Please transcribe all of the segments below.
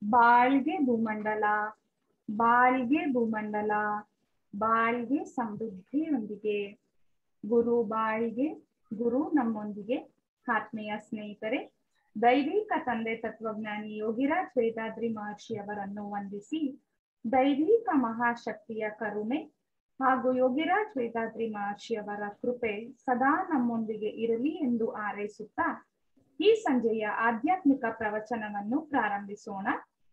ಬಾಳ್ಗೆ ಭೂಮಂಡಲ ಬಾಳ್ಗೆ ಭೂಮಂಡಲ ಬಾಳ್ಗೆ ಸಮೃದ್ಧಿಯೊಂದಿಗೆ ಗುರು ಬಾಳ್ಗೆ ಗುರು ನಮ್ಮೊಂದಿಗೆ ಆತ್ಮೀಯ ಸ್ನೇಹಿತರೆ ದೈವಿಕ ತಂದೆ ತತ್ವಜ್ಞಾನಿ ಯೋಗಿರಾಜ್ ವೇದಾದ್ರಿ ಮಹರ್ಷಿ ಅವರನ್ನು ವಂದಿಸಿ ದೈವಿಕ ಮಹಾಶಕ್ತಿಯ ಕರುಣೆ ಹಾಗೂ ಯೋಗಿರಾಜ್ ವೇದಾದ್ರಿ ಮಹರ್ಷಿ ಅವರ ಕೃಪೆ ಸದಾ ನಮ್ಮೊಂದಿಗೆ ಇರಲಿ ಎಂದು ಹಾರೈಸುತ್ತಾ ಈ ಸಂಜೆಯ ಆಧ್ಯಾತ್ಮಿಕ ಪ್ರವಚನವನ್ನು ಪ್ರಾರಂಭಿಸೋಣ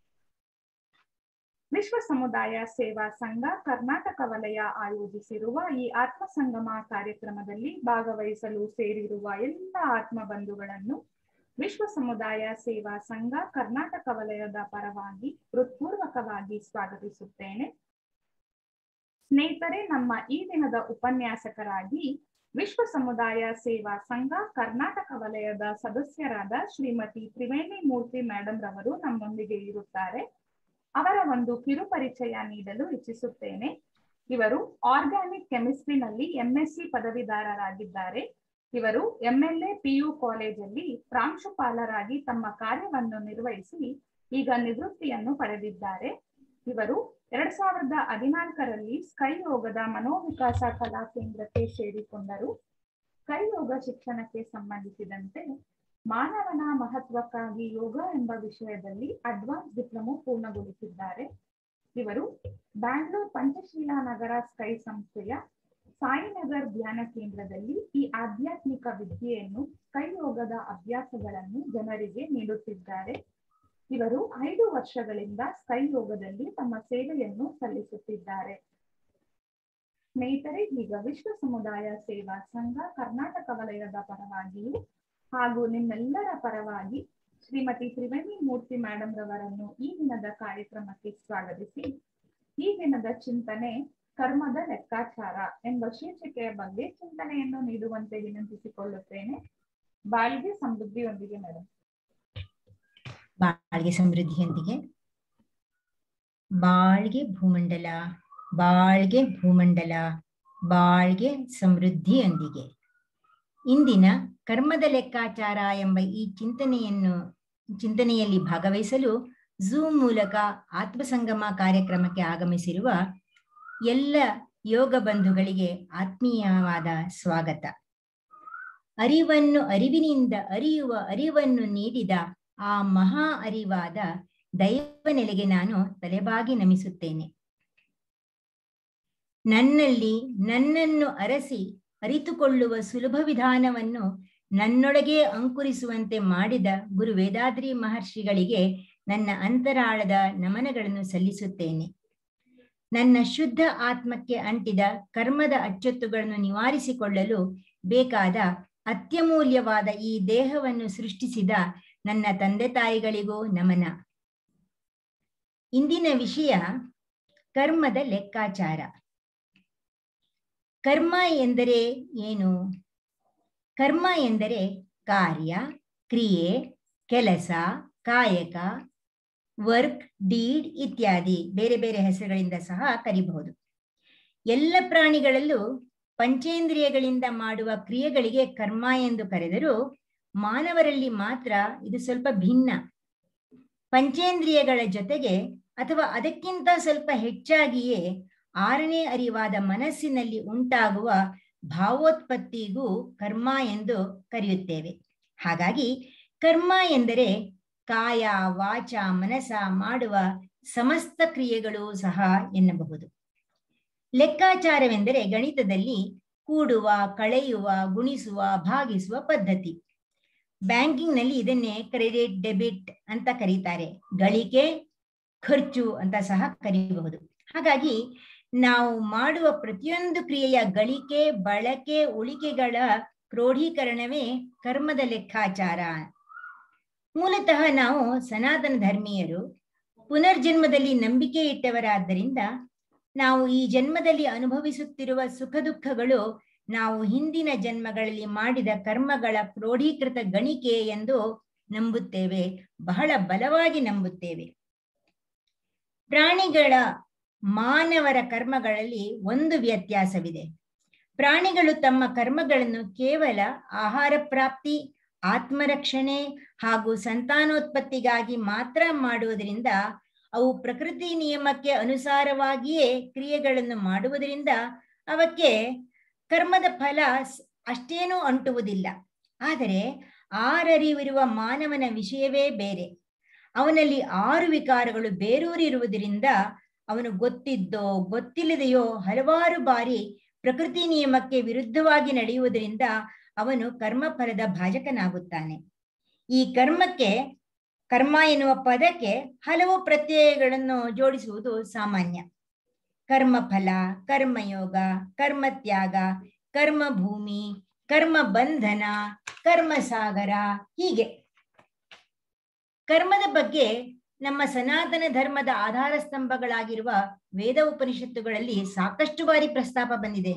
ವಿಶ್ವ ಸಮುದಾಯ ಸೇವಾ ಸಂಘ ಕರ್ನಾಟಕ ವಲಯ ಆಯೋಜಿಸಿರುವ ಈ ಆತ್ಮ ಸಂಗಮ ಕಾರ್ಯಕ್ರಮದಲ್ಲಿ ಭಾಗವಹಿಸಲು ಸೇರಿರುವ ಎಲ್ಲ ಆತ್ಮ ಬಂಧುಗಳನ್ನು ವಿಶ್ವ ಸಮುದಾಯ ಸೇವಾ ಸಂಘ ಕರ್ನಾಟಕ ವಲಯದ ಪರವಾಗಿ ಹೃತ್ಪೂರ್ವಕವಾಗಿ ಸ್ವಾಗತಿಸುತ್ತೇನೆ ಸ್ನೇಹಿತರೆ ನಮ್ಮ ಈ ದಿನದ ಉಪನ್ಯಾಸಕರಾಗಿ ವಿಶ್ವ ಸಮುದಾಯ ಸೇವಾ ಸಂಘ ಕರ್ನಾಟಕ ವಲಯದ ಸದಸ್ಯರಾದ ಶ್ರೀಮತಿ ತ್ರಿವೇಣಿ ಮೂರ್ತಿ ಮೇಡಮ್ ರವರು ನಮ್ಮೊಂದಿಗೆ ಇರುತ್ತಾರೆ ಅವರ ಒಂದು ಕಿರು ಪರಿಚಯ ನೀಡಲು ಇಚ್ಛಿಸುತ್ತೇನೆ ಇವರು ಆರ್ಗ್ಯಾನಿಕ್ ಕೆಮಿಸ್ಟ್ರಿನಲ್ಲಿ ಎಂಎಸ್ಸಿ ಪದವೀಧರರಾಗಿದ್ದಾರೆ ಇವರು ಎಂಎಲ್ಎ ಪಿಯು ಕಾಲೇಜಲ್ಲಿ ಪ್ರಾಂಶುಪಾಲರಾಗಿ ತಮ್ಮ ಕಾರ್ಯವನ್ನು ನಿರ್ವಹಿಸಿ ಈಗ ನಿವೃತ್ತಿಯನ್ನು ಪಡೆದಿದ್ದಾರೆ ಇವರು ಎರಡ್ ಸಾವಿರದ ಹದಿನಾಲ್ಕರಲ್ಲಿ ಸ್ಕೈ ಯೋಗದ ಮನೋವಿಕಾಸ ಕಲಾ ಕೇಂದ್ರಕ್ಕೆ ಸೇರಿಕೊಂಡರು ಸ್ಕೈ ಯೋಗ ಶಿಕ್ಷಣಕ್ಕೆ ಸಂಬಂಧಿಸಿದಂತೆ ಮಾನವನ ಮಹತ್ವಕ್ಕಾಗಿ ಯೋಗ ಎಂಬ ವಿಷಯದಲ್ಲಿ ಅಡ್ವಾನ್ಸ್ ಡಿಪ್ಲೊಮೊ ಪೂರ್ಣಗೊಳಿಸಿದ್ದಾರೆ ಇವರು ಬ್ಯಾಂಗ್ಳೂರ್ ಪಂಚಶೀಲ ನಗರ ಸ್ಕೈ ಸಂಸ್ಥೆಯ ಸಾಯಿನಗರ್ ಧ್ಯಾನ ಕೇಂದ್ರದಲ್ಲಿ ಈ ಆಧ್ಯಾತ್ಮಿಕ ವಿದ್ಯೆಯನ್ನು ಸ್ಕೈ ಯೋಗದ ಅಭ್ಯಾಸಗಳನ್ನು ಜನರಿಗೆ ನೀಡುತ್ತಿದ್ದಾರೆ ಇವರು ಐದು ವರ್ಷಗಳಿಂದ ಸ್ಕೈ ಯೋಗದಲ್ಲಿ ತಮ್ಮ ಸೇವೆಯನ್ನು ಸಲ್ಲಿಸುತ್ತಿದ್ದಾರೆ ಸ್ನೇಹಿತರೆ ಈಗ ವಿಶ್ವ ಸಮುದಾಯ ಸೇವಾ ಸಂಘ ಕರ್ನಾಟಕ ವಲಯದ ಪರವಾಗಿಯೂ ಹಾಗೂ ನಿಮ್ಮೆಲ್ಲರ ಪರವಾಗಿ ಶ್ರೀಮತಿ ತ್ರಿವೇಣಿ ಮೂರ್ತಿ ಮೇಡಮ್ ರವರನ್ನು ಈ ದಿನದ ಕಾರ್ಯಕ್ರಮಕ್ಕೆ ಸ್ವಾಗತಿಸಿ ಈ ದಿನದ ಚಿಂತನೆ ಕರ್ಮದ ಲೆಕ್ಕಾಚಾರ ಎಂಬ ಶೀರ್ಷಿಕೆಯ ಬಗ್ಗೆ ಚಿಂತನೆಯನ್ನು ನೀಡುವಂತೆ ವಿನಂತಿಸಿಕೊಳ್ಳುತ್ತೇನೆ ಬಾಳಿಗೆ ಸಮೃದ್ಧಿಯೊಂದಿಗೆ ಮೇಡಮ್ ಬಾಳ್ಗೆ ಸಮೃದ್ಧಿಯೊಂದಿಗೆ ಬಾಳ್ಗೆ ಭೂಮಂಡಲ ಬಾಳ್ಗೆ ಭೂಮಂಡಲ ಬಾಳ್ಗೆ ಸಮೃದ್ಧಿಯೊಂದಿಗೆ ಇಂದಿನ ಕರ್ಮದ ಲೆಕ್ಕಾಚಾರ ಎಂಬ ಈ ಚಿಂತನೆಯನ್ನು ಚಿಂತನೆಯಲ್ಲಿ ಭಾಗವಹಿಸಲು ಝೂಮ್ ಮೂಲಕ ಆತ್ಮಸಂಗಮ ಕಾರ್ಯಕ್ರಮಕ್ಕೆ ಆಗಮಿಸಿರುವ ಎಲ್ಲ ಯೋಗ ಬಂಧುಗಳಿಗೆ ಆತ್ಮೀಯವಾದ ಸ್ವಾಗತ ಅರಿವನ್ನು ಅರಿವಿನಿಂದ ಅರಿಯುವ ಅರಿವನ್ನು ನೀಡಿದ ಆ ಮಹಾ ಅರಿವಾದ ದೈವ ನೆಲೆಗೆ ನಾನು ತಲೆಬಾಗಿ ನಮಿಸುತ್ತೇನೆ ನನ್ನಲ್ಲಿ ನನ್ನನ್ನು ಅರಸಿ ಅರಿತುಕೊಳ್ಳುವ ಸುಲಭ ವಿಧಾನವನ್ನು ನನ್ನೊಳಗೆ ಅಂಕುರಿಸುವಂತೆ ಮಾಡಿದ ಗುರು ವೇದಾದ್ರಿ ಮಹರ್ಷಿಗಳಿಗೆ ನನ್ನ ಅಂತರಾಳದ ನಮನಗಳನ್ನು ಸಲ್ಲಿಸುತ್ತೇನೆ ನನ್ನ ಶುದ್ಧ ಆತ್ಮಕ್ಕೆ ಅಂಟಿದ ಕರ್ಮದ ಅಚ್ಚೊತ್ತುಗಳನ್ನು ನಿವಾರಿಸಿಕೊಳ್ಳಲು ಬೇಕಾದ ಅತ್ಯಮೂಲ್ಯವಾದ ಈ ದೇಹವನ್ನು ಸೃಷ್ಟಿಸಿದ ನನ್ನ ತಂದೆ ತಾಯಿಗಳಿಗೂ ನಮನ ಇಂದಿನ ವಿಷಯ ಕರ್ಮದ ಲೆಕ್ಕಾಚಾರ ಕರ್ಮ ಎಂದರೆ ಏನು ಕರ್ಮ ಎಂದರೆ ಕಾರ್ಯ ಕ್ರಿಯೆ ಕೆಲಸ ಕಾಯಕ ವರ್ಕ್ ಡೀಡ್ ಇತ್ಯಾದಿ ಬೇರೆ ಬೇರೆ ಹೆಸರುಗಳಿಂದ ಸಹ ಕರಿಬಹುದು ಎಲ್ಲ ಪ್ರಾಣಿಗಳಲ್ಲೂ ಪಂಚೇಂದ್ರಿಯಗಳಿಂದ ಮಾಡುವ ಕ್ರಿಯೆಗಳಿಗೆ ಕರ್ಮ ಎಂದು ಕರೆದರೂ ಮಾನವರಲ್ಲಿ ಮಾತ್ರ ಇದು ಸ್ವಲ್ಪ ಭಿನ್ನ ಪಂಚೇಂದ್ರಿಯಗಳ ಜೊತೆಗೆ ಅಥವಾ ಅದಕ್ಕಿಂತ ಸ್ವಲ್ಪ ಹೆಚ್ಚಾಗಿಯೇ ಆರನೇ ಅರಿವಾದ ಮನಸ್ಸಿನಲ್ಲಿ ಉಂಟಾಗುವ ಭಾವೋತ್ಪತ್ತಿಗೂ ಕರ್ಮ ಎಂದು ಕರೆಯುತ್ತೇವೆ ಹಾಗಾಗಿ ಕರ್ಮ ಎಂದರೆ ಕಾಯ ವಾಚ ಮನಸ ಮಾಡುವ ಸಮಸ್ತ ಕ್ರಿಯೆಗಳು ಸಹ ಎನ್ನಬಹುದು ಲೆಕ್ಕಾಚಾರವೆಂದರೆ ಗಣಿತದಲ್ಲಿ ಕೂಡುವ ಕಳೆಯುವ ಗುಣಿಸುವ ಭಾಗಿಸುವ ಪದ್ಧತಿ ಬ್ಯಾಂಕಿಂಗ್ನಲ್ಲಿ ಇದನ್ನೇ ಕ್ರೆಡಿಟ್ ಡೆಬಿಟ್ ಅಂತ ಕರೀತಾರೆ ಗಳಿಕೆ ಖರ್ಚು ಅಂತ ಸಹ ಕರೆಯಬಹುದು ಹಾಗಾಗಿ ನಾವು ಮಾಡುವ ಪ್ರತಿಯೊಂದು ಕ್ರಿಯೆಯ ಗಳಿಕೆ ಬಳಕೆ ಉಳಿಕೆಗಳ ಕ್ರೋಢೀಕರಣವೇ ಕರ್ಮದ ಲೆಕ್ಕಾಚಾರ ಮೂಲತಃ ನಾವು ಸನಾತನ ಧರ್ಮೀಯರು ಪುನರ್ಜನ್ಮದಲ್ಲಿ ನಂಬಿಕೆ ಇಟ್ಟವರಾದ್ದರಿಂದ ನಾವು ಈ ಜನ್ಮದಲ್ಲಿ ಅನುಭವಿಸುತ್ತಿರುವ ಸುಖ ದುಃಖಗಳು ನಾವು ಹಿಂದಿನ ಜನ್ಮಗಳಲ್ಲಿ ಮಾಡಿದ ಕರ್ಮಗಳ ಕ್ರೋಢೀಕೃತ ಗಣಿಕೆ ಎಂದು ನಂಬುತ್ತೇವೆ ಬಹಳ ಬಲವಾಗಿ ನಂಬುತ್ತೇವೆ ಪ್ರಾಣಿಗಳ ಮಾನವರ ಕರ್ಮಗಳಲ್ಲಿ ಒಂದು ವ್ಯತ್ಯಾಸವಿದೆ ಪ್ರಾಣಿಗಳು ತಮ್ಮ ಕರ್ಮಗಳನ್ನು ಕೇವಲ ಆಹಾರ ಪ್ರಾಪ್ತಿ ಆತ್ಮರಕ್ಷಣೆ ಹಾಗೂ ಸಂತಾನೋತ್ಪತ್ತಿಗಾಗಿ ಮಾತ್ರ ಮಾಡುವುದರಿಂದ ಅವು ಪ್ರಕೃತಿ ನಿಯಮಕ್ಕೆ ಅನುಸಾರವಾಗಿಯೇ ಕ್ರಿಯೆಗಳನ್ನು ಮಾಡುವುದರಿಂದ ಅವಕ್ಕೆ ಕರ್ಮದ ಫಲ ಸ್- ಅಷ್ಟೇನೂ ಅಂಟುವುದಿಲ್ಲ ಆದರೆ ಆರರಿವಿರುವ ಮಾನವನ ವಿಷಯವೇ ಬೇರೆ ಅವನಲ್ಲಿ ಆರು ವಿಕಾರಗಳು ಬೇರೂರಿರುವುದರಿಂದ ಅವನು ಗೊತ್ತಿದ್ದೋ ಗೊತ್ತಿಲ್ಲದೆಯೋ ಹಲವಾರು ಬಾರಿ ಪ್ರಕೃತಿ ನಿಯಮಕ್ಕೆ ವಿರುದ್ಧವಾಗಿ ನಡೆಯುವುದರಿಂದ ಅವನು ಕರ್ಮಫಲದ ಭಾಜಕನಾಗುತ್ತಾನೆ ಈ ಕರ್ಮಕ್ಕೆ ಕರ್ಮ ಎನ್ನುವ ಪದಕ್ಕೆ ಹಲವು ಪ್ರತ್ಯಯಗಳನ್ನು ಜೋಡಿಸುವುದು ಸಾಮಾನ್ಯ ಕರ್ಮಫಲ ಕರ್ಮಯೋಗ ಕರ್ಮತ್ಯಾಗ ಕರ್ಮಭೂಮಿ ಕರ್ಮ ಬಂಧನ ಕರ್ಮಸಾಗರ ಹೀಗೆ ಕರ್ಮದ ಬಗ್ಗೆ ನಮ್ಮ ಸನಾತನ ಧರ್ಮದ ಆಧಾರ ಸ್ತಂಭಗಳಾಗಿರುವ ವೇದ ಉಪನಿಷತ್ತುಗಳಲ್ಲಿ ಸಾಕಷ್ಟು ಬಾರಿ ಪ್ರಸ್ತಾಪ ಬಂದಿದೆ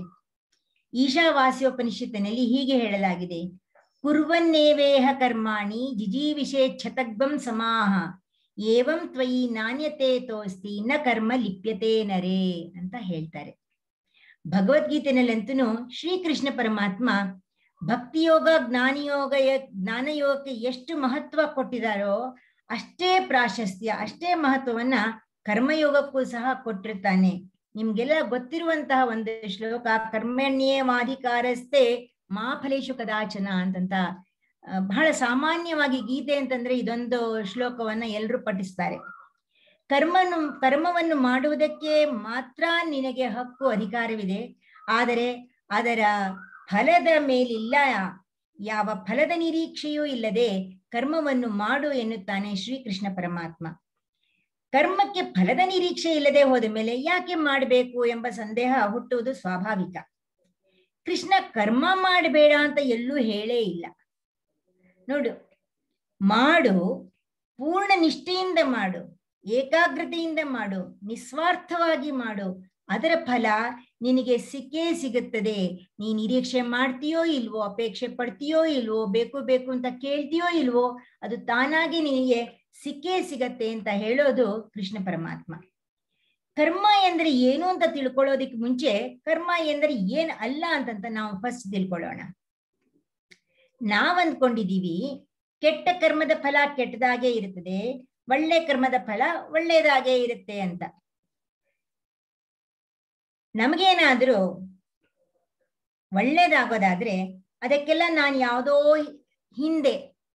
ಈಶಾವಾಸ್ಯೋಪನಿಷತ್ತಿನಲ್ಲಿ ಹೀಗೆ ಹೇಳಲಾಗಿದೆ ಕುರ್ವನ್ನೇವೇಹ ಕರ್ಮಾಣಿ ಜಿಜೀವಿಷೇ ಛತಗ್ಬಂ ಸಮಾಹ ಏವಂ ತ್ವಯಿ ನಾಣ್ಯತೆ ತೋಸ್ತಿ ನ ಕರ್ಮ ಲಿಪ್ಯತೆ ನರೇ ಅಂತ ಹೇಳ್ತಾರೆ ಭಗವದ್ಗೀತೆನಲ್ಲಂತೂ ಶ್ರೀಕೃಷ್ಣ ಪರಮಾತ್ಮ ಭಕ್ತಿಯೋಗ ಜ್ಞಾನಯೋಗ ಜ್ಞಾನಯೋಗಕ್ಕೆ ಎಷ್ಟು ಮಹತ್ವ ಕೊಟ್ಟಿದಾರೋ ಅಷ್ಟೇ ಪ್ರಾಶಸ್ತ್ಯ ಅಷ್ಟೇ ಮಹತ್ವವನ್ನ ಕರ್ಮಯೋಗಕ್ಕೂ ಸಹ ಕೊಟ್ಟಿರ್ತಾನೆ ನಿಮ್ಗೆಲ್ಲ ಗೊತ್ತಿರುವಂತಹ ಒಂದು ಶ್ಲೋಕ ಕರ್ಮಣ್ಯೇವಾಧಿಕಾರಸ್ಥೆ ಮಾ ಫಲೇಶು ಕದಾಚನ ಅಂತಂತ ಆ, ಬಹಳ ಸಾಮಾನ್ಯವಾಗಿ ಗೀತೆ ಅಂತಂದ್ರೆ ಇದೊಂದು ಶ್ಲೋಕವನ್ನ ಎಲ್ಲರೂ ಪಠಿಸ್ತಾರೆ ಕರ್ಮನು ಕರ್ಮವನ್ನು ಮಾಡುವುದಕ್ಕೆ ಮಾತ್ರ ನಿನಗೆ ಹಕ್ಕು ಅಧಿಕಾರವಿದೆ ಆದರೆ ಅದರ ಫಲದ ಮೇಲಿಲ್ಲ ಯಾವ ಫಲದ ನಿರೀಕ್ಷೆಯೂ ಇಲ್ಲದೆ ಕರ್ಮವನ್ನು ಮಾಡು ಎನ್ನುತ್ತಾನೆ ಶ್ರೀಕೃಷ್ಣ ಪರಮಾತ್ಮ ಕರ್ಮಕ್ಕೆ ಫಲದ ನಿರೀಕ್ಷೆ ಇಲ್ಲದೆ ಹೋದ ಮೇಲೆ ಯಾಕೆ ಮಾಡಬೇಕು ಎಂಬ ಸಂದೇಹ ಹುಟ್ಟುವುದು ಸ್ವಾಭಾವಿಕ ಕೃಷ್ಣ ಕರ್ಮ ಮಾಡಬೇಡ ಅಂತ ಎಲ್ಲೂ ಹೇಳೇ ಇಲ್ಲ ನೋಡು ಮಾಡು ಪೂರ್ಣ ನಿಷ್ಠೆಯಿಂದ ಮಾಡು ಏಕಾಗ್ರತೆಯಿಂದ ಮಾಡು ನಿಸ್ವಾರ್ಥವಾಗಿ ಮಾಡು ಅದರ ಫಲ ನಿನಗೆ ಸಿಕ್ಕೇ ಸಿಗುತ್ತದೆ ನೀ ನಿರೀಕ್ಷೆ ಮಾಡ್ತೀಯೋ ಇಲ್ವೋ ಅಪೇಕ್ಷೆ ಪಡ್ತೀಯೋ ಇಲ್ವೋ ಬೇಕು ಬೇಕು ಅಂತ ಕೇಳ್ತೀಯೋ ಇಲ್ವೋ ಅದು ತಾನಾಗಿ ನಿನಗೆ ಸಿಕ್ಕೇ ಸಿಗತ್ತೆ ಅಂತ ಹೇಳೋದು ಕೃಷ್ಣ ಪರಮಾತ್ಮ ಕರ್ಮ ಎಂದ್ರೆ ಏನು ಅಂತ ತಿಳ್ಕೊಳ್ಳೋದಿಕ್ ಮುಂಚೆ ಕರ್ಮ ಎಂದ್ರೆ ಏನ್ ಅಲ್ಲ ಅಂತಂತ ನಾವು ಫಸ್ಟ್ ತಿಳ್ಕೊಳ್ಳೋಣ ನಾವ್ ಅಂದ್ಕೊಂಡಿದೀವಿ ಕೆಟ್ಟ ಕರ್ಮದ ಫಲ ಕೆಟ್ಟದಾಗೆ ಇರುತ್ತದೆ ಒಳ್ಳೆ ಕರ್ಮದ ಫಲ ಒಳ್ಳೇದಾಗೇ ಇರುತ್ತೆ ಅಂತ ನಮಗೇನಾದ್ರೂ ಒಳ್ಳೇದಾಗೋದಾದ್ರೆ ಅದಕ್ಕೆಲ್ಲ ನಾನು ಯಾವುದೋ ಹಿಂದೆ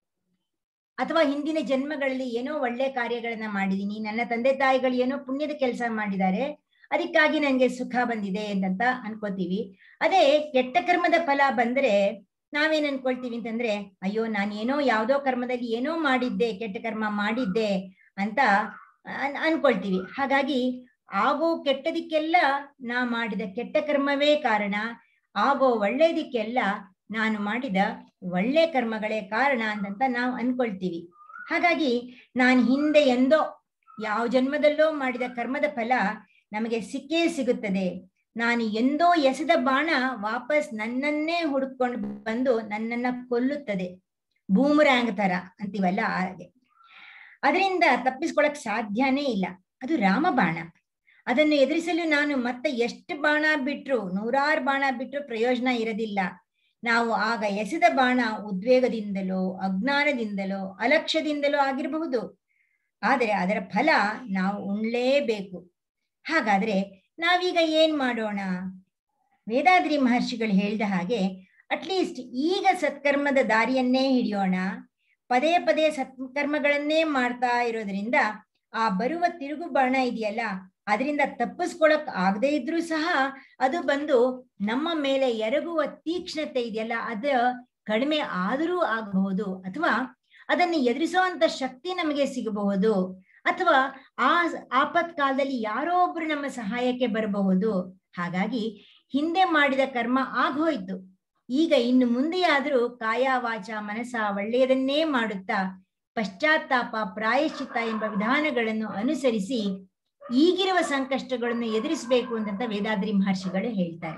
ಅಥವಾ ಹಿಂದಿನ ಜನ್ಮಗಳಲ್ಲಿ ಏನೋ ಒಳ್ಳೆ ಕಾರ್ಯಗಳನ್ನ ಮಾಡಿದೀನಿ ನನ್ನ ತಂದೆ ತಾಯಿಗಳು ಏನೋ ಪುಣ್ಯದ ಕೆಲಸ ಮಾಡಿದ್ದಾರೆ ಅದಕ್ಕಾಗಿ ನನಗೆ ಸುಖ ಬಂದಿದೆ ಅಂತ ಅನ್ಕೋತೀವಿ ಅದೇ ಕೆಟ್ಟ ಕರ್ಮದ ಫಲ ಬಂದ್ರೆ ನಾವೇನ್ ಅನ್ಕೊಳ್ತೀವಿ ಅಂತಂದ್ರೆ ಅಯ್ಯೋ ನಾನು ಏನೋ ಯಾವ್ದೋ ಕರ್ಮದಲ್ಲಿ ಏನೋ ಮಾಡಿದ್ದೆ ಕೆಟ್ಟ ಕರ್ಮ ಮಾಡಿದ್ದೆ ಅಂತ ಅನ್- ಅನ್ಕೊಳ್ತೀವಿ ಹಾಗಾಗಿ ಆಗೋ ಕೆಟ್ಟದಕ್ಕೆಲ್ಲ ನಾ ಮಾಡಿದ ಕೆಟ್ಟ ಕರ್ಮವೇ ಕಾರಣ ಆಗೋ ಒಳ್ಳೇದಕ್ಕೆಲ್ಲ ನಾನು ಮಾಡಿದ ಒಳ್ಳೆ ಕರ್ಮಗಳೇ ಕಾರಣ ಅಂತಂತ ನಾವು ಅನ್ಕೊಳ್ತೀವಿ ಹಾಗಾಗಿ ನಾನು ಹಿಂದೆ ಎಂದೋ ಯಾವ ಜನ್ಮದಲ್ಲೋ ಮಾಡಿದ ಕರ್ಮದ ಫಲ ನಮಗೆ ಸಿಕ್ಕೇ ಸಿಗುತ್ತದೆ ನಾನು ಎಂದೋ ಎಸೆದ ಬಾಣ ವಾಪಸ್ ನನ್ನನ್ನೇ ಹುಡುಕೊಂಡು ಬಂದು ನನ್ನನ್ನ ಕೊಲ್ಲುತ್ತದೆ ಬೂಮರಾಂಗ್ ತರ ಅಂತೀವಲ್ಲ ಹಾಗೆ ಅದರಿಂದ ತಪ್ಪಿಸ್ಕೊಳಕ್ ಸಾಧ್ಯನೇ ಇಲ್ಲ ಅದು ರಾಮಬಾಣ ಅದನ್ನು ಎದುರಿಸಲು ನಾನು ಮತ್ತೆ ಎಷ್ಟು ಬಾಣ ಬಿಟ್ರು ನೂರಾರು ಬಾಣ ಬಿಟ್ರು ಪ್ರಯೋಜನ ಇರದಿಲ್ಲ ನಾವು ಆಗ ಎಸೆದ ಬಾಣ ಉದ್ವೇಗದಿಂದಲೋ ಅಜ್ಞಾನದಿಂದಲೋ ಅಲಕ್ಷ್ಯದಿಂದಲೋ ಆಗಿರಬಹುದು ಆದರೆ ಅದರ ಫಲ ನಾವು ಉಣ್ಲೇಬೇಕು ಹಾಗಾದ್ರೆ ನಾವೀಗ ಏನ್ ಮಾಡೋಣ ವೇದಾದ್ರಿ ಮಹರ್ಷಿಗಳು ಹೇಳ್ದ ಹಾಗೆ ಅಟ್ಲೀಸ್ಟ್ ಈಗ ಸತ್ಕರ್ಮದ ದಾರಿಯನ್ನೇ ಹಿಡಿಯೋಣ ಪದೇ ಪದೇ ಸತ್ಕರ್ಮಗಳನ್ನೇ ಮಾಡ್ತಾ ಇರೋದ್ರಿಂದ ಆ ಬರುವ ತಿರುಗು ಬಾಣ ಇದೆಯಲ್ಲ ಅದರಿಂದ ತಪ್ಪಿಸ್ಕೊಳಕ್ ಆಗದೆ ಇದ್ರೂ ಸಹ ಅದು ಬಂದು ನಮ್ಮ ಮೇಲೆ ಎರಗುವ ತೀಕ್ಷ್ಣತೆ ಇದೆಯಲ್ಲ ಅದ ಕಡಿಮೆ ಆದರೂ ಆಗಬಹುದು ಅಥವಾ ಅದನ್ನು ಎದುರಿಸುವಂತ ಶಕ್ತಿ ನಮಗೆ ಸಿಗಬಹುದು ಅಥವಾ ಆ ಆಪತ್ ಕಾಲದಲ್ಲಿ ಯಾರೋ ಒಬ್ರು ನಮ್ಮ ಸಹಾಯಕ್ಕೆ ಬರಬಹುದು ಹಾಗಾಗಿ ಹಿಂದೆ ಮಾಡಿದ ಕರ್ಮ ಆಗೋಯ್ತು ಈಗ ಇನ್ನು ಮುಂದೆಯಾದ್ರೂ ಕಾಯ ವಾಚ ಮನಸ ಒಳ್ಳೆಯದನ್ನೇ ಮಾಡುತ್ತಾ ಪಶ್ಚಾತ್ತಾಪ ಪ್ರಾಯಶ್ಚಿತ್ತ ಎಂಬ ವಿಧಾನಗಳನ್ನು ಅನುಸರಿಸಿ ಈಗಿರುವ ಸಂಕಷ್ಟಗಳನ್ನು ಎದುರಿಸಬೇಕು ಅಂತ ವೇದಾದ್ರಿ ಮಹರ್ಷಿಗಳು ಹೇಳ್ತಾರೆ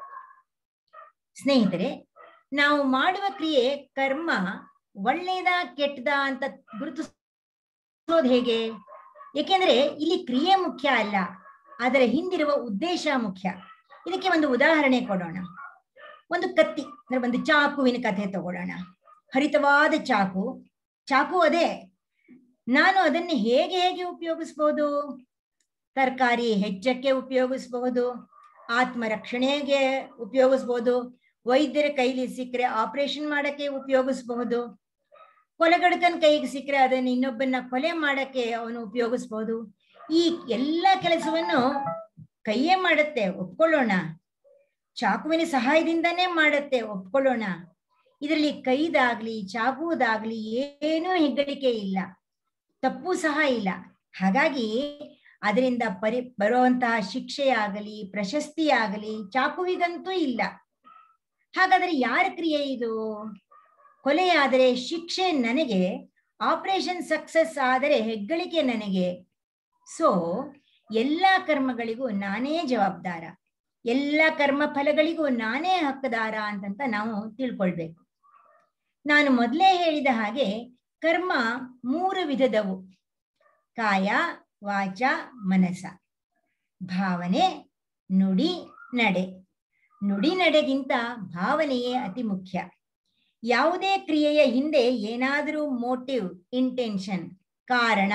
ಸ್ನೇಹಿತರೆ ನಾವು ಮಾಡುವ ಕ್ರಿಯೆ ಕರ್ಮ ಒಳ್ಳೆಯದ ಕೆಟ್ಟದ ಅಂತ ಗುರುತಿಸೋದು ಹೇಗೆ ಏಕೆಂದ್ರೆ ಇಲ್ಲಿ ಕ್ರಿಯೆ ಮುಖ್ಯ ಅಲ್ಲ ಅದರ ಹಿಂದಿರುವ ಉದ್ದೇಶ ಮುಖ್ಯ ಇದಕ್ಕೆ ಒಂದು ಉದಾಹರಣೆ ಕೊಡೋಣ ಒಂದು ಕತ್ತಿ ಅಂದ್ರೆ ಒಂದು ಚಾಕುವಿನ ಕಥೆ ತಗೊಳ್ಳೋಣ ಹರಿತವಾದ ಚಾಕು ಚಾಕು ಅದೇ ನಾನು ಅದನ್ನು ಹೇಗೆ ಹೇಗೆ ಉಪಯೋಗಿಸ್ಬೋದು ತರಕಾರಿ ಹೆಚ್ಚಕ್ಕೆ ಉಪಯೋಗಿಸಬಹುದು ಆತ್ಮರಕ್ಷಣೆಗೆ ಉಪಯೋಗಿಸ್ಬೋದು ವೈದ್ಯರ ಕೈಲಿ ಸಿಕ್ಕರೆ ಆಪರೇಷನ್ ಮಾಡಕ್ಕೆ ಉಪಯೋಗಿಸಬಹುದು ಕೊಲೆಗಡಕನ್ ಕೈಗೆ ಸಿಕ್ಕರೆ ಅದನ್ನು ಇನ್ನೊಬ್ಬನ ಕೊಲೆ ಮಾಡಕ್ಕೆ ಅವನು ಉಪಯೋಗಿಸ್ಬೋದು ಈ ಎಲ್ಲ ಕೆಲಸವನ್ನು ಕೈಯೇ ಮಾಡುತ್ತೆ ಒಪ್ಕೊಳ್ಳೋಣ ಚಾಕುವಿನ ಸಹಾಯದಿಂದನೇ ಮಾಡುತ್ತೆ ಒಪ್ಕೊಳ್ಳೋಣ ಇದರಲ್ಲಿ ಕೈದಾಗ್ಲಿ ಚಾಕುದಾಗ್ಲಿ ಏನೂ ಹೆಗ್ಗಳಿಕೆ ಇಲ್ಲ ತಪ್ಪು ಸಹ ಇಲ್ಲ ಹಾಗಾಗಿ ಅದರಿಂದ ಪರಿ ಬರುವಂತಹ ಶಿಕ್ಷೆಯಾಗಲಿ ಪ್ರಶಸ್ತಿಯಾಗಲಿ ಚಾಕುವಿಗಂತೂ ಇಲ್ಲ ಹಾಗಾದ್ರೆ ಯಾರ ಕ್ರಿಯೆ ಇದು ಕೊಲೆಯಾದರೆ ಶಿಕ್ಷೆ ನನಗೆ ಆಪರೇಷನ್ ಸಕ್ಸಸ್ ಆದರೆ ಹೆಗ್ಗಳಿಕೆ ನನಗೆ ಸೊ ಎಲ್ಲ ಕರ್ಮಗಳಿಗೂ ನಾನೇ ಜವಾಬ್ದಾರ ಎಲ್ಲ ಕರ್ಮ ಫಲಗಳಿಗೂ ನಾನೇ ಹಕ್ಕದಾರ ಅಂತಂತ ನಾವು ತಿಳ್ಕೊಳ್ಬೇಕು ನಾನು ಮೊದಲೇ ಹೇಳಿದ ಹಾಗೆ ಕರ್ಮ ಮೂರು ವಿಧದವು ಕಾಯ ವಾಚ ಮನಸ ಭಾವನೆ ನುಡಿ ನಡೆ ನುಡಿ ನಡೆಗಿಂತ ಭಾವನೆಯೇ ಅತಿ ಮುಖ್ಯ ಯಾವುದೇ ಕ್ರಿಯೆಯ ಹಿಂದೆ ಏನಾದರೂ ಮೋಟಿವ್ ಇಂಟೆನ್ಷನ್ ಕಾರಣ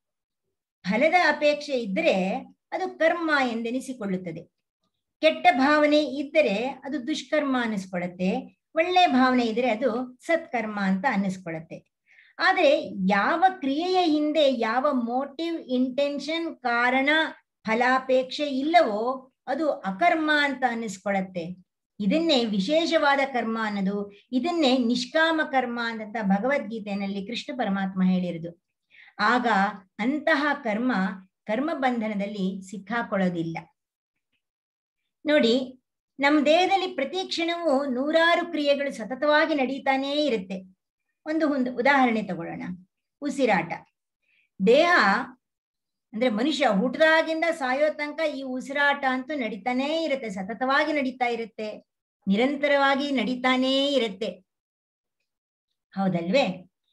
ಫಲದ ಅಪೇಕ್ಷೆ ಇದ್ದರೆ ಅದು ಕರ್ಮ ಎಂದೆನಿಸಿಕೊಳ್ಳುತ್ತದೆ ಕೆಟ್ಟ ಭಾವನೆ ಇದ್ದರೆ ಅದು ದುಷ್ಕರ್ಮ ಅನ್ನಿಸ್ಕೊಳತ್ತೆ ಒಳ್ಳೆ ಭಾವನೆ ಇದ್ರೆ ಅದು ಸತ್ಕರ್ಮ ಅಂತ ಅನ್ನಿಸ್ಕೊಳತ್ತೆ ಆದ್ರೆ ಯಾವ ಕ್ರಿಯೆಯ ಹಿಂದೆ ಯಾವ ಮೋಟಿವ್ ಇಂಟೆನ್ಷನ್ ಕಾರಣ ಫಲಾಪೇಕ್ಷೆ ಇಲ್ಲವೋ ಅದು ಅಕರ್ಮ ಅಂತ ಅನ್ನಿಸ್ಕೊಳತ್ತೆ ಇದನ್ನೇ ವಿಶೇಷವಾದ ಕರ್ಮ ಅನ್ನೋದು ಇದನ್ನೇ ನಿಷ್ಕಾಮ ಕರ್ಮ ಅಂತ ಭಗವದ್ಗೀತೆಯಲ್ಲಿ ಕೃಷ್ಣ ಪರಮಾತ್ಮ ಹೇಳಿರುದು ಆಗ ಅಂತಹ ಕರ್ಮ ಕರ್ಮ ಬಂಧನದಲ್ಲಿ ಸಿಕ್ಕಾಕೊಳ್ಳೋದಿಲ್ಲ ನೋಡಿ ನಮ್ಮ ದೇಹದಲ್ಲಿ ಪ್ರತಿ ಕ್ಷಣವೂ ನೂರಾರು ಕ್ರಿಯೆಗಳು ಸತತವಾಗಿ ನಡೀತಾನೇ ಇರುತ್ತೆ ಒಂದು ಒಂದು ಉದಾಹರಣೆ ತಗೊಳ್ಳೋಣ ಉಸಿರಾಟ ದೇಹ ಅಂದ್ರೆ ಮನುಷ್ಯ ಹುಟ್ಟದಾಗಿಂದ ಸಾಯೋ ತನಕ ಈ ಉಸಿರಾಟ ಅಂತೂ ನಡೀತಾನೇ ಇರುತ್ತೆ ಸತತವಾಗಿ ನಡೀತಾ ಇರುತ್ತೆ ನಿರಂತರವಾಗಿ ನಡೀತಾನೇ ಇರುತ್ತೆ ಹೌದಲ್ವೇ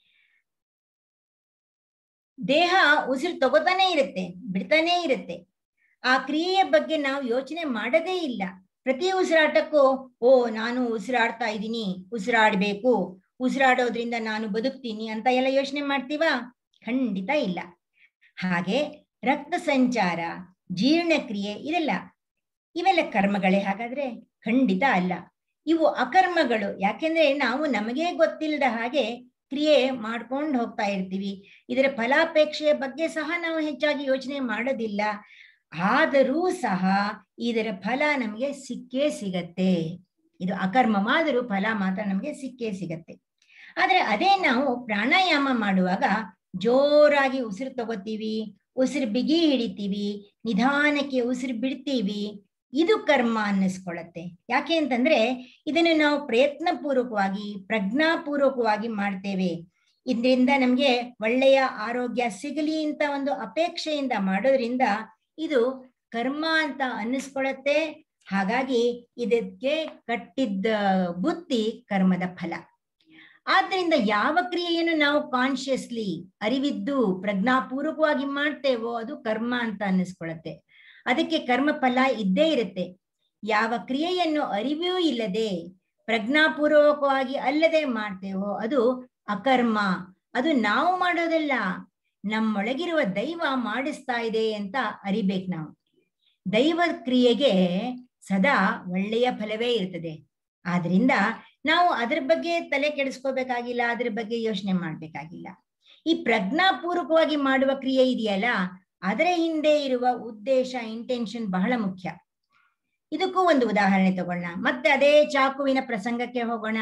ದೇಹ ಉಸಿರು ತಗೋತಾನೆ ಇರುತ್ತೆ ಬಿಡ್ತಾನೆ ಇರುತ್ತೆ ಆ ಕ್ರಿಯೆಯ ಬಗ್ಗೆ ನಾವು ಯೋಚನೆ ಮಾಡದೇ ಇಲ್ಲ ಪ್ರತಿ ಉಸಿರಾಟಕ್ಕೂ ಓ ನಾನು ಉಸಿರಾಡ್ತಾ ಇದ್ದೀನಿ ಉಸಿರಾಡ್ಬೇಕು ಉಸಿರಾಡೋದ್ರಿಂದ ನಾನು ಬದುಕ್ತೀನಿ ಅಂತ ಎಲ್ಲ ಯೋಚನೆ ಮಾಡ್ತೀವಾ ಖಂಡಿತ ಇಲ್ಲ ಹಾಗೆ ರಕ್ತ ಸಂಚಾರ ಜೀರ್ಣಕ್ರಿಯೆ ಇದೆಲ್ಲ ಇವೆಲ್ಲ ಕರ್ಮಗಳೇ ಹಾಗಾದ್ರೆ ಖಂಡಿತ ಅಲ್ಲ ಇವು ಅಕರ್ಮಗಳು ಯಾಕೆಂದ್ರೆ ನಾವು ನಮಗೆ ಗೊತ್ತಿಲ್ಲದ ಹಾಗೆ ಕ್ರಿಯೆ ಮಾಡ್ಕೊಂಡು ಹೋಗ್ತಾ ಇರ್ತೀವಿ ಇದರ ಫಲಾಪೇಕ್ಷೆಯ ಬಗ್ಗೆ ಸಹ ನಾವು ಹೆಚ್ಚಾಗಿ ಯೋಚನೆ ಮಾಡೋದಿಲ್ಲ ಆದರೂ ಸಹ ಇದರ ಫಲ ನಮಗೆ ಸಿಕ್ಕೇ ಸಿಗತ್ತೆ ಇದು ಅಕರ್ಮವಾದರೂ ಫಲ ಮಾತ್ರ ನಮಗೆ ಸಿಕ್ಕೇ ಸಿಗತ್ತೆ ಆದ್ರೆ ಅದೇ ನಾವು ಪ್ರಾಣಾಯಾಮ ಮಾಡುವಾಗ ಜೋರಾಗಿ ಉಸಿರು ತಗೋತೀವಿ ಉಸಿರು ಬಿಗಿ ಹಿಡಿತೀವಿ ನಿಧಾನಕ್ಕೆ ಉಸಿರು ಬಿಡ್ತೀವಿ ಇದು ಕರ್ಮ ಅನ್ನಿಸ್ಕೊಳತ್ತೆ ಯಾಕೆ ಅಂತಂದ್ರೆ ಇದನ್ನು ನಾವು ಪ್ರಯತ್ನ ಪೂರ್ವಕವಾಗಿ ಪ್ರಜ್ಞಾಪೂರ್ವಕವಾಗಿ ಮಾಡ್ತೇವೆ ಇದರಿಂದ ನಮ್ಗೆ ಒಳ್ಳೆಯ ಆರೋಗ್ಯ ಸಿಗಲಿ ಅಂತ ಒಂದು ಅಪೇಕ್ಷೆಯಿಂದ ಮಾಡೋದ್ರಿಂದ ಇದು ಕರ್ಮ ಅಂತ ಅನ್ನಿಸ್ಕೊಳತ್ತೆ ಹಾಗಾಗಿ ಇದಕ್ಕೆ ಕಟ್ಟಿದ್ದ ಬುತ್ತಿ ಕರ್ಮದ ಫಲ ಆದ್ರಿಂದ ಯಾವ ಕ್ರಿಯೆಯನ್ನು ನಾವು ಕಾನ್ಶಿಯಸ್ಲಿ ಅರಿವಿದ್ದು ಪ್ರಜ್ಞಾಪೂರ್ವಕವಾಗಿ ಮಾಡ್ತೇವೋ ಅದು ಕರ್ಮ ಅಂತ ಅನ್ನಿಸ್ಕೊಳತ್ತೆ ಅದಕ್ಕೆ ಕರ್ಮ ಫಲ ಇದ್ದೇ ಇರುತ್ತೆ ಯಾವ ಕ್ರಿಯೆಯನ್ನು ಅರಿವೂ ಇಲ್ಲದೆ ಪ್ರಜ್ಞಾಪೂರ್ವಕವಾಗಿ ಅಲ್ಲದೆ ಮಾಡ್ತೇವೋ ಅದು ಅಕರ್ಮ ಅದು ನಾವು ಮಾಡೋದಲ್ಲ ನಮ್ಮೊಳಗಿರುವ ದೈವ ಮಾಡಿಸ್ತಾ ಇದೆ ಅಂತ ಅರಿಬೇಕು ನಾವು ದೈವ ಕ್ರಿಯೆಗೆ ಸದಾ ಒಳ್ಳೆಯ ಫಲವೇ ಇರ್ತದೆ ಆದ್ರಿಂದ ನಾವು ಅದ್ರ ಬಗ್ಗೆ ತಲೆ ಕೆಡಿಸ್ಕೋಬೇಕಾಗಿಲ್ಲ ಅದ್ರ ಬಗ್ಗೆ ಯೋಚನೆ ಮಾಡ್ಬೇಕಾಗಿಲ್ಲ ಈ ಪ್ರಜ್ಞಾಪೂರ್ವಕವಾಗಿ ಮಾಡುವ ಕ್ರಿಯೆ ಇದೆಯಲ್ಲ ಅದರ ಹಿಂದೆ ಇರುವ ಉದ್ದೇಶ ಇಂಟೆನ್ಷನ್ ಬಹಳ ಮುಖ್ಯ ಇದಕ್ಕೂ ಒಂದು ಉದಾಹರಣೆ ತಗೊಳ್ಳೋಣ ಮತ್ತೆ ಅದೇ ಚಾಕುವಿನ ಪ್ರಸಂಗಕ್ಕೆ ಹೋಗೋಣ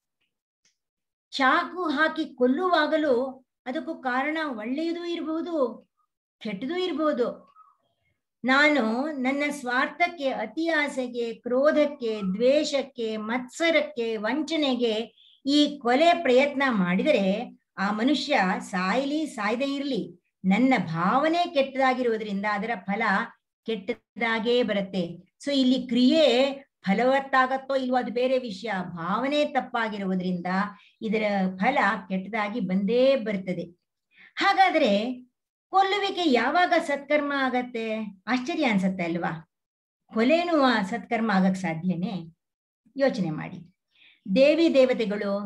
ಚಾಕು ಹಾಕಿ ಕೊಲ್ಲುವಾಗಲೂ ಅದಕ್ಕೂ ಕಾರಣ ಒಳ್ಳೆಯದೂ ಇರಬಹುದು ಕೆಟ್ಟದೂ ಇರಬಹುದು ನಾನು ನನ್ನ ಸ್ವಾರ್ಥಕ್ಕೆ ಅತಿ ಆಸೆಗೆ ಕ್ರೋಧಕ್ಕೆ ದ್ವೇಷಕ್ಕೆ ಮತ್ಸರಕ್ಕೆ ವಂಚನೆಗೆ ಈ ಕೊಲೆ ಪ್ರಯತ್ನ ಮಾಡಿದರೆ ಆ ಮನುಷ್ಯ ಸಾಯಲಿ ಸಾಯದೇ ಇರಲಿ ನನ್ನ ಭಾವನೆ ಕೆಟ್ಟದಾಗಿರುವುದರಿಂದ ಅದರ ಫಲ ಕೆಟ್ಟದಾಗೇ ಬರುತ್ತೆ ಸೊ ಇಲ್ಲಿ ಕ್ರಿಯೆ ಫಲವತ್ತಾಗತ್ತೋ ಇಲ್ವೋ ಅದು ಬೇರೆ ವಿಷಯ ಭಾವನೆ ತಪ್ಪಾಗಿರುವುದರಿಂದ ಇದರ ಫಲ ಕೆಟ್ಟದಾಗಿ ಬಂದೇ ಬರ್ತದೆ ಹಾಗಾದ್ರೆ ಕೊಲ್ಲುವಿಕೆ ಯಾವಾಗ ಸತ್ಕರ್ಮ ಆಗತ್ತೆ ಆಶ್ಚರ್ಯ ಅನ್ಸತ್ತೆ ಅಲ್ವಾ ಕೊಲೆನೂ ಸತ್ಕರ್ಮ ಆಗಕ್ ಸಾಧ್ಯನೇ ಯೋಚನೆ ಮಾಡಿ ದೇವಿ ದೇವತೆಗಳು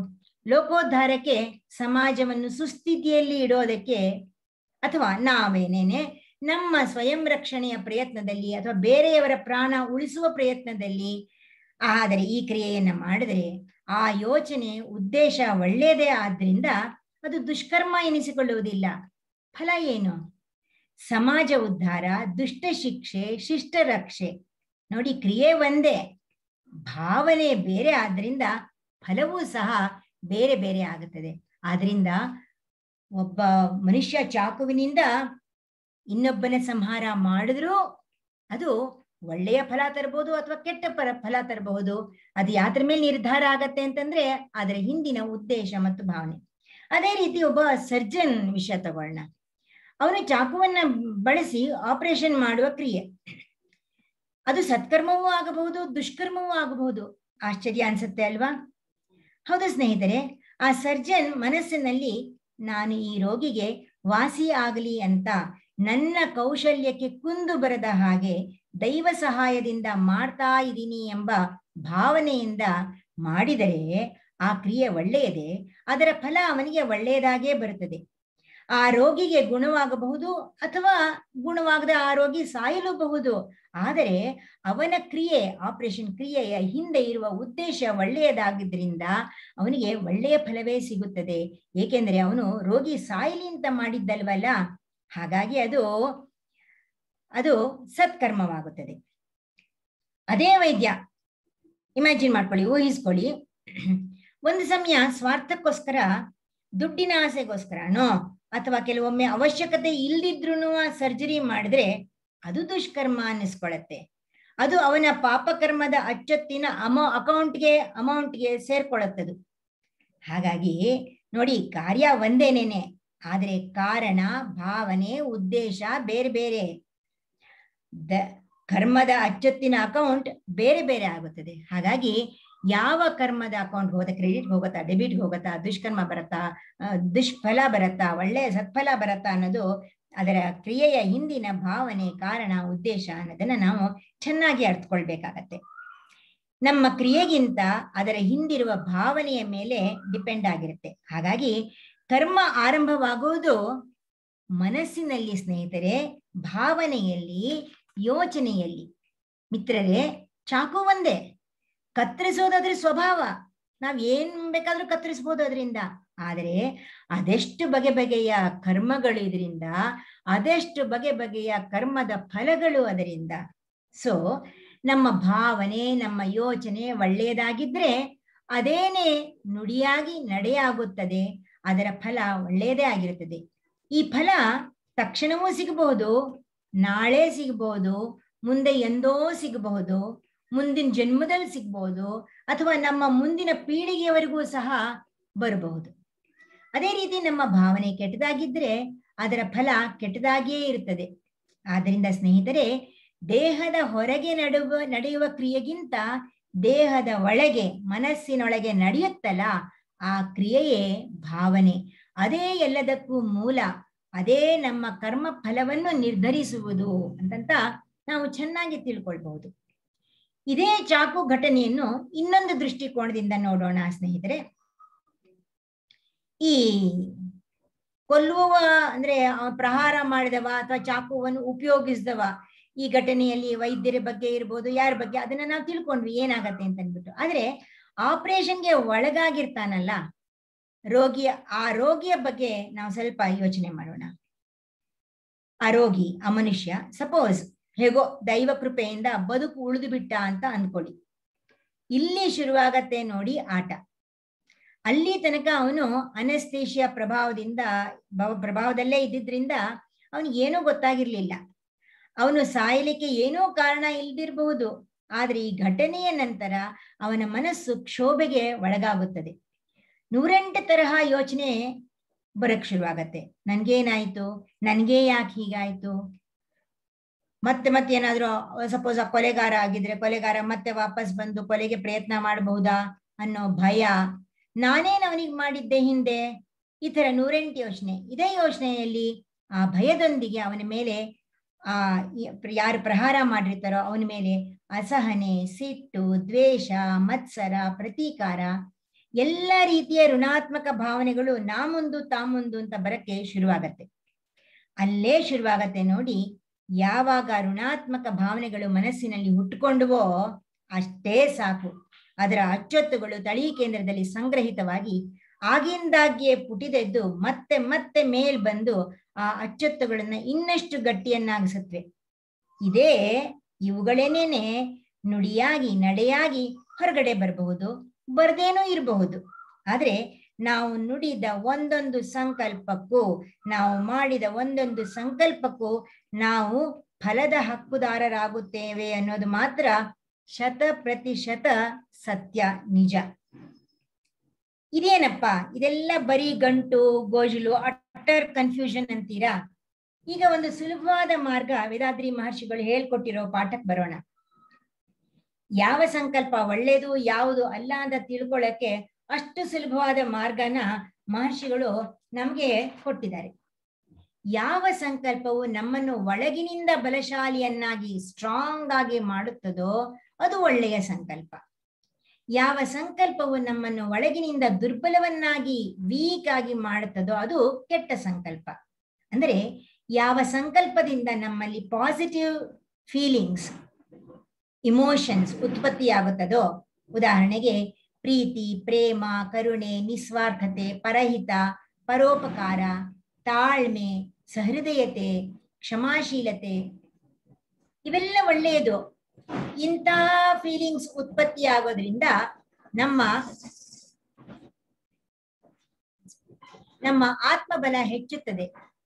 ಲೋಕೋದ್ಧಾರಕ್ಕೆ ಸಮಾಜವನ್ನು ಸುಸ್ಥಿತಿಯಲ್ಲಿ ಇಡೋದಕ್ಕೆ ಅಥವಾ ನಾವೇನೇನೆ ನಮ್ಮ ಸ್ವಯಂ ರಕ್ಷಣೆಯ ಪ್ರಯತ್ನದಲ್ಲಿ ಅಥವಾ ಬೇರೆಯವರ ಪ್ರಾಣ ಉಳಿಸುವ ಪ್ರಯತ್ನದಲ್ಲಿ ಆದರೆ ಈ ಕ್ರಿಯೆಯನ್ನ ಮಾಡಿದರೆ ಆ ಯೋಚನೆ ಉದ್ದೇಶ ಒಳ್ಳೆಯದೇ ಆದ್ರಿಂದ ಅದು ದುಷ್ಕರ್ಮ ಎನಿಸಿಕೊಳ್ಳುವುದಿಲ್ಲ ಫಲ ಏನು ಸಮಾಜ ಉದ್ಧಾರ ದುಷ್ಟ ಶಿಕ್ಷೆ ಶಿಷ್ಟ ರಕ್ಷೆ ನೋಡಿ ಕ್ರಿಯೆ ಒಂದೇ ಭಾವನೆ ಬೇರೆ ಆದ್ರಿಂದ ಫಲವೂ ಸಹ ಬೇರೆ ಬೇರೆ ಆಗುತ್ತದೆ ಆದ್ರಿಂದ ಒಬ್ಬ ಮನುಷ್ಯ ಚಾಕುವಿನಿಂದ ಇನ್ನೊಬ್ಬನ ಸಂಹಾರ ಮಾಡಿದ್ರೂ ಅದು ಒಳ್ಳೆಯ ಫಲ ತರಬಹುದು ಅಥವಾ ಕೆಟ್ಟ ಪರ ಫಲ ತರಬಹುದು ಅದು ಯಾತ್ರ ಮೇಲೆ ನಿರ್ಧಾರ ಆಗತ್ತೆ ಅಂತಂದ್ರೆ ಅದರ ಹಿಂದಿನ ಉದ್ದೇಶ ಮತ್ತು ಭಾವನೆ ಅದೇ ರೀತಿ ಒಬ್ಬ ಸರ್ಜನ್ ವಿಷಯ ತಗೊಳ್ಳೋಣ ಅವನು ಚಾಕುವನ್ನ ಬಳಸಿ ಆಪರೇಷನ್ ಮಾಡುವ ಕ್ರಿಯೆ ಅದು ಸತ್ಕರ್ಮವೂ ಆಗಬಹುದು ದುಷ್ಕರ್ಮವೂ ಆಗಬಹುದು ಆಶ್ಚರ್ಯ ಅನ್ಸುತ್ತೆ ಅಲ್ವಾ ಹೌದು ಸ್ನೇಹಿತರೆ ಆ ಸರ್ಜನ್ ಮನಸ್ಸಿನಲ್ಲಿ ನಾನು ಈ ರೋಗಿಗೆ ವಾಸಿ ಆಗಲಿ ಅಂತ ನನ್ನ ಕೌಶಲ್ಯಕ್ಕೆ ಕುಂದು ಬರದ ಹಾಗೆ ದೈವ ಸಹಾಯದಿಂದ ಮಾಡ್ತಾ ಇದ್ದೀನಿ ಎಂಬ ಭಾವನೆಯಿಂದ ಮಾಡಿದರೆ ಆ ಕ್ರಿಯೆ ಒಳ್ಳೆಯದೇ ಅದರ ಫಲ ಅವನಿಗೆ ಒಳ್ಳೆಯದಾಗೇ ಬರುತ್ತದೆ ಆ ರೋಗಿಗೆ ಗುಣವಾಗಬಹುದು ಅಥವಾ ಗುಣವಾಗದ ಆ ರೋಗಿ ಸಾಯಲೂಬಹುದು ಆದರೆ ಅವನ ಕ್ರಿಯೆ ಆಪರೇಷನ್ ಕ್ರಿಯೆಯ ಹಿಂದೆ ಇರುವ ಉದ್ದೇಶ ಒಳ್ಳೆಯದಾಗಿದ್ರಿಂದ ಅವನಿಗೆ ಒಳ್ಳೆಯ ಫಲವೇ ಸಿಗುತ್ತದೆ ಏಕೆಂದರೆ ಅವನು ರೋಗಿ ಸಾಯಲಿ ಅಂತ ಮಾಡಿದ್ದಲ್ವಲ್ಲ ಹಾಗಾಗಿ ಅದು ಅದು ಸತ್ಕರ್ಮವಾಗುತ್ತದೆ ಅದೇ ವೈದ್ಯ ಇಮ್ಯಾಜಿನ್ ಮಾಡ್ಕೊಳ್ಳಿ ಊಹಿಸ್ಕೊಳ್ಳಿ ಒಂದು ಸಮಯ ಸ್ವಾರ್ಥಕ್ಕೋಸ್ಕರ ದುಡ್ಡಿನ ಆಸೆಗೋಸ್ಕರನೋ ಅಥವಾ ಕೆಲವೊಮ್ಮೆ ಅವಶ್ಯಕತೆ ಇಲ್ದಿದ್ರು ಸರ್ಜರಿ ಮಾಡಿದ್ರೆ ಅದು ದುಷ್ಕರ್ಮ ಅನ್ನಿಸ್ಕೊಳತ್ತೆ ಅದು ಅವನ ಪಾಪಕರ್ಮದ ಅಚ್ಚೊತ್ತಿನ ಅಮೌ ಅಕೌಂಟ್ಗೆ ಅಮೌಂಟ್ಗೆ ಸೇರ್ಕೊಳ್ಳುತ್ತದು ಹಾಗಾಗಿ ನೋಡಿ ಕಾರ್ಯ ಒಂದೇನೇನೆ ಆದ್ರೆ ಕಾರಣ ಭಾವನೆ ಉದ್ದೇಶ ಬೇರೆ ಬೇರೆ ದ ಕರ್ಮದ ಅಚ್ಚೊತ್ತಿನ ಅಕೌಂಟ್ ಬೇರೆ ಬೇರೆ ಆಗುತ್ತದೆ ಹಾಗಾಗಿ ಯಾವ ಕರ್ಮದ ಅಕೌಂಟ್ ಹೋದ ಕ್ರೆಡಿಟ್ ಹೋಗುತ್ತಾ ಡೆಬಿಟ್ ಹೋಗುತ್ತಾ ದುಷ್ಕರ್ಮ ಬರುತ್ತಾ ದುಷ್ಫಲ ಬರುತ್ತಾ ಒಳ್ಳೆಯ ಸತ್ಫಲ ಬರುತ್ತಾ ಅನ್ನೋದು ಅದರ ಕ್ರಿಯೆಯ ಹಿಂದಿನ ಭಾವನೆ ಕಾರಣ ಉದ್ದೇಶ ಅನ್ನೋದನ್ನ ನಾವು ಚೆನ್ನಾಗಿ ಅರ್ಥಕೊಳ್ಬೇಕಾಗತ್ತೆ ನಮ್ಮ ಕ್ರಿಯೆಗಿಂತ ಅದರ ಹಿಂದಿರುವ ಭಾವನೆಯ ಮೇಲೆ ಡಿಪೆಂಡ್ ಆಗಿರುತ್ತೆ ಹಾಗಾಗಿ ಕರ್ಮ ಆರಂಭವಾಗುವುದು ಮನಸ್ಸಿನಲ್ಲಿ ಸ್ನೇಹಿತರೆ ಭಾವನೆಯಲ್ಲಿ ಯೋಚನೆಯಲ್ಲಿ ಮಿತ್ರರೇ ಚಾಕು ಒಂದೇ ಕತ್ತರಿಸೋದಾದ್ರೆ ಸ್ವಭಾವ ನಾವ್ ಏನ್ ಬೇಕಾದ್ರೂ ಕತ್ತರಿಸ್ಬೋದು ಅದರಿಂದ ಆದರೆ ಅದೆಷ್ಟು ಬಗೆ ಬಗೆಯ ಕರ್ಮಗಳು ಇದರಿಂದ ಅದೆಷ್ಟು ಬಗೆ ಬಗೆಯ ಕರ್ಮದ ಫಲಗಳು ಅದರಿಂದ ಸೊ ನಮ್ಮ ಭಾವನೆ ನಮ್ಮ ಯೋಚನೆ ಒಳ್ಳೆಯದಾಗಿದ್ರೆ ಅದೇನೇ ನುಡಿಯಾಗಿ ನಡೆಯಾಗುತ್ತದೆ ಅದರ ಫಲ ಒಳ್ಳೆಯದೇ ಆಗಿರುತ್ತದೆ ಈ ಫಲ ತಕ್ಷಣವೂ ಸಿಗಬಹುದು ನಾಳೆ ಸಿಗಬಹುದು ಮುಂದೆ ಎಂದೋ ಸಿಗಬಹುದು ಮುಂದಿನ ಜನ್ಮದಲ್ಲಿ ಸಿಗ್ಬಹುದು ಅಥವಾ ನಮ್ಮ ಮುಂದಿನ ಪೀಳಿಗೆಯವರೆಗೂ ಸಹ ಬರಬಹುದು ಅದೇ ರೀತಿ ನಮ್ಮ ಭಾವನೆ ಕೆಟ್ಟದಾಗಿದ್ರೆ ಅದರ ಫಲ ಕೆಟ್ಟದಾಗಿಯೇ ಇರುತ್ತದೆ ಆದ್ದರಿಂದ ಸ್ನೇಹಿತರೆ ದೇಹದ ಹೊರಗೆ ನಡುವ ನಡೆಯುವ ಕ್ರಿಯೆಗಿಂತ ದೇಹದ ಒಳಗೆ ಮನಸ್ಸಿನೊಳಗೆ ನಡೆಯುತ್ತಲ್ಲ ಆ ಕ್ರಿಯೆಯೇ ಭಾವನೆ ಅದೇ ಎಲ್ಲದಕ್ಕೂ ಮೂಲ ಅದೇ ನಮ್ಮ ಕರ್ಮ ಫಲವನ್ನು ನಿರ್ಧರಿಸುವುದು ಅಂತಂತ ನಾವು ಚೆನ್ನಾಗಿ ತಿಳ್ಕೊಳ್ಬಹುದು ಇದೇ ಚಾಕು ಘಟನೆಯನ್ನು ಇನ್ನೊಂದು ದೃಷ್ಟಿಕೋನದಿಂದ ನೋಡೋಣ ಸ್ನೇಹಿತರೆ ಈ ಕೊಲ್ಲುವ ಅಂದ್ರೆ ಪ್ರಹಾರ ಮಾಡಿದವ ಅಥವಾ ಚಾಕುವನ್ನು ಉಪಯೋಗಿಸಿದವ ಈ ಘಟನೆಯಲ್ಲಿ ವೈದ್ಯರ ಬಗ್ಗೆ ಇರ್ಬೋದು ಯಾರ ಬಗ್ಗೆ ಅದನ್ನ ನಾವು ತಿಳ್ಕೊಂಡ್ವಿ ಏನಾಗತ್ತೆ ಅಂತ ಅಂದ್ಬಿಟ್ಟು ಆದ್ರೆ ಆಪರೇಷನ್ಗೆ ಒಳಗಾಗಿರ್ತಾನಲ್ಲ ರೋಗಿಯ ಆ ರೋಗಿಯ ಬಗ್ಗೆ ನಾವು ಸ್ವಲ್ಪ ಯೋಚನೆ ಮಾಡೋಣ ಆ ರೋಗಿ ಆ ಮನುಷ್ಯ ಸಪೋಸ್ ಹೇಗೋ ದೈವ ಕೃಪೆಯಿಂದ ಬದುಕು ಉಳಿದು ಬಿಟ್ಟ ಅಂತ ಅನ್ಕೊಳ್ಳಿ ಇಲ್ಲಿ ಶುರುವಾಗತ್ತೆ ನೋಡಿ ಆಟ ಅಲ್ಲಿ ತನಕ ಅವನು ಅನಸ್ತೇಶಿಯ ಪ್ರಭಾವದಿಂದ ಪ್ರಭಾವದಲ್ಲೇ ಇದ್ದಿದ್ರಿಂದ ಅವನಿಗೆ ಏನೂ ಗೊತ್ತಾಗಿರ್ಲಿಲ್ಲ ಅವನು ಸಾಯಲಿಕ್ಕೆ ಏನೋ ಕಾರಣ ಇಲ್ದಿರಬಹುದು ಆದ್ರೆ ಈ ಘಟನೆಯ ನಂತರ ಅವನ ಮನಸ್ಸು ಕ್ಷೋಭೆಗೆ ಒಳಗಾಗುತ್ತದೆ ನೂರೆಂಟು ತರಹ ಯೋಚನೆ ಬರಕ್ ಶುರುವಾಗತ್ತೆ ನನ್ಗೇನಾಯ್ತು ನನ್ಗೆ ಯಾಕೆ ಹೀಗಾಯ್ತು ಮತ್ತೆ ಮತ್ತೆ ಏನಾದ್ರು ಸಪೋಸ್ ಆ ಕೊಲೆಗಾರ ಆಗಿದ್ರೆ ಕೊಲೆಗಾರ ಮತ್ತೆ ವಾಪಸ್ ಬಂದು ಕೊಲೆಗೆ ಪ್ರಯತ್ನ ಮಾಡಬಹುದಾ ಅನ್ನೋ ಭಯ ನಾನೇನ್ ಅವನಿಗೆ ಮಾಡಿದ್ದೆ ಹಿಂದೆ ಈ ತರ ನೂರೆಂಟು ಯೋಚನೆ ಇದೇ ಯೋಚನೆಯಲ್ಲಿ ಆ ಭಯದೊಂದಿಗೆ ಅವನ ಮೇಲೆ ಆ ಯಾರು ಪ್ರಹಾರ ಮಾಡಿರ್ತಾರೋ ಅವನ ಮೇಲೆ ಅಸಹನೆ ಸಿಟ್ಟು ದ್ವೇಷ ಮತ್ಸರ ಪ್ರತೀಕಾರ ಎಲ್ಲ ರೀತಿಯ ಋಣಾತ್ಮಕ ಭಾವನೆಗಳು ನಾ ಮುಂದು ತಾ ಮುಂದು ಅಂತ ಬರಕ್ಕೆ ಶುರುವಾಗತ್ತೆ ಅಲ್ಲೇ ಶುರುವಾಗತ್ತೆ ನೋಡಿ ಯಾವಾಗ ಋಣಾತ್ಮಕ ಭಾವನೆಗಳು ಮನಸ್ಸಿನಲ್ಲಿ ಹುಟ್ಟುಕೊಂಡುವೋ ಅಷ್ಟೇ ಸಾಕು ಅದರ ಅಚ್ಚೊತ್ತುಗಳು ತಳಿ ಕೇಂದ್ರದಲ್ಲಿ ಸಂಗ್ರಹಿತವಾಗಿ ಆಗಿಂದಾಗ್ಗೆ ಪುಟಿದೆದ್ದು ಮತ್ತೆ ಮತ್ತೆ ಮೇಲ್ ಬಂದು ಆ ಅಚ್ಚೊತ್ತುಗಳನ್ನ ಇನ್ನಷ್ಟು ಗಟ್ಟಿಯನ್ನಾಗಿಸುತ್ತವೆ ಇದೇ ಇವುಗಳೇನೇನೆ ನುಡಿಯಾಗಿ ನಡೆಯಾಗಿ ಹೊರಗಡೆ ಬರಬಹುದು ಬರ್ದೇನೂ ಇರಬಹುದು ಆದ್ರೆ ನಾವು ನುಡಿದ ಒಂದೊಂದು ಸಂಕಲ್ಪಕ್ಕೂ ನಾವು ಮಾಡಿದ ಒಂದೊಂದು ಸಂಕಲ್ಪಕ್ಕೂ ನಾವು ಫಲದ ಹಕ್ಕುದಾರರಾಗುತ್ತೇವೆ ಅನ್ನೋದು ಮಾತ್ರ ಶತ ಪ್ರತಿಶತ ಸತ್ಯ ನಿಜ ಇದೇನಪ್ಪ ಇದೆಲ್ಲ ಬರೀ ಗಂಟು ಗೋಜಲು ಅಟರ್ ಕನ್ಫ್ಯೂಷನ್ ಅಂತೀರಾ ಈಗ ಒಂದು ಸುಲಭವಾದ ಮಾರ್ಗ ವೇದಾದ್ರಿ ಮಹರ್ಷಿಗಳು ಹೇಳ್ಕೊಟ್ಟಿರೋ ಪಾಠಕ್ಕೆ ಬರೋಣ ಯಾವ ಸಂಕಲ್ಪ ಒಳ್ಳೇದು ಯಾವುದು ಅಲ್ಲ ಅಂತ ತಿಳ್ಕೊಳ್ಳಕ್ಕೆ ಅಷ್ಟು ಸುಲಭವಾದ ಮಾರ್ಗನ ಮಹರ್ಷಿಗಳು ನಮ್ಗೆ ಕೊಟ್ಟಿದ್ದಾರೆ ಯಾವ ಸಂಕಲ್ಪವು ನಮ್ಮನ್ನು ಒಳಗಿನಿಂದ ಬಲಶಾಲಿಯನ್ನಾಗಿ ಸ್ಟ್ರಾಂಗ್ ಆಗಿ ಮಾಡುತ್ತದೋ ಅದು ಒಳ್ಳೆಯ ಸಂಕಲ್ಪ ಯಾವ ಸಂಕಲ್ಪವು ನಮ್ಮನ್ನು ಒಳಗಿನಿಂದ ದುರ್ಬಲವನ್ನಾಗಿ ವೀಕ್ ಆಗಿ ಮಾಡುತ್ತದೋ ಅದು ಕೆಟ್ಟ ಸಂಕಲ್ಪ ಅಂದ್ರೆ ಯಾವ ಸಂಕಲ್ಪದಿಂದ ನಮ್ಮಲ್ಲಿ ಪಾಸಿಟಿವ್ ಫೀಲಿಂಗ್ಸ್ ಇಮೋಷನ್ಸ್ ಉತ್ಪತ್ತಿಯಾಗುತ್ತದೋ ಉದಾಹರಣೆಗೆ ಪ್ರೀತಿ ಪ್ರೇಮ ಕರುಣೆ ನಿಸ್ವಾರ್ಥತೆ ಪರಹಿತ ಪರೋಪಕಾರ ತಾಳ್ಮೆ ಸಹೃದಯತೆ ಕ್ಷಮಾಶೀಲತೆ ಇವೆಲ್ಲ ಒಳ್ಳೆಯದು ಇಂಥ ಫೀಲಿಂಗ್ಸ್ ಉತ್ಪತ್ತಿ ಆಗೋದ್ರಿಂದ ನಮ್ಮ ನಮ್ಮ ಆತ್ಮಬಲ ಹೆಚ್ಚುತ್ತದೆ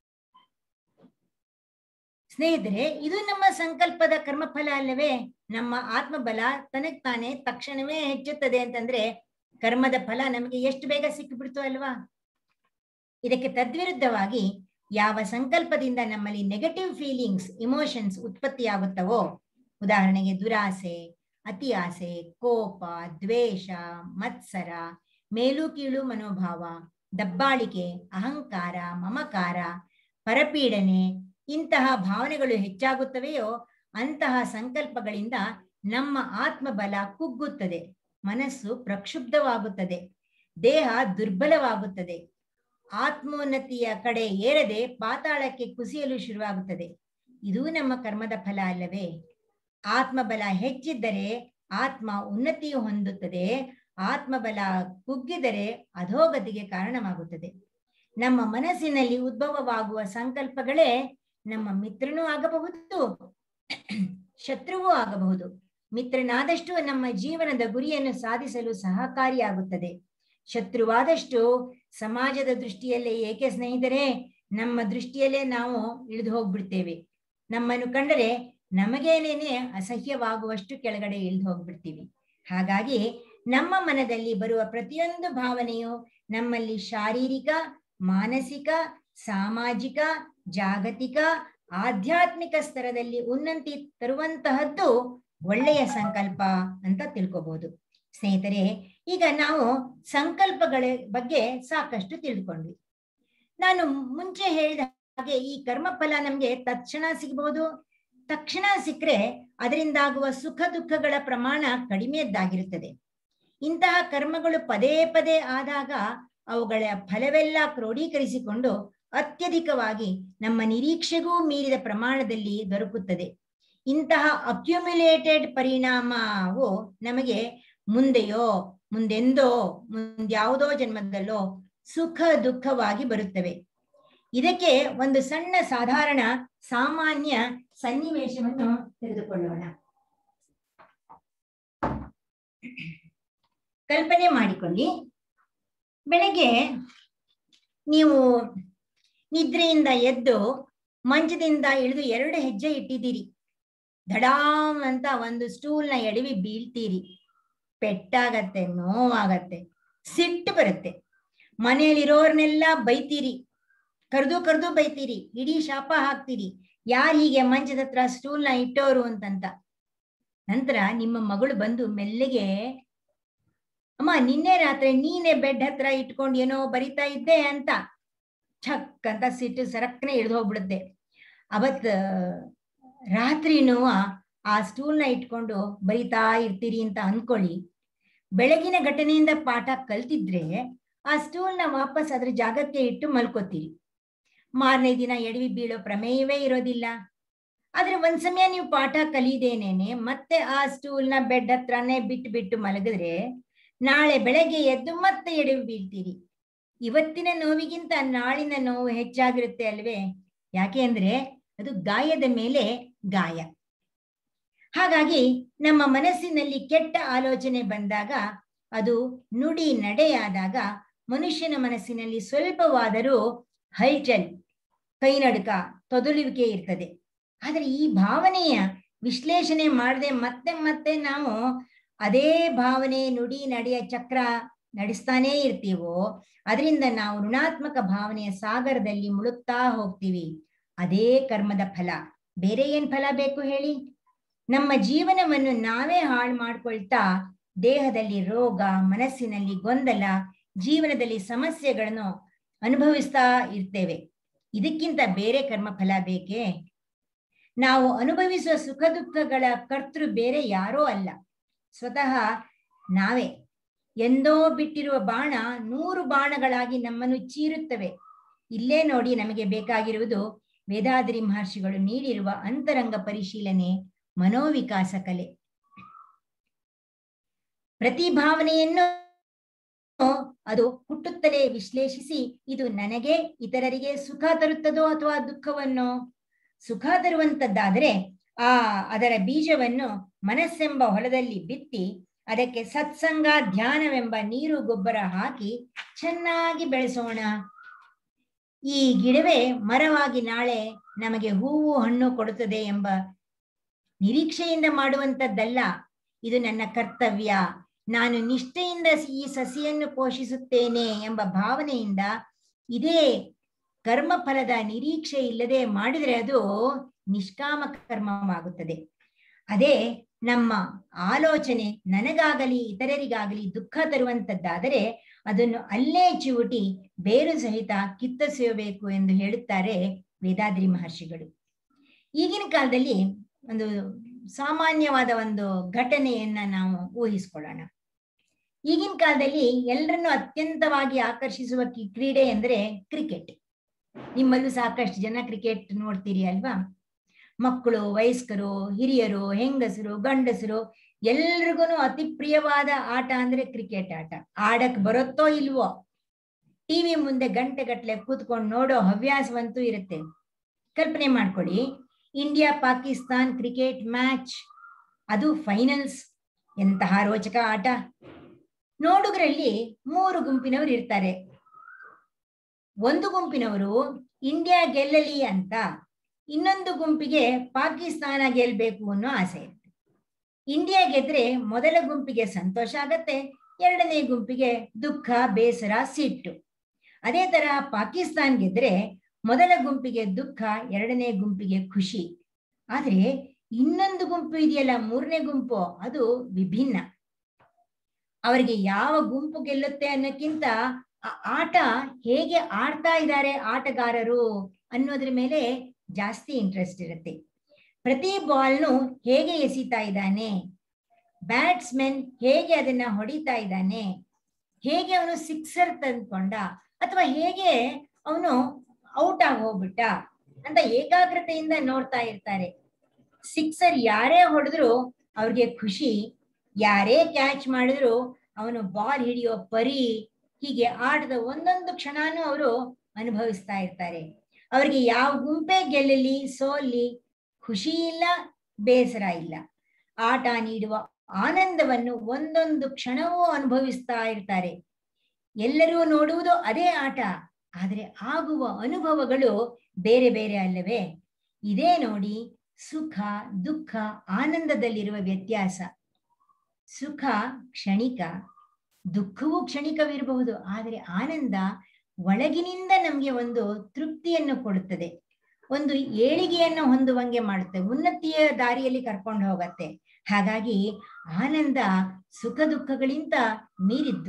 ಸ್ನೇಹಿತರೆ ಇದು ನಮ್ಮ ಸಂಕಲ್ಪದ ಕರ್ಮಫಲ ಅಲ್ಲವೇ ನಮ್ಮ ಆತ್ಮಬಲ ತನಗ್ ತಾನೇ ತಕ್ಷಣವೇ ಹೆಚ್ಚುತ್ತದೆ ಅಂತಂದ್ರೆ ಕರ್ಮದ ಫಲ ನಮಗೆ ಎಷ್ಟು ಬೇಗ ಸಿಕ್ಕಿಬಿಡ್ತು ಅಲ್ವಾ ಇದಕ್ಕೆ ತದ್ವಿರುದ್ಧವಾಗಿ ಯಾವ ಸಂಕಲ್ಪದಿಂದ ನಮ್ಮಲ್ಲಿ ನೆಗೆಟಿವ್ ಫೀಲಿಂಗ್ಸ್ ಇಮೋಷನ್ಸ್ ಉತ್ಪತ್ತಿಯಾಗುತ್ತವೋ ಉದಾಹರಣೆಗೆ ದುರಾಸೆ ಅತಿ ಆಸೆ ಕೋಪ ದ್ವೇಷ ಮತ್ಸರ ಮೇಲು ಕೀಳು ಮನೋಭಾವ ದಬ್ಬಾಳಿಕೆ ಅಹಂಕಾರ ಮಮಕಾರ ಪರಪೀಡನೆ ಇಂತಹ ಭಾವನೆಗಳು ಹೆಚ್ಚಾಗುತ್ತವೆಯೋ ಅಂತಹ ಸಂಕಲ್ಪಗಳಿಂದ ನಮ್ಮ ಆತ್ಮಬಲ ಕುಗ್ಗುತ್ತದೆ ಮನಸ್ಸು ಪ್ರಕ್ಷುಬ್ಧವಾಗುತ್ತದೆ ದೇಹ ದುರ್ಬಲವಾಗುತ್ತದೆ ಆತ್ಮೋನ್ನತಿಯ ಕಡೆ ಏರದೆ ಪಾತಾಳಕ್ಕೆ ಕುಸಿಯಲು ಶುರುವಾಗುತ್ತದೆ ಇದು ನಮ್ಮ ಕರ್ಮದ ಫಲ ಅಲ್ಲವೇ ಆತ್ಮಬಲ ಹೆಚ್ಚಿದ್ದರೆ ಆತ್ಮ ಉನ್ನತಿ ಹೊಂದುತ್ತದೆ ಆತ್ಮಬಲ ಕುಗ್ಗಿದರೆ ಅಧೋಗತಿಗೆ ಕಾರಣವಾಗುತ್ತದೆ ನಮ್ಮ ಮನಸ್ಸಿನಲ್ಲಿ ಉದ್ಭವವಾಗುವ ಸಂಕಲ್ಪಗಳೇ ನಮ್ಮ ಮಿತ್ರನೂ ಆಗಬಹುದು ಶತ್ರುವೂ ಆಗಬಹುದು ಮಿತ್ರನಾದಷ್ಟು ನಮ್ಮ ಜೀವನದ ಗುರಿಯನ್ನು ಸಾಧಿಸಲು ಸಹಕಾರಿಯಾಗುತ್ತದೆ ಶತ್ರುವಾದಷ್ಟು ಸಮಾಜದ ದೃಷ್ಟಿಯಲ್ಲೇ ಏಕೆ ಸ್ನೇಹಿತರೆ ನಮ್ಮ ದೃಷ್ಟಿಯಲ್ಲೇ ನಾವು ಇಳಿದು ಹೋಗ್ಬಿಡ್ತೇವೆ ನಮ್ಮನ್ನು ಕಂಡರೆ ನಮಗೇನೇನೆ ಅಸಹ್ಯವಾಗುವಷ್ಟು ಕೆಳಗಡೆ ಇಳಿದು ಹೋಗ್ಬಿಡ್ತೀವಿ ಹಾಗಾಗಿ ನಮ್ಮ ಮನದಲ್ಲಿ ಬರುವ ಪ್ರತಿಯೊಂದು ಭಾವನೆಯು ನಮ್ಮಲ್ಲಿ ಶಾರೀರಿಕ ಮಾನಸಿಕ ಸಾಮಾಜಿಕ ಜಾಗತಿಕ ಆಧ್ಯಾತ್ಮಿಕ ಸ್ತರದಲ್ಲಿ ಉನ್ನತಿ ತರುವಂತಹದ್ದು ಒಳ್ಳೆಯ ಸಂಕಲ್ಪ ಅಂತ ತಿಳ್ಕೊಬಹುದು ಸ್ನೇಹಿತರೆ ಈಗ ನಾವು ಸಂಕಲ್ಪಗಳ ಬಗ್ಗೆ ಸಾಕಷ್ಟು ತಿಳಿದುಕೊಂಡ್ವಿ ನಾನು ಮುಂಚೆ ಹೇಳಿದ ಹಾಗೆ ಈ ಕರ್ಮಫಲ ನಮ್ಗೆ ತಕ್ಷಣ ಸಿಗಬಹುದು ತಕ್ಷಣ ಸಿಕ್ಕರೆ ಅದರಿಂದಾಗುವ ಸುಖ ದುಃಖಗಳ ಪ್ರಮಾಣ ಕಡಿಮೆಯದ್ದಾಗಿರುತ್ತದೆ ಇಂತಹ ಕರ್ಮಗಳು ಪದೇ ಪದೇ ಆದಾಗ ಅವುಗಳ ಫಲವೆಲ್ಲ ಕ್ರೋಢೀಕರಿಸಿಕೊಂಡು ಅತ್ಯಧಿಕವಾಗಿ ನಮ್ಮ ನಿರೀಕ್ಷೆಗೂ ಮೀರಿದ ಪ್ರಮಾಣದಲ್ಲಿ ದೊರಕುತ್ತದೆ ಇಂತಹ ಅಕ್ಯುಮ್ಯುಲೇಟೆಡ್ ಪರಿಣಾಮವು ನಮಗೆ ಮುಂದೆಯೋ ಮುಂದೆಂದೋ ಮುಂದ್ಯಾವುದೋ ಜನ್ಮದಲ್ಲೋ ಸುಖ ದುಃಖವಾಗಿ ಬರುತ್ತವೆ ಇದಕ್ಕೆ ಒಂದು ಸಣ್ಣ ಸಾಧಾರಣ ಸಾಮಾನ್ಯ ಸನ್ನಿವೇಶವನ್ನು ತೆಗೆದುಕೊಳ್ಳೋಣ ಕಲ್ಪನೆ ಮಾಡಿಕೊಳ್ಳಿ ಬೆಳಗ್ಗೆ ನೀವು ನಿದ್ರೆಯಿಂದ ಎದ್ದು ಮಂಚದಿಂದ ಇಳಿದು ಎರಡು ಹೆಜ್ಜೆ ಇಟ್ಟಿದ್ದೀರಿ ಧಡಾಮ್ ಅಂತ ಒಂದು ಸ್ಟೂಲ್ನ ಎಡವಿ ಬೀಳ್ತೀರಿ ಪೆಟ್ಟಾಗತ್ತೆ ನೋವಾಗತ್ತೆ ಸಿಟ್ಟು ಬರುತ್ತೆ ಮನೆಯಲ್ಲಿರೋರ್ನೆಲ್ಲ ಬೈತೀರಿ ಕರೆದು ಕರೆದು ಬೈತೀರಿ ಇಡೀ ಶಾಪ ಹಾಕ್ತೀರಿ ಯಾರು ಹೀಗೆ ಮಂಚದ ಹತ್ರ ಸ್ಟೂಲ್ನ ಇಟ್ಟೋರು ಅಂತಂತ ನಂತರ ನಿಮ್ಮ ಮಗಳು ಬಂದು ಮೆಲ್ಲಿಗೆ ಅಮ್ಮ ನಿನ್ನೆ ರಾತ್ರಿ ನೀನೇ ಬೆಡ್ ಹತ್ರ ಇಟ್ಕೊಂಡು ಏನೋ ಬರಿತಾ ಇದ್ದೆ ಅಂತ ಛಕ್ ಅಂತ ಸಿಟ್ಟು ಸರಕ್ಕನೆ ಇಳಿದು ಹೋಗ್ಬಿಡುತ್ತೆ ಅವತ್ ರಾತ್ರಿನೂ ಆ ಸ್ಟೂಲ್ನ ಇಟ್ಕೊಂಡು ಬರಿತಾ ಇರ್ತೀರಿ ಅಂತ ಅನ್ಕೊಳ್ಳಿ ಬೆಳಗಿನ ಘಟನೆಯಿಂದ ಪಾಠ ಕಲ್ತಿದ್ರೆ ಆ ಸ್ಟೂಲ್ನ ವಾಪಸ್ ಅದ್ರ ಜಾಗಕ್ಕೆ ಇಟ್ಟು ಮಲ್ಕೋತೀರಿ ಮಾರನೇ ದಿನ ಎಡವಿ ಬೀಳೋ ಪ್ರಮೇಯವೇ ಇರೋದಿಲ್ಲ ಆದ್ರೆ ಒಂದ್ ಸಮಯ ನೀವು ಪಾಠ ಕಲಿದೇನೇನೆ ಮತ್ತೆ ಆ ಸ್ಟೂಲ್ನ ಬೆಡ್ ಹತ್ರನೇ ಬಿಟ್ಟು ಬಿಟ್ಟು ಮಲಗಿದ್ರೆ ನಾಳೆ ಬೆಳಗ್ಗೆ ಎದ್ದು ಮತ್ತೆ ಎಡವಿ ಬೀಳ್ತೀರಿ ಇವತ್ತಿನ ನೋವಿಗಿಂತ ನಾಳಿನ ನೋವು ಹೆಚ್ಚಾಗಿರುತ್ತೆ ಅಲ್ವೇ ಯಾಕೆ ಅಂದ್ರೆ ಅದು ಗಾಯದ ಮೇಲೆ ಗಾಯ ಹಾಗಾಗಿ ನಮ್ಮ ಮನಸ್ಸಿನಲ್ಲಿ ಕೆಟ್ಟ ಆಲೋಚನೆ ಬಂದಾಗ ಅದು ನುಡಿ ನಡೆಯಾದಾಗ ಮನುಷ್ಯನ ಮನಸ್ಸಿನಲ್ಲಿ ಸ್ವಲ್ಪವಾದರೂ ಹಲ್ಚಲ್ ಕೈನಡುಕ ತೊದಲುವಿಕೆ ಇರ್ತದೆ ಆದರೆ ಈ ಭಾವನೆಯ ವಿಶ್ಲೇಷಣೆ ಮಾಡದೆ ಮತ್ತೆ ಮತ್ತೆ ನಾವು ಅದೇ ಭಾವನೆ ನುಡಿ ನಡೆಯ ಚಕ್ರ ನಡೆಸ್ತಾನೇ ಇರ್ತೀವೋ ಅದರಿಂದ ನಾವು ಋಣಾತ್ಮಕ ಭಾವನೆಯ ಸಾಗರದಲ್ಲಿ ಮುಳುಗ್ತಾ ಹೋಗ್ತೀವಿ ಅದೇ ಕರ್ಮದ ಫಲ ಬೇರೆ ಏನ್ ಫಲ ಬೇಕು ಹೇಳಿ ನಮ್ಮ ಜೀವನವನ್ನು ನಾವೇ ಹಾಳು ಮಾಡ್ಕೊಳ್ತಾ ದೇಹದಲ್ಲಿ ರೋಗ ಮನಸ್ಸಿನಲ್ಲಿ ಗೊಂದಲ ಜೀವನದಲ್ಲಿ ಸಮಸ್ಯೆಗಳನ್ನು ಅನುಭವಿಸ್ತಾ ಇರ್ತೇವೆ ಇದಕ್ಕಿಂತ ಬೇರೆ ಕರ್ಮ ಫಲ ಬೇಕೇ ನಾವು ಅನುಭವಿಸುವ ಸುಖ ದುಃಖಗಳ ಕರ್ತೃ ಬೇರೆ ಯಾರೋ ಅಲ್ಲ ಸ್ವತಃ ನಾವೇ ಎಂದೋ ಬಿಟ್ಟಿರುವ ಬಾಣ ನೂರು ಬಾಣಗಳಾಗಿ ನಮ್ಮನ್ನು ಚೀರುತ್ತವೆ ಇಲ್ಲೇ ನೋಡಿ ನಮಗೆ ಬೇಕಾಗಿರುವುದು ವೇದಾದ್ರಿ ಮಹರ್ಷಿಗಳು ನೀಡಿರುವ ಅಂತರಂಗ ಪರಿಶೀಲನೆ ಮನೋವಿಕಾಸ ಕಲೆ ಪ್ರತಿ ಭಾವನೆಯನ್ನು ಅದು ಹುಟ್ಟುತ್ತಲೇ ವಿಶ್ಲೇಷಿಸಿ ಇದು ನನಗೆ ಇತರರಿಗೆ ಸುಖ ತರುತ್ತದೋ ಅಥವಾ ದುಃಖವನ್ನು ಸುಖ ತರುವಂತದ್ದಾದರೆ ಆ ಅದರ ಬೀಜವನ್ನು ಮನಸ್ಸೆಂಬ ಹೊಲದಲ್ಲಿ ಬಿತ್ತಿ ಅದಕ್ಕೆ ಸತ್ಸಂಗ ಧ್ಯಾನವೆಂಬ ನೀರು ಗೊಬ್ಬರ ಹಾಕಿ ಚೆನ್ನಾಗಿ ಬೆಳೆಸೋಣ ಈ ಗಿಡವೇ ಮರವಾಗಿ ನಾಳೆ ನಮಗೆ ಹೂವು ಹಣ್ಣು ಕೊಡುತ್ತದೆ ಎಂಬ ನಿರೀಕ್ಷೆಯಿಂದ ಮಾಡುವಂತದ್ದಲ್ಲ ಇದು ನನ್ನ ಕರ್ತವ್ಯ ನಾನು ನಿಷ್ಠೆಯಿಂದ ಈ ಸಸಿಯನ್ನು ಪೋಷಿಸುತ್ತೇನೆ ಎಂಬ ಭಾವನೆಯಿಂದ ಇದೇ ಕರ್ಮ ಫಲದ ನಿರೀಕ್ಷೆ ಇಲ್ಲದೆ ಮಾಡಿದರೆ ಅದು ನಿಷ್ಕಾಮ ಕರ್ಮವಾಗುತ್ತದೆ ಅದೇ ನಮ್ಮ ಆಲೋಚನೆ ನನಗಾಗಲಿ ಇತರರಿಗಾಗಲಿ ದುಃಖ ತರುವಂತದ್ದಾದರೆ ಅದನ್ನು ಅಲ್ಲೇ ಚಿವುಟಿ ಬೇರು ಸಹಿತ ಕಿತ್ತೊಸೆಯಬೇಕು ಎಂದು ಹೇಳುತ್ತಾರೆ ವೇದಾದ್ರಿ ಮಹರ್ಷಿಗಳು ಈಗಿನ ಕಾಲದಲ್ಲಿ ಒಂದು ಸಾಮಾನ್ಯವಾದ ಒಂದು ಘಟನೆಯನ್ನ ನಾವು ಊಹಿಸ್ಕೊಳ್ಳೋಣ ಈಗಿನ ಕಾಲದಲ್ಲಿ ಎಲ್ಲರನ್ನು ಅತ್ಯಂತವಾಗಿ ಆಕರ್ಷಿಸುವ ಕಿ- ಕ್ರೀಡೆ ಅಂದ್ರೆ ಕ್ರಿಕೆಟ್ ನಿಮ್ಮಲ್ಲೂ ಸಾಕಷ್ಟು ಜನ ಕ್ರಿಕೆಟ್ ನೋಡ್ತೀರಿ ಅಲ್ವಾ ಮಕ್ಕಳು ವಯಸ್ಕರು ಹಿರಿಯರು ಹೆಂಗಸರು ಗಂಡಸರು ಎಲ್ರಿಗೂ ಅತಿ ಪ್ರಿಯವಾದ ಆಟ ಅಂದ್ರೆ ಕ್ರಿಕೆಟ್ ಆಟ ಆಡಕ್ ಬರುತ್ತೋ ಇಲ್ವೋ ಟಿವಿ ಮುಂದೆ ಗಂಟೆ ಗಟ್ಟಲೆ ಕೂತ್ಕೊಂಡು ನೋಡೋ ಹವ್ಯಾಸವಂತೂ ಇರುತ್ತೆ ಕಲ್ಪನೆ ಮಾಡ್ಕೊಳ್ಳಿ ಇಂಡಿಯಾ ಪಾಕಿಸ್ತಾನ್ ಕ್ರಿಕೆಟ್ ಮ್ಯಾಚ್ ಅದು ಫೈನಲ್ಸ್ ಎಂತಹ ರೋಚಕ ಆಟ ನೋಡುಗರಲ್ಲಿ ಮೂರು ಗುಂಪಿನವರು ಇರ್ತಾರೆ ಒಂದು ಗುಂಪಿನವರು ಇಂಡಿಯಾ ಗೆಲ್ಲಲಿ ಅಂತ ಇನ್ನೊಂದು ಗುಂಪಿಗೆ ಪಾಕಿಸ್ತಾನ ಗೆಲ್ಬೇಕು ಅನ್ನೋ ಆಸೆ ಇರುತ್ತೆ ಇಂಡಿಯಾ ಗೆದ್ರೆ ಮೊದಲ ಗುಂಪಿಗೆ ಸಂತೋಷ ಆಗತ್ತೆ ಎರಡನೇ ಗುಂಪಿಗೆ ದುಃಖ ಬೇಸರ ಸಿಟ್ಟು ಅದೇ ತರ ಪಾಕಿಸ್ತಾನ್ ಗೆದ್ರೆ ಮೊದಲ ಗುಂಪಿಗೆ ದುಃಖ ಎರಡನೇ ಗುಂಪಿಗೆ ಖುಷಿ ಆದ್ರೆ ಇನ್ನೊಂದು ಗುಂಪು ಇದೆಯಲ್ಲ ಮೂರನೇ ಗುಂಪು ಅದು ವಿಭಿನ್ನ ಅವರಿಗೆ ಯಾವ ಗುಂಪು ಗೆಲ್ಲುತ್ತೆ ಅನ್ನೋಕ್ಕಿಂತ ಆ ಆಟ ಹೇಗೆ ಆಡ್ತಾ ಇದ್ದಾರೆ ಆಟಗಾರರು ಅನ್ನೋದ್ರ ಮೇಲೆ ಜಾಸ್ತಿ ಇಂಟ್ರೆಸ್ಟ್ ಇರುತ್ತೆ ಪ್ರತಿ ಬಾಲ್ನು ಹೇಗೆ ಎಸಿತಾ ಇದ್ದಾನೆ ಬ್ಯಾಟ್ಸ್ಮನ್ ಹೇಗೆ ಅದನ್ನ ಹೊಡಿತಾ ಇದ್ದಾನೆ ಹೇಗೆ ಅವನು ಸಿಕ್ಸರ್ ತಂದ್ಕೊಂಡ ಅಥವಾ ಹೇಗೆ ಅವನು ಔಟ್ ಆಗಿ ಹೋಗ್ಬಿಟ್ಟ ಅಂತ ಏಕಾಗ್ರತೆಯಿಂದ ನೋಡ್ತಾ ಇರ್ತಾರೆ ಸಿಕ್ಸರ್ ಯಾರೇ ಹೊಡೆದ್ರು ಅವ್ರಿಗೆ ಖುಷಿ ಯಾರೇ ಕ್ಯಾಚ್ ಮಾಡಿದ್ರು ಅವನು ಬಾಲ್ ಹಿಡಿಯೋ ಪರಿ ಹೀಗೆ ಆಟದ ಒಂದೊಂದು ಕ್ಷಣನೂ ಅವರು ಅನುಭವಿಸ್ತಾ ಇರ್ತಾರೆ ಅವ್ರಿಗೆ ಯಾವ ಗುಂಪೇ ಗೆಲ್ಲಲಿ ಸೋಲ್ಲಿ ಖುಷಿ ಇಲ್ಲ ಬೇಸರ ಇಲ್ಲ ಆಟ ನೀಡುವ ಆನಂದವನ್ನು ಒಂದೊಂದು ಕ್ಷಣವೂ ಅನುಭವಿಸ್ತಾ ಇರ್ತಾರೆ ಎಲ್ಲರೂ ನೋಡುವುದು ಅದೇ ಆಟ ಆದರೆ ಆಗುವ ಅನುಭವಗಳು ಬೇರೆ ಬೇರೆ ಅಲ್ಲವೇ ಇದೇ ನೋಡಿ ಸುಖ ದುಃಖ ಆನಂದದಲ್ಲಿರುವ ವ್ಯತ್ಯಾಸ ಸುಖ ಕ್ಷಣಿಕ ದುಃಖವೂ ಕ್ಷಣಿಕವಿರಬಹುದು ಆದರೆ ಆನಂದ ಒಳಗಿನಿಂದ ನಮಗೆ ಒಂದು ತೃಪ್ತಿಯನ್ನು ಕೊಡುತ್ತದೆ ಒಂದು ಏಳಿಗೆಯನ್ನು ಹೊಂದುವಂಗೆ ಮಾಡುತ್ತೆ ಉನ್ನತಿಯ ದಾರಿಯಲ್ಲಿ ಕರ್ಕೊಂಡು ಹೋಗತ್ತೆ ಹಾಗಾಗಿ ಆನಂದ ಸುಖ ದುಃಖಗಳಿಂದ ಮೀರಿದ್ದು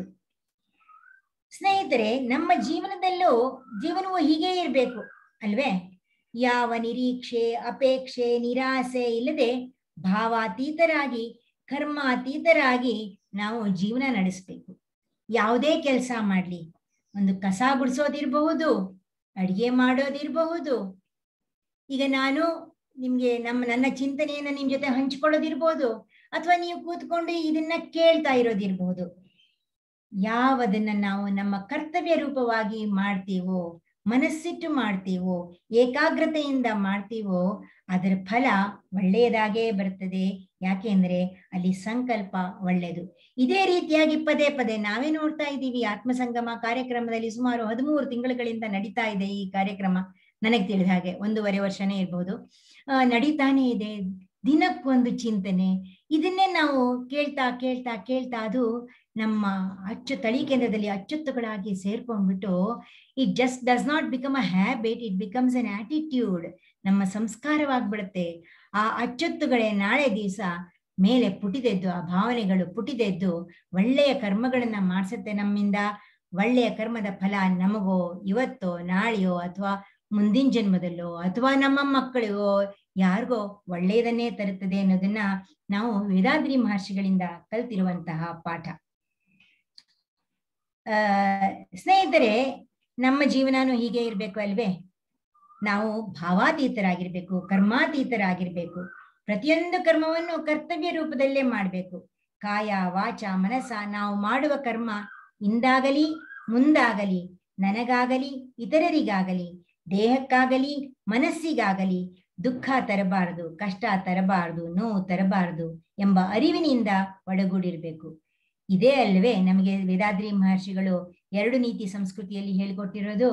ಸ್ನೇಹಿತರೆ ನಮ್ಮ ಜೀವನದಲ್ಲೂ ಜೀವನವು ಹೀಗೇ ಇರಬೇಕು ಅಲ್ವೇ ಯಾವ ನಿರೀಕ್ಷೆ ಅಪೇಕ್ಷೆ ನಿರಾಸೆ ಇಲ್ಲದೆ ಭಾವಾತೀತರಾಗಿ ಕರ್ಮಾತೀತರಾಗಿ ನಾವು ಜೀವನ ನಡೆಸಬೇಕು ಯಾವುದೇ ಕೆಲಸ ಮಾಡ್ಲಿ ಒಂದು ಕಸ ಗುಡಿಸೋದಿರಬಹುದು ಅಡಿಗೆ ಮಾಡೋದಿರಬಹುದು ಈಗ ನಾನು ನಿಮ್ಗೆ ನಮ್ಮ ನನ್ನ ಚಿಂತನೆಯನ್ನ ನಿಮ್ ಜೊತೆ ಹಂಚ್ಕೊಳ್ಳೋದಿರ್ಬೋದು ಅಥವಾ ನೀವು ಕೂತ್ಕೊಂಡು ಇದನ್ನ ಕೇಳ್ತಾ ಇರೋದಿರ್ಬೋದು ಯಾವದನ್ನ ನಾವು ನಮ್ಮ ಕರ್ತವ್ಯ ರೂಪವಾಗಿ ಮಾಡ್ತೀವೋ ಮನಸ್ಸಿಟ್ಟು ಮಾಡ್ತೀವೋ ಏಕಾಗ್ರತೆಯಿಂದ ಮಾಡ್ತೀವೋ ಅದರ ಫಲ ಒಳ್ಳೆಯದಾಗೇ ಬರ್ತದೆ ಯಾಕೆಂದ್ರೆ ಅಲ್ಲಿ ಸಂಕಲ್ಪ ಒಳ್ಳೆಯದು ಇದೇ ರೀತಿಯಾಗಿ ಪದೇ ಪದೇ ನಾವೇ ನೋಡ್ತಾ ಇದ್ದೀವಿ ಆತ್ಮಸಂಗಮ ಕಾರ್ಯಕ್ರಮದಲ್ಲಿ ಸುಮಾರು ಹದಿಮೂರು ತಿಂಗಳುಗಳಿಂದ ನಡೀತಾ ಇದೆ ಈ ಕಾರ್ಯಕ್ರಮ ನನಗೆ ತಿಳಿದ ಹಾಗೆ ಒಂದೂವರೆ ವರ್ಷನೇ ಇರ್ಬೋದು ಆ ನಡೀತಾನೆ ಇದೆ ದಿನಕ್ಕೊಂದು ಚಿಂತನೆ ಇದನ್ನೇ ನಾವು ಕೇಳ್ತಾ ಕೇಳ್ತಾ ಕೇಳ್ತಾ ಅದು ನಮ್ಮ ಅಚ್ಚು ತಳಿ ಕೇಂದ್ರದಲ್ಲಿ ಅಚ್ಚುತ್ತುಗಳಾಗಿ ಸೇರ್ಕೊಂಡ್ಬಿಟ್ಟು it just does not become a habit it becomes an attitude ನಮ್ಮ ಸಂಸ್ಕಾರವಾಗ್ಬಿಡುತ್ತೆ ಆ ಅಚ್ಚೊತ್ತುಗಳೇ ನಾಳೆ ದಿವಸ ಮೇಲೆ ಪುಟಿದೆದ್ದು ಆ ಭಾವನೆಗಳು ಪುಟಿದೆದ್ದು ಒಳ್ಳೆಯ ಕರ್ಮಗಳನ್ನ ಮಾಡಿಸುತ್ತೆ ನಮ್ಮಿಂದ ಒಳ್ಳೆಯ ಕರ್ಮದ ಫಲ ನಮಗೋ ಇವತ್ತೋ ನಾಳೆಯೋ ಅಥವಾ ಮುಂದಿನ ಜನ್ಮದಲ್ಲೋ ಅಥವಾ ನಮ್ಮ ಮಕ್ಕಳಿಗೋ ಯಾರಿಗೋ ಒಳ್ಳೆಯದನ್ನೇ ತರುತ್ತದೆ ಅನ್ನೋದನ್ನ ನಾವು ವೇದಾದ್ರಿ ಮಹರ್ಷಿಗಳಿಂದ ಕಲ್ತಿರುವಂತಹ ಪಾಠ ಆ ಸ್ನೇಹಿತರೆ ನಮ್ಮ ಜೀವನಾನು ಹೀಗೆ ಇರ್ಬೇಕು ಅಲ್ವೇ ನಾವು ಭಾವಾತೀತರಾಗಿರ್ಬೇಕು ಕರ್ಮಾತೀತರಾಗಿರ್ಬೇಕು ಪ್ರತಿಯೊಂದು ಕರ್ಮವನ್ನು ಕರ್ತವ್ಯ ರೂಪದಲ್ಲೇ ಮಾಡಬೇಕು ಕಾಯ ವಾಚ ಮನಸ ನಾವು ಮಾಡುವ ಕರ್ಮ ಇಂದಾಗಲಿ ಮುಂದಾಗಲಿ ನನಗಾಗಲಿ ಇತರರಿಗಾಗಲಿ ದೇಹಕ್ಕಾಗಲಿ ಮನಸ್ಸಿಗಾಗಲಿ ದುಃಖ ತರಬಾರದು ಕಷ್ಟ ತರಬಾರದು ನೋವು ತರಬಾರದು ಎಂಬ ಅರಿವಿನಿಂದ ಒಳಗೂಡಿರ್ಬೇಕು ಇದೇ ಅಲ್ವೇ ನಮಗೆ ವೇದಾದ್ರಿ ಮಹರ್ಷಿಗಳು ಎರಡು ನೀತಿ ಸಂಸ್ಕೃತಿಯಲ್ಲಿ ಹೇಳಿಕೊಟ್ಟಿರೋದು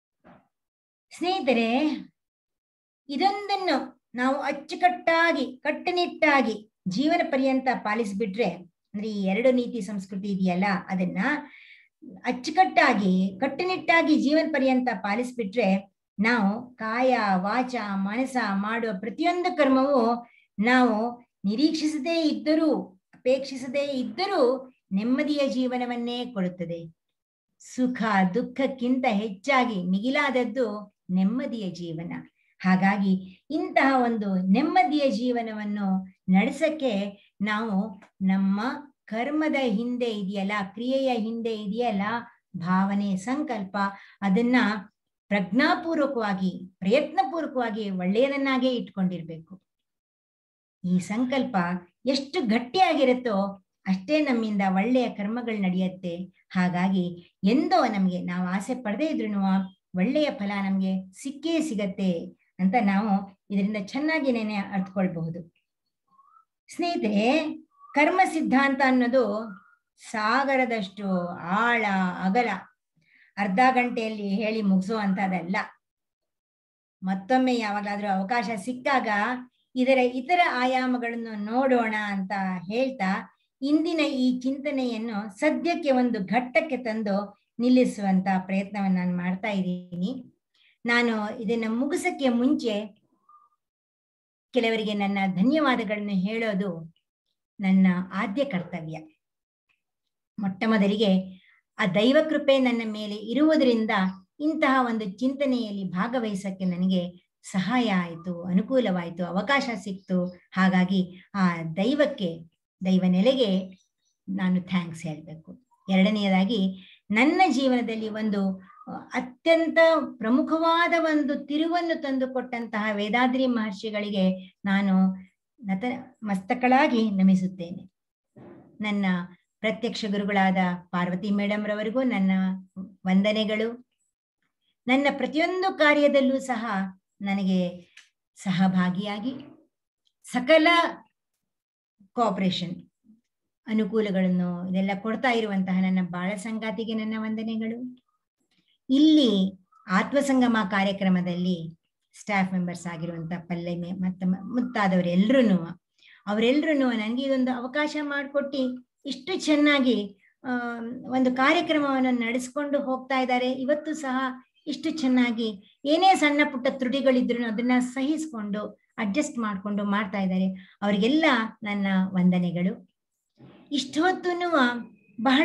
ಸ್ನೇಹಿತರೆ ಇದೊಂದನ್ನು ನಾವು ಅಚ್ಚುಕಟ್ಟಾಗಿ ಕಟ್ಟುನಿಟ್ಟಾಗಿ ಜೀವನ ಪರ್ಯಂತ ಪಾಲಿಸ್ಬಿಟ್ರೆ ಅಂದ್ರೆ ಈ ಎರಡು ನೀತಿ ಸಂಸ್ಕೃತಿ ಇದೆಯಲ್ಲ ಅದನ್ನ ಅಚ್ಚುಕಟ್ಟಾಗಿ ಕಟ್ಟುನಿಟ್ಟಾಗಿ ಜೀವನ ಪರ್ಯಂತ ಪಾಲಿಸ್ಬಿಟ್ರೆ ನಾವು ಕಾಯ ವಾಚ ಮನಸ ಮಾಡುವ ಪ್ರತಿಯೊಂದು ಕರ್ಮವು ನಾವು ನಿರೀಕ್ಷಿಸದೇ ಇದ್ದರೂ ಅಪೇಕ್ಷಿಸದೇ ಇದ್ದರೂ ನೆಮ್ಮದಿಯ ಜೀವನವನ್ನೇ ಕೊಡುತ್ತದೆ ಸುಖ ದುಃಖಕ್ಕಿಂತ ಹೆಚ್ಚಾಗಿ ಮಿಗಿಲಾದದ್ದು ನೆಮ್ಮದಿಯ ಜೀವನ ಹಾಗಾಗಿ ಇಂತಹ ಒಂದು ನೆಮ್ಮದಿಯ ಜೀವನವನ್ನು ನಡೆಸಕ್ಕೆ ನಾವು ನಮ್ಮ ಕರ್ಮದ ಹಿಂದೆ ಇದೆಯಲ್ಲ ಕ್ರಿಯೆಯ ಹಿಂದೆ ಇದೆಯಲ್ಲ ಭಾವನೆ ಸಂಕಲ್ಪ ಅದನ್ನ ಪ್ರಜ್ಞಾಪೂರ್ವಕವಾಗಿ ಪ್ರಯತ್ನಪೂರ್ವಕವಾಗಿ ಒಳ್ಳೆಯದನ್ನಾಗೇ ಇಟ್ಕೊಂಡಿರ್ಬೇಕು ಈ ಸಂಕಲ್ಪ ಎಷ್ಟು ಗಟ್ಟಿಯಾಗಿರುತ್ತೋ ಅಷ್ಟೇ ನಮ್ಮಿಂದ ಒಳ್ಳೆಯ ಕರ್ಮಗಳು ನಡೆಯುತ್ತೆ ಹಾಗಾಗಿ ಎಂದೋ ನಮ್ಗೆ ನಾವು ಆಸೆ ಪಡದೇ ಇದ್ರು ಒಳ್ಳೆಯ ಫಲ ನಮ್ಗೆ ಸಿಕ್ಕೇ ಸಿಗತ್ತೆ ಅಂತ ನಾವು ಇದರಿಂದ ಚೆನ್ನಾಗಿ ನೆನೆ ಅರ್ಥಕೊಳ್ಬಹುದು ಸ್ನೇಹಿತರೆ ಕರ್ಮ ಸಿದ್ಧಾಂತ ಅನ್ನೋದು ಸಾಗರದಷ್ಟು ಆಳ ಅಗಲ ಅರ್ಧ ಗಂಟೆಯಲ್ಲಿ ಹೇಳಿ ಮುಗಿಸುವಂತದಲ್ಲ ಮತ್ತೊಮ್ಮೆ ಯಾವಾಗಾದ್ರೂ ಅವಕಾಶ ಸಿಕ್ಕಾಗ ಇದರ ಇತರ ಆಯಾಮಗಳನ್ನು ನೋಡೋಣ ಅಂತ ಹೇಳ್ತಾ ಇಂದಿನ ಈ ಚಿಂತನೆಯನ್ನು ಸದ್ಯಕ್ಕೆ ಒಂದು ಘಟ್ಟಕ್ಕೆ ತಂದು ನಿಲ್ಲಿಸುವಂತ ಪ್ರಯತ್ನವನ್ನು ನಾನು ಮಾಡ್ತಾ ಇದ್ದೀನಿ ನಾನು ಇದನ್ನ ಮುಗಿಸಕ್ಕೆ ಮುಂಚೆ ಕೆಲವರಿಗೆ ನನ್ನ ಧನ್ಯವಾದಗಳನ್ನು ಹೇಳೋದು ನನ್ನ ಆದ್ಯ ಕರ್ತವ್ಯ ಮೊಟ್ಟ ಮೊದಲಿಗೆ ಆ ದೈವ ಕೃಪೆ ನನ್ನ ಮೇಲೆ ಇರುವುದರಿಂದ ಇಂತಹ ಒಂದು ಚಿಂತನೆಯಲ್ಲಿ ಭಾಗವಹಿಸಕ್ಕೆ ನನಗೆ ಸಹಾಯ ಆಯಿತು ಅನುಕೂಲವಾಯಿತು ಅವಕಾಶ ಸಿಕ್ತು ಹಾಗಾಗಿ ಆ ದೈವಕ್ಕೆ ದೈವ ನೆಲೆಗೆ ನಾನು ಥ್ಯಾಂಕ್ಸ್ ಹೇಳಬೇಕು ಎರಡನೆಯದಾಗಿ ನನ್ನ ಜೀವನದಲ್ಲಿ ಒಂದು ಅತ್ಯಂತ ಪ್ರಮುಖವಾದ ಒಂದು ತಿರುವನ್ನು ತಂದುಕೊಟ್ಟಂತಹ ವೇದಾದ್ರಿ ಮಹರ್ಷಿಗಳಿಗೆ ನಾನು ನತ ಮಸ್ತಕಳಾಗಿ ನಮಿಸುತ್ತೇನೆ ನನ್ನ ಪ್ರತ್ಯಕ್ಷ ಗುರುಗಳಾದ ಪಾರ್ವತಿ ಮೇಡಮ್ ರವರಿಗೂ ನನ್ನ ವಂದನೆಗಳು ನನ್ನ ಪ್ರತಿಯೊಂದು ಕಾರ್ಯದಲ್ಲೂ ಸಹ ನನಗೆ ಸಹಭಾಗಿಯಾಗಿ ಸಕಲ ಕೋಆಪರೇಷನ್ ಅನುಕೂಲಗಳನ್ನು ಇದೆಲ್ಲ ಕೊಡ್ತಾ ಇರುವಂತಹ ನನ್ನ ಬಾಳ ಸಂಗಾತಿಗೆ ನನ್ನ ವಂದನೆಗಳು ಇಲ್ಲಿ ಆತ್ಮಸಂಗಮ ಕಾರ್ಯಕ್ರಮದಲ್ಲಿ ಸ್ಟಾಫ್ ಮೆಂಬರ್ಸ್ ಆಗಿರುವಂತ ಪಲ್ಲವಿ ಮತ್ತು ಮುತ್ತಾದವರೆಲ್ಲರೂ ಅವರೆಲ್ಲರೂ ನನಗೆ ಇದೊಂದು ಅವಕಾಶ ಮಾಡಿಕೊಟ್ಟು ಇಷ್ಟು ಚೆನ್ನಾಗಿ ಆ ಒಂದು ಕಾರ್ಯಕ್ರಮವನ್ನು ನಡೆಸ್ಕೊಂಡು ಹೋಗ್ತಾ ಇದ್ದಾರೆ ಇವತ್ತು ಸಹ ಇಷ್ಟು ಚೆನ್ನಾಗಿ ಏನೇ ಸಣ್ಣ ಪುಟ್ಟ ತ್ರುಟಿಗಳಿದ್ರು ಅದನ್ನ ಸಹಿಸ್ಕೊಂಡು ಅಡ್ಜಸ್ಟ್ ಮಾಡಿಕೊಂಡು ಮಾಡ್ತಾ ಇದ್ದಾರೆ ಅವರಿಗೆಲ್ಲ ನನ್ನ ವಂದನೆಗಳು ಇಷ್ಟೊತ್ತೂ ಬಹಳ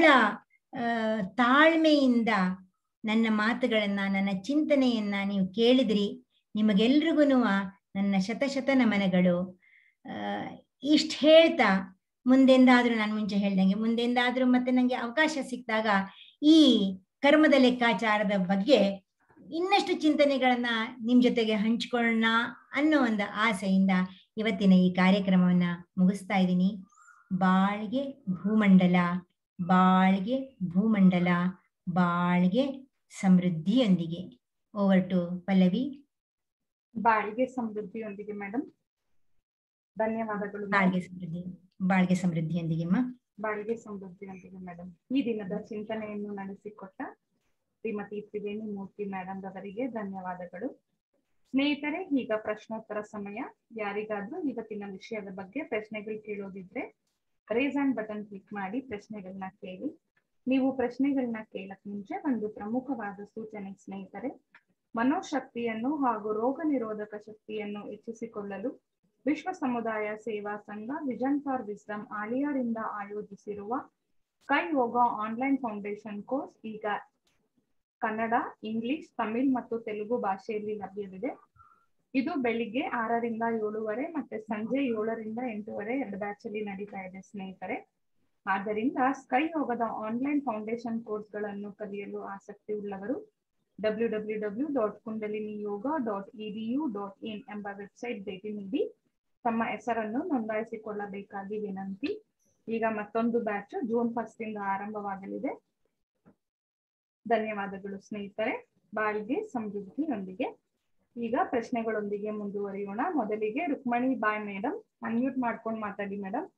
ತಾಳ್ಮೆಯಿಂದ ನನ್ನ ಮಾತುಗಳನ್ನ ನನ್ನ ಚಿಂತನೆಯನ್ನ ನೀವು ಕೇಳಿದ್ರಿ ನಿಮಗೆಲ್ರಿಗೂ ನನ್ನ ಶತಶತ ನಮನಗಳು ಇಷ್ಟು ಹೇಳ್ತಾ ಮುಂದೆಂದಾದ್ರೂ ನಾನು ಮುಂಚೆ ಹೇಳ್ದಂಗೆ ಮುಂದೆಂದಾದ್ರೂ ಮತ್ತೆ ನಂಗೆ ಅವಕಾಶ ಸಿಕ್ಕಿದಾಗ ಈ ಕರ್ಮದ ಲೆಕ್ಕಾಚಾರದ ಬಗ್ಗೆ ಇನ್ನಷ್ಟು ಚಿಂತನೆಗಳನ್ನ ನಿಮ್ ಜೊತೆಗೆ ಹಂಚ್ಕೊಳ್ಳೋಣ ಅನ್ನೋ ಒಂದು ಆಸೆಯಿಂದ ಇವತ್ತಿನ ಈ ಕಾರ್ಯಕ್ರಮವನ್ನ ಮುಗಿಸ್ತಾ ಇದ್ದೀನಿ ಬಾಳ್ಗೆ ಭೂಮಂಡಲ ಬಾಳ್ಗೆ ಭೂಮಂಡಲ ಬಾಳ್ಗೆ ಸಮೃದ್ಧಿಯೊಂದಿಗೆ ಓವರ್ ಟು ಪಲ್ಲವಿ ಬಾಳಿಗೆ ಸಮೃದ್ಧಿಯೊಂದಿಗೆ ಮೇಡಮ್ ಧನ್ಯವಾದಗಳು madam. ಬಾಳ್ಗೆ ಸಮೃದ್ಧಿ ಬಾಳ್ಗೆ ಸಮೃದ್ಧಿಯೊಂದಿಗೆ ಅಮ್ಮ ಬಾಳಿಗೆ ಸಮೃದ್ಧಿಯೊಂದಿಗೆ ಮೇಡಮ್ ಈ ದಿನದ ಚಿಂತನೆಯನ್ನು ನಡೆಸಿಕೊಟ್ಟ ಶ್ರೀಮತಿ ತ್ರಿವೇಣಿ ಮೂರ್ತಿ ಮೇಡಮ್ ರವರಿಗೆ ಧನ್ಯವಾದಗಳು ಸ್ನೇಹಿತರೆ ಈಗ ಪ್ರಶ್ನೋತ್ತರ ಸಮಯ ಯಾರಿಗಾದ್ರೂ ಇವತ್ತಿನ ವಿಷಯದ ಬಗ್ಗೆ ಪ್ರಶ್ನೆಗಳು ಕೇಳೋದಿದ್ರೆ ರೇಸ್ ಅಂಡ್ ಬಟನ್ ಕ್ಲಿಕ್ ಮಾಡಿ ಪ್ರಶ್ನೆಗಳನ್ನ ಕೇಳಿ ನೀವು ಪ್ರಶ್ನೆಗಳನ್ನ ಕೇಳಕ್ ಮುಂಚೆ ಒಂದು ಪ್ರಮುಖವಾದ ಸೂಚನೆ ಸ್ನೇಹಿತರೆ ಮನೋಶಕ್ತಿಯನ್ನು ಹಾಗೂ ರೋಗ ನಿರೋಧಕ ಶಕ್ತಿಯನ್ನು ಹೆಚ್ಚಿಸಿಕೊಳ್ಳಲು ವಿಶ್ವ ಸಮುದಾಯ ಸೇವಾ ಸಂಘ ವಿಜನ್ ಫಾರ್ ವಿಸ್ಡಮ್ ಆಲಿಯಾರಿಂದ ಆಯೋಜಿಸಿರುವ ಕೈ ಯೋಗ ಆನ್ಲೈನ್ ಫೌಂಡೇಶನ್ ಕೋರ್ಸ್ ಈಗ ಕನ್ನಡ ಇಂಗ್ಲಿಷ್ ತಮಿಳ್ ಮತ್ತು ತೆಲುಗು ಭಾಷೆಯಲ್ಲಿ ಲಭ್ಯವಿದೆ ಇದು ಬೆಳಿಗ್ಗೆ ಆರರಿಂದ ಏಳುವರೆ ಮತ್ತೆ ಸಂಜೆ ಏಳರಿಂದ ಎಂಟೂವರೆ ಎರಡು ಬ್ಯಾಚ್ ಅಲ್ಲಿ ನಡೀತಾ ಇದೆ ಸ್ನೇಹಿತರೆ ಆದ್ದರಿಂದ ಸ್ಕೈ ಯೋಗದ ಆನ್ಲೈನ್ ಫೌಂಡೇಶನ್ ಕೋರ್ಸ್ಗಳನ್ನು ಕಲಿಯಲು ಆಸಕ್ತಿ ಉಳ್ಳವರು W W W dot Kundalini yoga dot edu dot in ಎಂಬ ವೆಬ್ಸೈಟ್ ಭೇಟಿ ನೀಡಿ ತಮ್ಮ ಹೆಸರನ್ನು ನೋಂದಾಯಿಸಿಕೊಳ್ಳಬೇಕಾಗಿ ವಿನಂತಿ ಈಗ ಮತ್ತೊಂದು ಬ್ಯಾಚ್ ಜೂನ್ ಫಸ್ಟ್ ಇಂದ ಆರಂಭವಾಗಲಿದೆ ಧನ್ಯವಾದಗಳು ಸ್ನೇಹಿತರೆ ಬಾಳ್ಗೆ ಸಮೃದ್ಧಿಯೊಂದಿಗೆ ಈಗ ಪ್ರಶ್ನೆಗಳೊಂದಿಗೆ ಮುಂದುವರಿಯೋಣ ಮೊದಲಿಗೆ ರುಕ್ಮಣಿ ಬಾಯ್ ಮೇಡಮ್ ಅನ್ಮ್ಯೂಟ್ ಮಾಡ್ಕೊಂಡು ಮಾತಾಡಿ ಮೇಡಮ್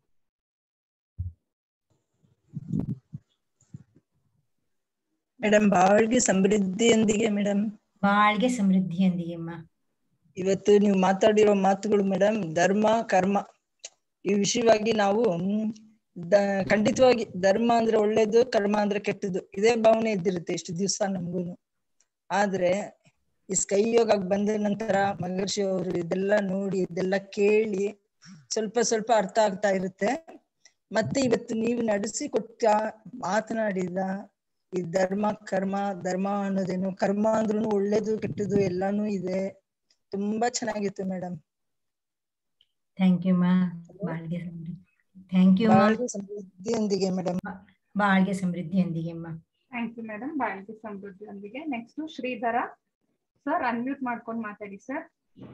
ಮೇಡಮ್ ಬಾಳ್ಗೆ ಸಮೃದ್ಧಿಯೊಂದಿಗೆ ಮೇಡಮ್ ಬಾಳ್ಗೆ ಸಮೃದ್ಧಿಯೊಂದಿಗೆ ಅಮ್ಮ ಇವತ್ತು ನೀವು ಮಾತಾಡಿರೋ ಮಾತುಗಳು ಮೇಡಮ್ ಧರ್ಮ ಕರ್ಮ ಈ ವಿಷಯವಾಗಿ ನಾವು ಮ್, ದ- ಖಂಡಿತವಾಗಿ ಧರ್ಮ ಅಂದ್ರೆ ಒಳ್ಳೇದು ಕರ್ಮ ಅಂದ್ರೆ ಕೆಟ್ಟದ್ದು ಇದೇ ಭಾವನೆ ಇದ್ದಿರುತ್ತೆ ಇಷ್ಟು ದಿವಸ ನಮ್ಗೂನು ಆದ್ರೆ ಈ ಸ್ಕೈ ಯೋಗ ಬಂದ ನಂತರ ಮಹರ್ಷಿ ಅವರು ಇದೆಲ್ಲ ನೋಡಿ ಇದೆಲ್ಲ ಕೇಳಿ ಸ್ವಲ್ಪ ಸ್ವಲ್ಪ ಅರ್ಥ ಆಗ್ತಾ ಇರುತ್ತೆ ಮತ್ತೆ ಇವತ್ತು ನೀವು ನಡೆಸಿ ಕೊಟ್ಟ ಮಾತನಾಡಿದ ಈ ಧರ್ಮ ಕರ್ಮ ಧರ್ಮ ಅನ್ನೋದೇನು ಕರ್ಮ ಅಂದ್ರೂ ಒಳ್ಳೇದು ಕೆಟ್ಟದ್ದು ಎಲ್ಲಾನು ಇದೆ ತುಂಬಾ ಚೆನ್ನಾಗಿತ್ತು ಮೇಡಮ್ ಥ್ಯಾಂಕ್ ಯು ಮಾ ಬಾಳ್ಗೆ ಸಮೃದ್ಧಿ ಥ್ಯಾಂಕ್ ಯು ಮಾ ಬಾಳ್ಗೆ ಸಮೃದ್ಧಿಯೊಂದಿಗೆ ಮೇಡಮ್ ಬಾಳ್ಗೆ ಸಮೃದ್ಧಿಯೊಂದಿಗೆ ಅಮ್ಮ ಥ್ಯಾಂಕ್ ಯು ಮೇಡಮ್ ಬಾಳ್ಗೆ ಸಮೃದ್ಧಿಯೊಂದಿಗೆ ನೆಕ್ಸ್ಟ್ ಶ್ರೀಧರ ಸರ್ ಅನ್ಮ್ಯೂಟ್ ಮಾಡ್ಕೊಂಡು ಮಾತಾಡಿ ಸರ್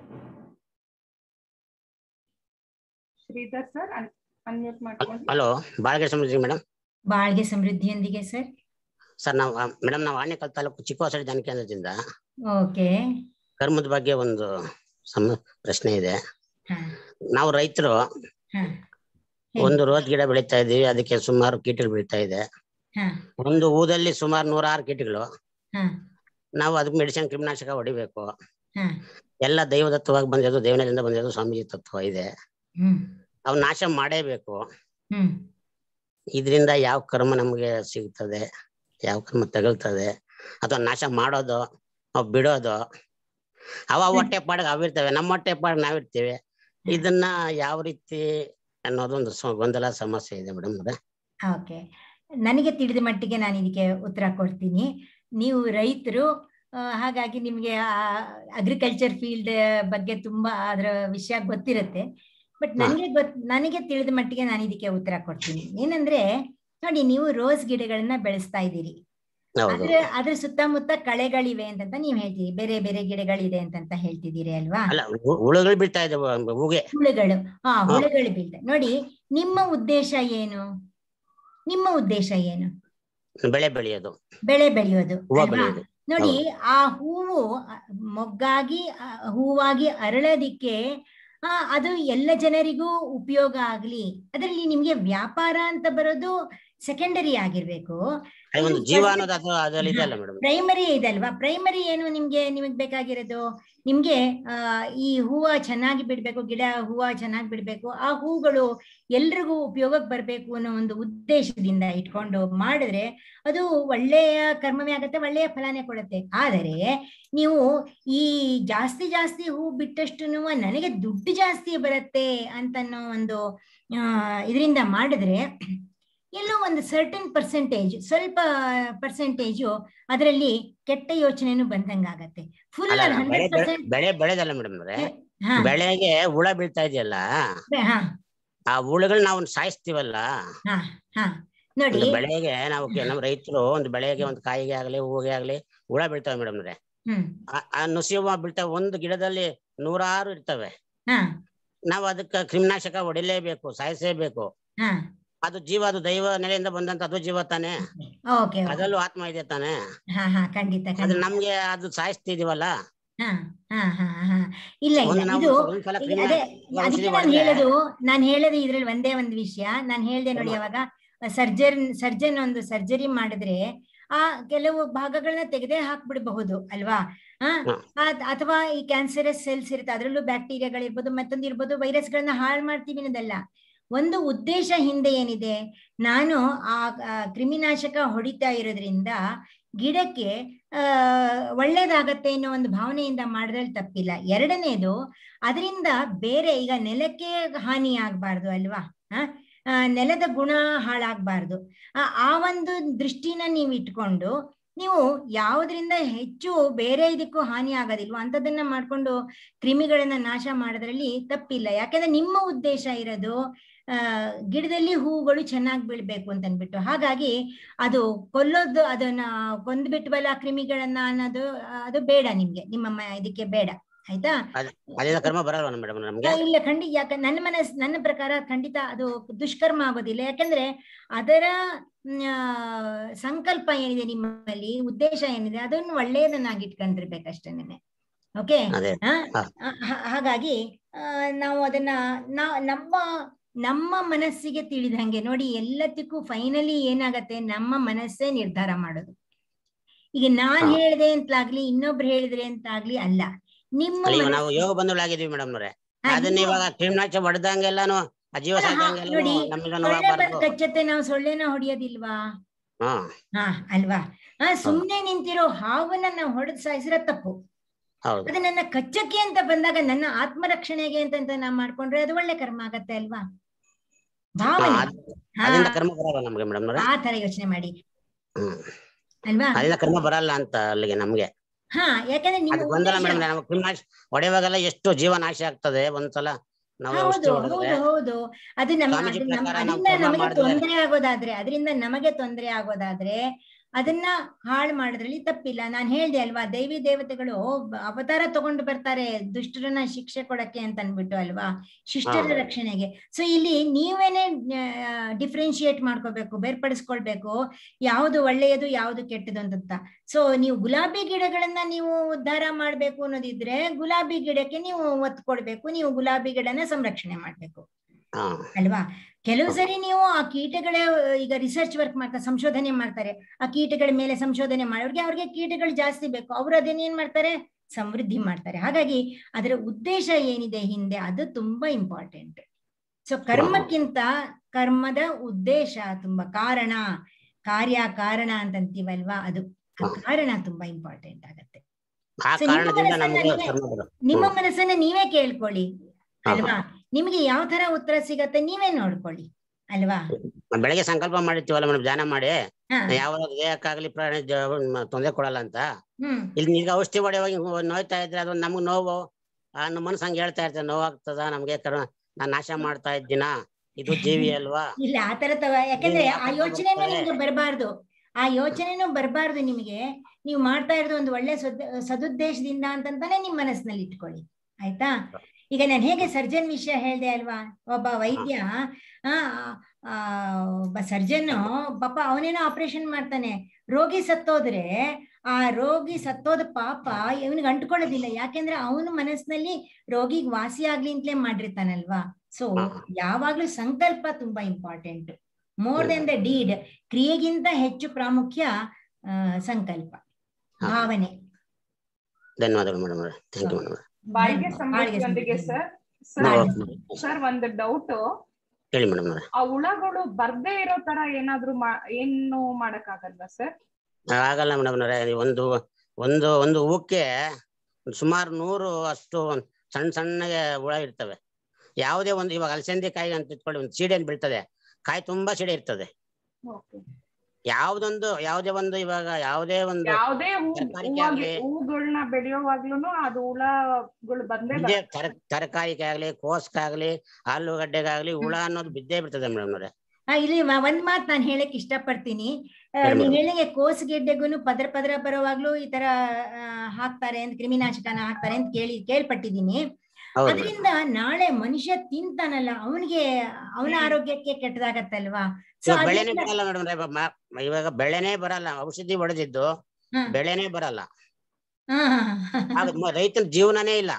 ಶ್ರೀಧರ್ ಸರ್ ಅನ್ಮ್ಯೂಟ್ ಮಾಡ್ಕೊಂಡು ಹಲೋ ಬಾಳಗೆ ಸಮೃದ್ಧಿ ಮೇಡಮ್ ಬಾಳ್ಗೆ ಸಮೃದ್ಧಿಯೊಂದಿಗೆ ಸರ್ ಸರ್ ನಾವು ಮೇಡಮ್ ನಾವು ಆನೇಕಲ್ ತಾಲೂಕು ಚಿಕ್ಕವಾಸಡಿ ಧ್ಯಾನ ಕೇಂದ್ರದಿಂದ ಓಕೆ ಕರ್ಮದ ಬಗ್ಗೆ ಒಂದು ಸಮ ಪ್ರಶ್ನೆ ಇದೆ ಹಾ ನಾವು ರೈತರು ಹಾ ಒಂದು ರೋಸ್ ಗಿಡ ಬೆಳೀತಾ ಇದೀವಿ ಅದಕ್ಕೆ ಸುಮಾರು ಕೀಟಗಳು ಬೀಳ್ತಾ ಇದೆ ಹಾ ಒಂದು ಊದಲ್ಲಿ ಸುಮಾರು ನೂರಾರು ಕೀಟಗಳು ಹಾ ನಾವು ಅದಕ್ಕೆ ಮೆಡಿಸಿನ್ ಕ್ರಿಮಿನಾಶಕ ಹೊಡಿಬೇಕು ಹಾ ಎಲ್ಲ ದೈವದತ್ತವಾಗಿ ಬಂದಿರೋದು ದೇವನದಿಂದ ಬಂದಿರೋದು ಸ್ವಾಮೀಜಿ ತತ್ವ ಇದೆ ಹ್ಮ್ ಅವ್ ನಾಶ ಮಾಡೇಬೇಕು ಹ್ಮ್ ಇದರಿಂದ ಯಾವ ಕರ್ಮ ನಮ್ಗೆ ಸಿಗ್ತದೆ ಯಾವ ಕರ್ಮ ತಗಲ್ತದೆ ಅಥವಾ ನಾಶ ಮಾಡೋದು ಅವ್ ಬಿಡೋದು ಅವ ಹೊಟ್ಟೆ ಪಾಡಿಗೆ ಅವಿರ್ತವೆ ನಮ್ಮ ಹೊಟ್ಟೆ ಪಾಡಿಗೆ ನಾವಿರ್ತೀವಿ ಇದನ್ನ ಯಾವ ರೀತಿ ಅನ್ನೋದೊಂದು ಸ- ಗೊಂದಲ ಸಮಸ್ಯೆ ಇದೆ ಮೇಡಮ್ ಓಕೆ ನನಗೆ ತಿಳಿದ ಮಟ್ಟಿಗೆ ನಾನು ಇದಕ್ಕೆ ಉತ್ತರ ಕೊಡ್ತೀನಿ ನೀವು ರೈತರು ಆ, ಹಾಗಾಗಿ ನಿಮಗೆ ಅಗ್ರಿಕಲ್ಚರ್ ಫೀಲ್ಡ್ ಬಗ್ಗೆ ತುಂಬಾ ಅದರ ವಿಷಯ ಗೊತ್ತಿರುತ್ತೆ ಬಟ್ ನನಗೆ ಗೊತ್ ನನಗೆ ತಿಳಿದ ಮಟ್ಟಿಗೆ ನಾನು ಇದಕ್ಕೆ ಉತ್ತರ ಕೊಡ್ತೀನಿ ಏನಂದ್ರೆ ನೋಡಿ ನೀವು ರೋಸ್ ಗಿಡಗಳನ್ನ ಬೆಳೆಸ್ತಾ ಇದ್ದೀರಿ ಹೌದು ಅದ್ರ ಅದ್ರ ಸುತ್ತಮುತ್ತ ಕಳೆಗಳಿವೆ ಅಂತಂತ ನೀವ್ ಹೇಳ್ತೀರಿ ಬೇರೆ ಬೇರೆ ಗಿಡಗಳಿದೆ ಅಂತಂತ ಹೇಳ್ತಿದ್ದೀರಿ ಅಲ್ವಾ ಅಲ್ಲ ಹು- ಹುಳುಗಳು ಬೀಳ್ತಾ ಇದೆ ಹೂಗೆ ಹುಳುಗಳು ಹಾ ಹುಳುಗಳು ಬೀಳ್ತವೆ ನೋಡಿ ನಿಮ್ಮ ಉದ್ದೇಶ ಏನು ನಿಮ್ಮ ಉದ್ದೇಶ ಏನು ಬೆಳೆ ಬೆಳೆಯೋದು ಬೆಳೆ ಬೆಳೆಯೋದು ಹೂವ ಅಲ್ವಾ? ಬೆಳೆಯೋದು ನೋಡಿ ಆ ಹೂವು ಅ, ಮೊಗ್ಗಾಗಿ ಅ, ಹೂವಾಗಿ ಅರಳೋದಿಕ್ಕೆ ಆ, ಅದು ಎಲ್ಲ ಜನರಿಗೂ ಉಪಯೋಗ ಆಗ್ಲಿ ಅದರಲ್ಲಿ ನಿಮ್ಗೆ ವ್ಯಾಪಾರ ಅಂತ ಬರೋದು ಸೆಕೆಂಡರಿ ಆಗಿರ್ಬೇಕು ಅದು ಒಂದು ಜೀವ ಅನ್ನೋದು ಅದು ಅದ್ರಲ್ಲಿ ಇದೆ ಅಲ್ಲ ಮೇಡಮ್ ಪ್ರೈಮರಿ ಇದಲ್ವಾ ಪ್ರೈಮರಿ ಏನು ನಿಮ್ಗೆ ನಿಮಗ್ ಬೇಕಾಗಿರೋದು ನಿಮ್ಗೆ ಆ ಈ ಹೂವ ಚೆನ್ನಾಗಿ ಬಿಡ್ಬೇಕು ಗಿಡ ಹೂವ ಚೆನ್ನಾಗಿ ಬಿಡ್ಬೇಕು ಆ ಹೂಗಳು ಎಲ್ರಿಗೂ ಉಪಯೋಗಕ್ಕೆ ಬರ್ಬೇಕು ಅನ್ನೋ ಒಂದು ಉದ್ದೇಶದಿಂದ ಇಟ್ಕೊಂಡು ಮಾಡಿದ್ರೆ ಅದು ಒಳ್ಳೆಯ ಕರ್ಮವೇ ಆಗತ್ತೆ ಒಳ್ಳೆಯ ಫಲನೇ ಕೊಡುತ್ತೆ ಆದರೆ ನೀವು ಈ ಜಾಸ್ತಿ ಜಾಸ್ತಿ ಹೂ ಬಿಟ್ಟಷ್ಟು ನನಗೆ ದುಡ್ಡು ಜಾಸ್ತಿ ಬರುತ್ತೆ ಅಂತನ್ನೋ ಒಂದು ಆ ಇದರಿಂದ ಮಾಡಿದ್ರೆ ಎಲ್ಲೋ ಒಂದು ಸರ್ಟನ್ ಪರ್ಸೆಂಟೇಜ್ ಸ್ವಲ್ಪ ಪರ್ಸೆಂಟೇಜು ಅದರಲ್ಲಿ ಕೆಟ್ಟ ಯೋಚನೆನೂ ಬಂದಂಗಾಗತ್ತೆ ಫುಲ್ ಅಲ್ಲ ಅಲ್ಲ, ಬೆಳೆ ಹಂಡ್ರೆಡ್ ಬೆಳೆ- ಪರ್ಸೆಂಟ್ ಬೆಳೆ ಬೆಳೆದಲ್ಲ ಮೇಡಮ್ ಹಾ ಬೆಳೆಗೆ ಹುಳ ಬೀಳ್ತಾ ಇದೆಯಲ್ಲ ಹಾ ಆ ಹುಳುಗಳನ್ನ ನಾವು ಸಾಯಿಸ್ತೀವಲ್ಲ ಹಾ ಹಾ ನೋಡಿ ಒಂದು ಬೆಳೆಗೆ ನಾವು ಕೆ- ನಮ್ಮ ರೈತರು ಒಂದು ಬೆಳೆಗೆ ಒಂದು ಕಾಯಿಗೆ ಆಗ್ಲಿ ಹೂವಿಗೆ ಆಗ್ಲಿ ಹುಳ ಬೀಳ್ತವೆ ಮೇಡಮ್ ಅಂದ್ರೆ ಹ್ಮ್ ಆ- ಆ ನುಸಿ ಹೂವ ಬೀಳ್ತವೆ ಒಂದು ಗಿಡದಲ್ಲಿ ನೂರಾರು ಇರ್ತವೆ ಹಾ ನಾವು ಅದಕ್ಕೆ ಕ್ರಿಮಿನಾಶಕ ಹೊಡಿಲೇಬೇಕು ಸಾಯಿಸಲೇಬೇಕು ಹಾ ಅದು ಜೀವ ಅದು ದೈವ ನೆಲೆಯಿಂದ ಬಂದಂತ ಅದು ಜೀವ ತಾನೆ ಓಕೆ ಅದರಲ್ಲೂ ಆತ್ಮ ಇದೆ ತಾನೆ ಹಾ ಹಾ ಖಂಡಿತ ಅದು ಖಂಡಿತ ನಮ್ಗೆ ಅದು ಸಾಯಿಸ್ತಿದೀವಲ್ಲ ಹಾ ಹಾ ಹಾ ಹಾ ಇಲ್ಲ ಒಂದು ಇಲ್ಲ ನಾವು ಇದು ಒಂದ್ಸಲ ಈಗ ಕ್ರಿಮಿ- ಅದೇ ಔಷಧಿ ಅದಕ್ಕೆ ನಾನು ಹೊಡೆದ್ರೆ- ಹೇಳೋದು ನಾನು ಹೇಳೋದು ಇದ್ರಲ್ಲಿ ಒಂದೇ ಒಂದು ವಿಷಯ ನಾನು ಹೇಳ್ದೆ ನೋಡಿ ಅವಾಗ ಸರ್ಜನ್ ಸರ್ಜನ್ ಒಂದು ಸರ್ಜರಿ ಮಾಡಿದ್ರೆ ಆ ಕೆಲವು ಭಾಗಗಳನ್ನ ತೆಗೆದೇ ಹಾಕ್ಬಿಡಬಹುದು ಅಲ್ವಾ ಆ ಹ. ಅದ್- ಅಥವಾ ಈ ಕ್ಯಾನ್ಸರಸ್ ಸೆಲ್ಸ್ ಇರುತ್ತೆ ಅದರಲ್ಲೂ ಬ್ಯಾಕ್ಟೀರಿಯಾಗಳಿರ್ಬೋದು ಮತ್ತೊಂದು ಇರ್ಬೋದು ವೈರಸ್ಗಳನ್ನ ಹಾಳು ಮಾಡ್ತೀವಿ ಅನ್ನೋದಲ್ಲ ಒಂದು ಉದ್ದೇಶ ಹಿಂದೆ ಏನಿದೆ ನಾನು ಆ ಆ ಕ್ರಿಮಿನಾಶಕ ಹೊಡಿತಾ ಇರೋದ್ರಿಂದ ಗಿಡಕ್ಕೆ ಆ ಒಳ್ಳೇದಾಗತ್ತೆ ಅನ್ನೋ ಒಂದು ಭಾವನೆಯಿಂದ ಮಾಡಿದ್ರಲ್ಲಿ ತಪ್ಪಿಲ್ಲ ಎರಡನೇದು ಅದರಿಂದ ಬೇರೆ ಈಗ ನೆಲಕ್ಕೆ ಹಾನಿ ಆಗ್ಬಾರ್ದು ಅಲ್ವಾ ಆ ಆ, ನೆಲದ ಗುಣ ಹಾಳಾಗ್ಬಾರ್ದು ಆ ಆ ಒಂದು ದೃಷ್ಟಿನ ನೀವು ಇಟ್ಕೊಂಡು ನೀವು ಯಾವುದರಿಂದ ಹೆಚ್ಚು ಬೇರೆ ಇದಕ್ಕೂ ಹಾನಿ ಆಗೋದಿಲ್ವೋ ಅಂಥದ್ದನ್ನ ಮಾಡ್ಕೊಂಡು ಕ್ರಿಮಿಗಳನ್ನ ನಾಶ ಮಾಡೋದ್ರಲ್ಲಿ ತಪ್ಪಿಲ್ಲ ಯಾಕಂದ್ರೆ ನಿಮ್ಮ ಉದ್ದೇಶ ಇರೋದು ಆ ಗಿಡದಲ್ಲಿ ಹೂಗಳು ಚೆನ್ನಾಗಿ ಬೀಳ್ಬೇಕು ಅಂತ ಅಂದ್ಬಿಟ್ಟು ಹಾಗಾಗಿ ಅದು ಕೊಲ್ಲೋದು ಅದನ್ನ ಕೊಂದ್ಬಿಟ್ವಲ್ಲ ಕ್ರಿಮಿಗಳನ್ನ ಅನ್ನೋದು ಆ, ಅದು ಬೇಡ ನಿಮ್ಗೆ ನಿಮ್ಮ ಮ- ಇದಕ್ಕೆ ಬೇಡ ಆಯ್ತಾ ಅಲ್ಲಿಂದ ಕರ್ಮ ಬರಲ್ವ ಮೇಡಮ್ ನಮ್ಗೆ ಆ, ಇಲ್ಲ ಖಂಡಿತ ಯಾಕ ನನ್ನ ಮನಸ್ ನನ್ನ ಪ್ರಕಾರ ಖಂಡಿತ ಅದು ದುಷ್ಕರ್ಮ ಆಗೋದಿಲ್ಲ ಯಾಕಂದ್ರೆ ಅದರ ಮ್, ಆ, ಸಂಕಲ್ಪ ಏನಿದೆ ನಿಮ್ಮಲ್ಲಿ ಉದ್ದೇಶ ಏನಿದೆ ಅದನ್ನು ಒಳ್ಳೆಯದನ್ನಾಗಿ ಇಟ್ಕೊಂಡಿರ್ಬೇಕಷ್ಟೇನೆ ಓಕೆ ಅದೇ ಹಾ? ಹಾ. ಆ, ಹಾ- ಹಾಗಾಗಿ ಆ, ನಾವು ಅದನ್ನ ನಾ- ನಮ್ಮ ನಮ್ಮ ಮನಸ್ಸಿಗೆ ತಿಳಿದಂಗೆ ನೋಡಿ ಎಲ್ಲದಕ್ಕೂ ಫೈನಲಿ ಏನಾಗತ್ತೆ ನಮ್ಮ ಮನಸ್ಸೇ ನಿರ್ಧಾರ ಮಾಡೋದು ಈಗ ನಾನ್ ಹಾ. ಹೇಳ್ದೆ ಅಂತಲಾಗ್ಲಿ ಇನ್ನೊಬ್ರು ಹೇಳಿದ್ರೆ ಅಂತಾಗ್ಲಿ ಅಲ್ಲ ನಿಮ್ಮ ಅಲ್ಲ, ಈಗ ಮನಸ್ಸು- ನಾವು ಯೋಗ ಬಂಧುಗಳಾಗಿದೀವಿ ಮೇಡಮ್ ಅವ್ರೆ ಹಾ, ಅದನ್ನ ನಿಮ್ಮ- ಇವಾಗ ಕ್ರಿಮಿನಾಶ ಹೊಡೆದಂಗೆಲ್ಲಾನು ಅಜೀವ ಹಾ, ಹಾ, ಸಾಯ್ದಂಗೆಲ್ಲ ನೋಡಿ, ನಮ್ಮಿಂದ ಸೊಳ್ಳೆ ಬಂದ್ ನೋವಾಗಬಾರ್ದು ಕಚ್ಚತ್ತೆ ನಾವು ಸೊಳ್ಳೆನ ಹೊಡಿಯೋದಿಲ್ವಾ ಹಾ ಹಾ ಅಲ್ವಾ ಹಾ ಸುಮ್ನೆ ನಿಂತಿರೋ ಹಾವನ್ನ ನಾವು ಹೊಡೆದ್ ಸಾಯಿಸಿರೋ ತಪ್ಪು ಹೌದು ಅದು ನನ್ನ ಕಚ್ಚಕ್ಕೆ ಅಂತ ಬಂದಾಗ ನನ್ನ ಆತ್ಮರಕ್ಷಣೆಗೆ ಅಂತ ಅಂತ ನಾ ಮಾಡ್ಕೊಂಡ್ರೆ ಅದು ಒಳ್ಳೆ ಕರ್ಮ ಆಗತ್ತೆ ಅಲ್ವಾ ಹಾ, ಭಾವನೆ ಅದ್- ಹಾ ಅದರಿಂದ ಕರ್ಮ ಬರಲ್ಲ ನಮ್ಗೆ ಮೇಡಮ್ ಅವ್ರೆ ಆ ತರ ಯೋಚನೆ ಮಾಡಿ ಹ್ಮ್ ಅಲ್ವಾ ಅದರಿಂದ ಕರ್ಮ ಬರಲ್ಲ ಅಂತ ಅಲ್ಲಿಗೆ ನಮ್ಗೆ ಹಾ ಯಾಕಂದ್ರೆ ಅದು ನಿಮ್ಮ ಗೊಂದಲ ಉದ್ದೇಶ- ಮೇಡಮ್ ನಾವು ಕ್ರಿಮಿನಾಶ ಹೊಡೆಯುವಾಗೆಲ್ಲ ಎಷ್ಟು ಜೀವ ನಾಶ ಆಗ್ತದೆ ಒಂದ್ಸಲ ನಾವು ಔಷಧಿ ಹೌದು ಹೊಡೆದ್ರೆ ಹೌದು ಹೌದು ಅದು ನಮ್ಮ ಸ್ವಾಮೀಜಿ ಅದು ನಮ್ಮ- ಪ್ರಕಾರ ನಾವು ಅದರಿಂದ ಕರ್ಮ ನಮಗೆ ಮಾಡಿದ್ರೆ- ತೊಂದರೆ ಆಗೋದಾದ್ರೆ ಅದರಿಂದ ನಮಗೆ ತೊಂದರೆ ಆಗೋದಾದ್ರೆ ಅದನ್ನ ಹಾಳು ಮಾಡೋದ್ರಲ್ಲಿ ತಪ್ಪಿಲ್ಲ ನಾನು ಹೇಳ್ದೆ ಅಲ್ವಾ ದೈವಿ ದೇವತೆಗಳು ಅವತಾರ ತಗೊಂಡು ಬರ್ತಾರೆ ದುಷ್ಟರನ್ನ ಶಿಕ್ಷೆ ಕೊಡಕ್ಕೆ ಅಂತ ಅನ್ಬಿಟ್ಟು ಅಲ್ವಾ ಶಿಷ್ಟರ ಹಾ. ರಕ್ಷಣೆಗೆ ಸೊ ಇಲ್ಲಿ ನೀವೇನೆ ಡಿಫ್ರೆನ್ಶಿಯೇಟ್ ಮಾಡ್ಕೋಬೇಕು ಬೇರ್ಪಡಿಸ್ಕೊಳ್ಬೇಕು ಯಾವುದು ಒಳ್ಳೆಯದು ಯಾವುದು ಕೆಟ್ಟದು ಅಂತ ಸೊ ನೀವು ಗುಲಾಬಿ ಗಿಡಗಳನ್ನ ನೀವು ಉದ್ಧಾರ ಮಾಡ್ಬೇಕು ಅನ್ನೋದಿದ್ರೆ ಗುಲಾಬಿ ಗಿಡಕ್ಕೆ ನೀವು ಒತ್ತು ಕೊಡ್ಬೇಕು ನೀವು ಗುಲಾಬಿ ಗಿಡನ ಸಂರಕ್ಷಣೆ ಮಾಡ್ಬೇಕು ಹಾ ಅಲ್ವಾ ಕೆಲವು ಸರಿ ನೀವು ಆ ಕೀಟಗಳ ಈಗ ರಿಸರ್ಚ್ ವರ್ಕ್ ಮಾಡ್ತಾರೆ ಸಂಶೋಧನೆ ಮಾಡ್ತಾರೆ ಆ ಕೀಟಗಳ ಮೇಲೆ ಸಂಶೋಧನೆ ಮಾಡೋರಿಗೆ ಅವ್ರಿಗೆ ಕೀಟಗಳು ಜಾಸ್ತಿ ಬೇಕು ಅವ್ರು ಅದನ್ನೇನ್ ಮಾಡ್ತಾರೆ ಸಮೃದ್ಧಿ ಮಾಡ್ತಾರೆ ಹಾಗಾಗಿ ಅದರ ಉದ್ದೇಶ ಏನಿದೆ ಹಿಂದೆ ಅದು ತುಂಬಾ ಇಂಪಾರ್ಟೆಂಟ್ ಸೊ ಕರ್ಮಕ್ಕಿಂತ ಕರ್ಮದ ಉದ್ದೇಶ ತುಂಬಾ ಕಾರಣ ಕಾರ್ಯ ಕಾರಣ ಅಂತಂತೀವಲ್ವಾ ಅದು ಆ ಹಾ. ಕಾರಣ ತುಂಬಾ ಇಂಪಾರ್ಟೆಂಟ್ ಆಗತ್ತೆ ಆ So, ನಿಮ್ಮ ಕಾರಣದಿಂದ ಮನಸ್ಸನ್ನ ನಮ್ಗೆ ನೀವೇ- ಕರ್ಮ ಬರೋದು ನಿಮ್ಮ ಹ್ಮ್. ಮನಸ್ಸನ್ನ ನೀವೇ ಕೇಳ್ಕೊಳ್ಳಿ ಹಾ, ಅಲ್ವಾ ನಿಮ್ಗೆ ಯಾವ ತರ ಉತ್ತರ ಸಿಗತ್ತೆ ನೀವೇ ನೋಡ್ಕೊಳ್ಳಿ ಅಲ್ವಾ ನಾವ್ ಬೆಳಗ್ಗೆ ಸಂಕಲ್ಪ ಮಾಡಿರ್ತೀವಲ್ಲ ಮೇಡಮ್ ಧ್ಯಾನ ಮಾಡಿ ಹಾ ಯಾವ ದೇಹಕ್ಕಾಗ್ಲಿ ಪ್ರಾಣಿ ಜ- ಮ- ತೊಂದ್ರೆ ಕೊಡಲ್ಲ ಅಂತ ಹ್ಮ್ ಇಲ್ಲಿ ಈಗ ಔಷಧಿ ಹೊಡೆಯುವಾಗ ಹಿಂಗ್ ನೋಯ್ತಾ ಇದ್ರೆ ಅದು ನಮ್ಗ್ ನೋವು ಆ ನಮ್ಮ ಮನಸ್ಸು ಹಂಗೆ ಹೇಳ್ತಾ ಇರ್ತದೆ ನೋವಾಗ್ತದ ನಮ್ಗೆ ಕರ್ ನಾನ್ ನಾಶ ಮಾಡ್ತಾ ಇದ್ದೀನ ಇದು ಜೀವಿ ಅಲ್ವಾ ಇಲ್ಲ ಆ ತರ ತವ ಯಾಕಂದ್ರೆ ನೀವು ಆ ಯಾಕಂದ್ರೆ ಯೋಚನೆನೂ ಬರ್ತಾರೆ. ನಿಮ್ಗೆ ಬರಬಾರ್ದು ಆ ಯೋಚನೆನೂ ಬರಬಾರ್ದು ನಿಮಗೆ ನೀವು ಮಾಡ್ತಾ ಇರೋದು ಒಂದು ಒಳ್ಳೆ ಸದ್ ಸದುದ್ದೇಶದಿಂದ ಅಂತಂತಾನೆ ನಿಮ್ ಮನಸ್ಸಿನಲ್ಲಿ ಇಟ್ಕೊಳ್ಳಿ ಆಯ್ತಾ ಈಗ ನಾನು ಹೇಗೆ ಸರ್ಜನ್ ವಿಷಯ ಹೇಳ್ದೆ ಅಲ್ವಾ ಒಬ್ಬ ವೈದ್ಯ ಆ ಆ, ಒಬ್ಬ ಸರ್ಜನ್ ಪಾಪ ಅವನೇನೋ ಆಪರೇಷನ್ ಮಾಡ್ತಾನೆ ರೋಗಿ ಸತ್ತೋದ್ರೆ ಆ ರೋಗಿ ಸತ್ತೋದ ಪಾಪ ಇವನಿಗೆ ಅಂಟ್ಕೊಳ್ಳೋದಿಲ್ಲ ಯಾಕೆಂದ್ರೆ ಅವನ ಮನಸ್ಸಿನಲ್ಲಿ ರೋಗಿಗ್ ವಾಸಿ ಆಗ್ಲಿ ಅಂತಲೇ ಮಾಡಿರ್ತಾನಲ್ವಾ ಸೊ ಹಾ. ಯಾವಾಗ್ಲೂ ಸಂಕಲ್ಪ ತುಂಬಾ important more than the deed ಕ್ರಿಯೆಗಿಂತ ಹೆಚ್ಚು ಪ್ರಾಮುಖ್ಯ ಆ, ಸಂಕಲ್ಪ ಹಾ. ಭಾವನೆ ಧನ್ಯವಾದಗಳು ಮೇಡಮ್ ಅವ್ರೆ ಥ್ಯಾಂಕ್ ಯು ಮೇಡಮ್ ಬಾಳಿಗೆ ಬಾಳಿಗೆ ಸಮೃದ್ಧಿಯೊಂದಿಗೆ ಸಮೃದ್ಧಿ. ಸರ್ ಸರ್ ಬಾಳಿಗೆ ಸರ್ ಒಂದು ಡೌಟ್ ಹೇಳಿ ಮೇಡಮ್ ಅವ್ರೆ ಆ ಹುಳಗಳು ಬರ್ದೇ ಇರೋ ತರ ಏನಾದ್ರು ಮಾ- ಏನು ಮಾಡಕ್ಕಾಗಲ್ವಾ ಸರ್ ಆಗಲ್ಲ ಮೇಡಮ್ ಅವ್ರೆ ಒಂದು ಒಂದು ಒಂದು ಹೂಕ್ಕೆ ಸುಮಾರು ನೂರು ಅಷ್ಟು ಒಂದ್ ಸಣ್ಣ ಸಣ್ಣಗೆ ಹುಳ ಇರ್ತವೆ ಯಾವುದೇ ಒಂದು ಇವಾಗ ಅಲಸಂದಿ ಕಾಯಿ ಅಂತ ಇಟ್ಕೊಳ್ಳಿ ಒಂದು ಸೀಡೆನ್ ಬೀಳ್ತದೆ ಕಾಯಿ ತುಂಬಾ ಸೀಡೆ ಇರ್ತದೆ Okay. ಯಾವ್ದೊಂದು ಯಾವುದೇ ಒಂದು ಇವಾಗ ಯಾವುದೇ ಒಂದು ಯಾವ್ದೇ ಹೂ ತರ್ಕಾರಿಕೆ ಹೂವಾಗಿ- ಆಗ್ಲಿ. ಹೂಗಳ್ನ ಬೆಳೆಯೋವಾಗ್ಲೂನು ಅದು ಹುಳಗಳು ಬಂದೇ ಬಿದ್ದೆ ಬರುತ್ತೆ. ತರ ತರಕಾರಿಗಾಗ್ಲಿ ಕೋಸ್ಗಾಗ್ಲಿ ಆಲೂಗಡ್ಡೆಗಾಗ್ಲಿ ಹುಳ ಅನ್ನೋದು ಬಿದ್ದೇ ಬಿಡ್ತದೆ ಮೇಡಮ್ ಅವ್ರೆ ಆ, ಇಲ್ಲಿ ಮ- ಒಂದ್ ಮಾತ್ ನಾನು ಹೇಳಕ್ ಇಷ್ಟಪಡ್ತೀನಿ ಆ, ಹೇಳಿ ನೀವ್ madam. ಹೇಳಿಗೆ ಕೋಸ್ಗೆಡ್ಡೆಗೂನು ಪದ್ರ ಪದ್ರ ಬರುವಾಗ್ಲೂ ಈ ತರ ಆ, ಹಾಕ್ತಾರೆ ಅಂತ ಕ್ರಿಮಿನಾಶಕನ ಹಾಕ್ತಾರೆ ಅಂತ ಕೇಳಿ ಕೇಳ್ಪಟ್ಟಿದ್ದೀನಿ ಹೌದು ಮೇಡಮ್ ಅದರಿಂದ ನಾಳೆ ಮನುಷ್ಯ ತಿಂತಾನಲ್ಲ ಅವನಿಗೆ ಅವನ ಆರೋಗ್ಯಕ್ಕೆ ಕೆಟ್ಟದಾಗತ್ತಲ್ವಾ ಸೊ ಇವಾಗ ಬೆಳೆನೇ ಬರಲ್ಲ ಮೇಡಮ್ ಇವಾಗ ಬೆಳೆನೇ ಬರಲ್ಲ ಔಷಧಿ ಹೊಡೆದಿದ್ದು ಹಾ. ಬೆಳೆನೇ ಬರಲ್ಲ ಆಗ ಮ- ರೈತನ ಜೀವನನೇ ಇಲ್ಲ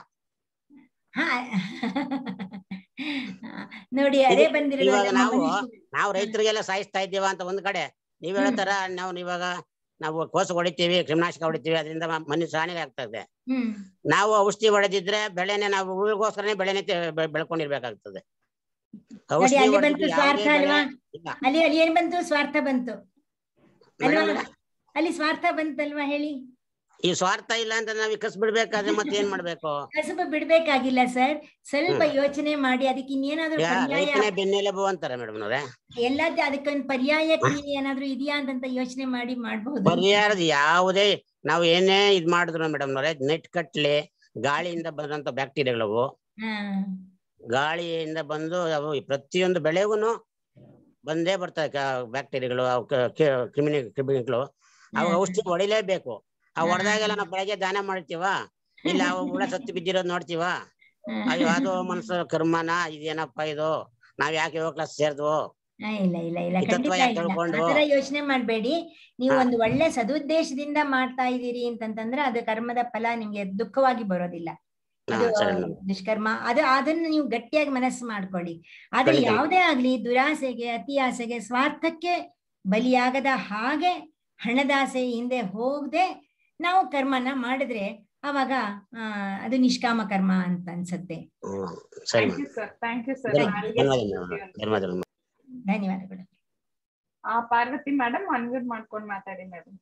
ನೋಡಿ ಅದೇ ಇದು- ಬಂದಿರೋದು ಇವಾಗ ನಮ್ಮ ನಾವು ಮನುಷ್ಯ- ನಾವು ರೈತರಿಗೆಲ್ಲ ಸಾಯಿಸ್ತಾ ಇದ್ದೀವ ಅಂತ ಒಂದ್ ಕಡೆ ನೀವ್ ಹೇಳೋ ತರ ನಾವು ಇವಾಗ ನಾವು ಕೋಸ ಹೊಡಿತೀವಿ ಕ್ರಿಮಿನಾಶಕ ಹೊಡಿತೀವಿ ಅದರಿಂದ ಮ- ಮನುಷ್ಯ ಹಾನಿಗೆ ಆಗ್ತಾ ಇದೆ ಹ್ಮ್ ನಾವು ಔಷಧಿ ಹೊಡೆದಿದ್ರೆ ಬೆಳೆನೆ ನಾವು ಉಳಿಗೋಸ್ಕರನೇ ಬೆಳೆನೆ ತೆ- ಬೆ- ಬೆಳ್ಕೊಂಡಿರ್ಬೇಕಾಗ್ತದೆ ನೋಡಿ ಔಷಧಿ ಅಲ್ಲಿ ಬಂತು ಹೊಡೆದಿದ್ದು ಸ್ವಾರ್ಥ ಯಾವುದೇ ಅಲ್ವಾ ಬೆಳೆ ಇಲ್ಲ ಅಲ್ಲಿ ಅಲ್ಲಿ ಏನ್ ಬಂತು ಸ್ವಾರ್ಥ ಬಂತು ಅಲ್ವಾ ಮೇಡಮ್ ಅಲ್ಲಿ ಸ್ವಾರ್ಥ ಬಂತಲ್ವಾ ಹೇಳಿ ಈ ಸ್ವಾರ್ಥ ಇಲ್ಲ ಅಂತ ನಾವ್ ಕಸ್ ಬಿಡ್ಬೇಕಾದ್ರೆ ಮತ್ತೆ ಏನ್ ಮಾಡ್ಬೇಕು ಕಸಬು ಬಿಡ್ಬೇಕಾಗಿಲ್ಲ ಸರ್ ಸ್ವಲ್ಪ ಯೋಚನೆ ಮಾಡಿ ಅದಕ್ಕೆ ಇನ್ನೇನಾದ್ರೂ ಯಾ- ಪರ್ಯಾಯ ರೈತನೇ ಬೆನ್ನೆಲುಬು ಅಂತಾರೆ ಮೇಡಮ್ ಅವ್ರೆ ಎಲ್ಲ ಅದಕ್ಕೊಂದು ಪರ್ಯಾಯ ಕ್ರಿಯೆ ಏನಾದ್ರೂ ಇದೆಯಾ ಅಂತ ಯೋಚನೆ ಮಾಡಿ ಮಾಡ್ಬಹುದು ಪರಿಹಾರದ ಯಾವುದೇ ನಾವು ಏನೇ ಇದ್ ಮಾಡಿದ್ರು ಮೇಡಮ್ ಅವ್ರೆ ನೆಟ್ ಕಟ್ಲಿ ಗಾಳಿಯಿಂದ ಬಂದಂತ ಬ್ಯಾಕ್ಟೀರಿಯಾಗಳವು ಹಾ ಗಾಳಿಯಿಂದ ಬಂದು ಅವು ಈ ಪ್ರತಿಯೊಂದು ಬೆಳೆಗೂನು ಬಂದೇ ಬರ್ತವೆ ಬ್ಯಾಕ್ಟೀರಿಯಾಗಳು ಅವು ಕ- ಕ- ಕ್ರಿಮಿನಿ ಕ್ರಿಮಿಗಳು ಅವು ಹ್ಮ್. ಔಷಧಿ ಹೊಡಿಲೇಬೇಕು ಆ ಹ್ಮ್. ಹೊಡೆದಾಗೆಲ್ಲ ನಾವು ಬೆಳಗ್ಗೆ ದಾನ ಮಾಡ್ತೀವ ಇಲ್ಲ ಅವು ಹುಳ ಸತ್ತು ಬಿದ್ದಿರೋದ್ ನೋಡ್ತೀವ ಅಯ್ಯೋ ಅದು ಮನಸ್ಸು ಕರ್ಮನ ಇದೇನಪ್ಪ ಇದು ನಾವ್ ಯಾಕೆ ಯೋಗ ಕ್ಲಾಸ್ ಸೇರ್ದ್ವು ಆ, ಇಲ್ಲ ಇಲ್ಲ ಇಲ್ಲ ಈ ತತ್ವ ಖಂಡಿತ ಯಾಕೆ ಇಲ್ಲ ತಿಳ್ಕೊಂಡು? ಆತರ ಯೋಚನೆ ಮಾಡ್ಬೇಡಿ ನೀವು ಹಾ. ಒಂದು ಒಳ್ಳೆ ಸದುದ್ದೇಶದಿಂದ ಮಾಡ್ತಾ ಇದ್ದೀರಿ ಅಂತಂತಂದ್ರೆ ಅದು ಕರ್ಮದ ಫಲ ನಿಮ್ಗೆ ದುಃಖವಾಗಿ ಬರೋದಿಲ್ಲ ಹಾ, ಅದು ಸರಿ ಮೇಡಮ್ ದುಷ್ಕರ್ಮ ಅದು ಅದನ್ನ ನೀವು ಗಟ್ಟಿಯಾಗಿ ಮನಸ್ಸು ಮಾಡ್ಕೊಳ್ಳಿ ಆದ್ರೆ ಖಂಡಿತ. ಯಾವುದೇ ಆಗ್ಲಿ ದುರಾಸೆಗೆ ಅತಿ ಆಸೆಗೆ ಸ್ವಾರ್ಥಕ್ಕೆ ಬಲಿಯಾಗದ ಹಾಗೆ ಹಣದಾಸೆ ಹಿಂದೆ ಹೋಗದೆ ನಾವು ಕರ್ಮನ ಮಾಡಿದ್ರೆ ಅವಾಗ ಆ, ಅದು ನಿಷ್ಕಾಮ ಕರ್ಮ ಅಂತ ಅನ್ಸತ್ತೆ ಹ್ಮ್ ಸರಿ thank you sir thank you sir ಧನ್ಯವಾದ ಮೇಡಮ್ ಧನ್ಯವಾದಗಳು ಮೇಡಮ್ ಧನ್ಯವಾದಗಳು ಆ ಪಾರ್ವತಿ ಮೇಡಮ್ ಅನ್ಮ್ಯೂಟ್ ಮಾಡ್ಕೊಂಡು ಮಾತಾಡಿ ಮೇಡಮ್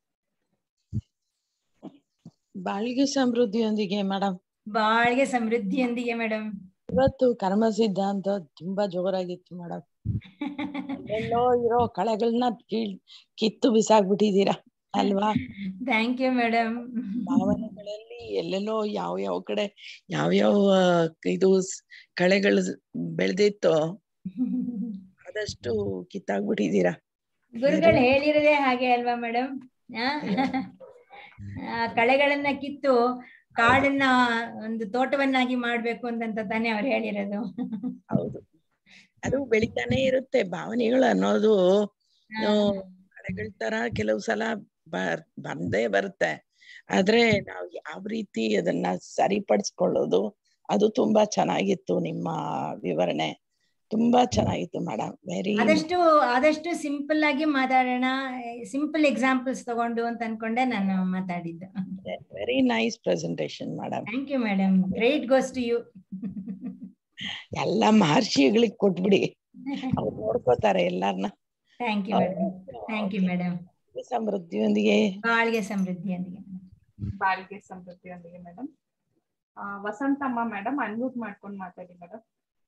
ಬಾಳ್ಗೆ ಸಮೃದ್ಧಿಯೊಂದಿಗೆ ಮೇಡಮ್ ಬಾಳ್ಗೆ ಸಮೃದ್ಧಿಯೊಂದಿಗೆ ಮೇಡಮ್ ಇವತ್ತು ಕರ್ಮ ಸಿದ್ಧಾಂತ ತುಂಬಾ ಜೋರಾಗಿತ್ತು ಮೇಡಮ್ ಎಲ್ಲೋ ಇರೋ ಕಳೆಗಳನ್ನ ಕೀಳ್ ಕಿತ್ತು ಬಿಸಾಕ್ಬಿಟ್ಟಿದೀರಾ ಅಲ್ವಾ ಥ್ಯಾಂಕ್ ಯು ಮೇಡಮ್ ಭಾವನೆಗಳಲ್ಲಿ ಎಲ್ಲೆಲ್ಲೋ ಯಾವ ಯಾವ ಕಡೆ ಯಾವ್ಯಾವ ಆ, ಇದು ಸ್- ಕಳೆಗಳು ಬೆಳೆದಿತ್ತೋ ಆದಷ್ಟು ಕಿತ್ತಾಕ್ಬಿಟ್ಟಿದೀರಾ ಗುರುಗಳು ಹೇಳಿರೋದೇ ಹಾಗೆ ಅಲ್ವಾ ಮೇಡಮ್ ಕಳೆಗಳನ್ನ ಕಿತ್ತು ಕಾಡನ್ನ ಒಂದು ತೋಟವನ್ನಾಗಿ ಮಾಡ್ಬೇಕು ಅಂತಂತ ತಾನೇ ಅವ್ರು ಹೇಳಿರೋದು ಹೌದು ಅದು ಬೆಳಿತಾನೆ ಇರುತ್ತೆ ಭಾವನೆಗಳು ಅನ್ನೋದು ಆ, ಕಳೆಗಳ ತರ ಕೆಲವು ಸಲ ಬರ್ ಬಂದೇ ಬರುತ್ತೆ ಆದ್ರೆ ನಾವು ಯಾವ ರೀತಿ ಅದನ್ನ ಸರಿಪಡಿಸ್ಕೊಳ್ಳೋದು ಅದು ತುಂಬಾ ಚೆನ್ನಾಗಿತ್ತು ನಿಮ್ಮ ವಿವರಣೆ ತುಂಬಾ ಚೆನ್ನಾಗಿತ್ತು ಮೇಡಮ್ ವೆರಿ ಆದಷ್ಟು ಆದಷ್ಟು ಸಿಂಪಲ್ ಆಗಿ ಮಾತಾಡೋಣ ಸಿಂಪಲ್ ಎಕ್ಸಾಂಪಲ್ಸ್ ತಗೊಂಡು ಅಂತ ಅನ್ಕೊಂಡೆ ನಾನು ಮಾತಾಡಿದ್ದು very nice presentation madam thank you madam great goes to you ಎಲ್ಲ ಮಹರ್ಷಿಗಳಿಗೆ ಕೊಟ್ಬಿಡಿ ಅವ್ರು ನೋಡ್ಕೋತಾರೆ ಎಲ್ಲಾರ್ನ thank you madam thank you madam ಸಮೃದ್ಧಿಯೊಂದಿಗೆ ಬಾಳ್ಗೆ ಸಮೃದ್ಧಿಯೊಂದಿಗೆ ಬಾಳ್ಗೆ ಸಮೃದ್ಧಿಯೊಂದಿಗೆ ಮೇಡಮ್ ವಸಂತಮ್ಮ ಮೇಡಮ್ ಅನ್ಮ್ಯೂಟ್ ಮಾಡ್ಕೊಂಡು ಮಾತಾಡಿ ಮೇಡಮ್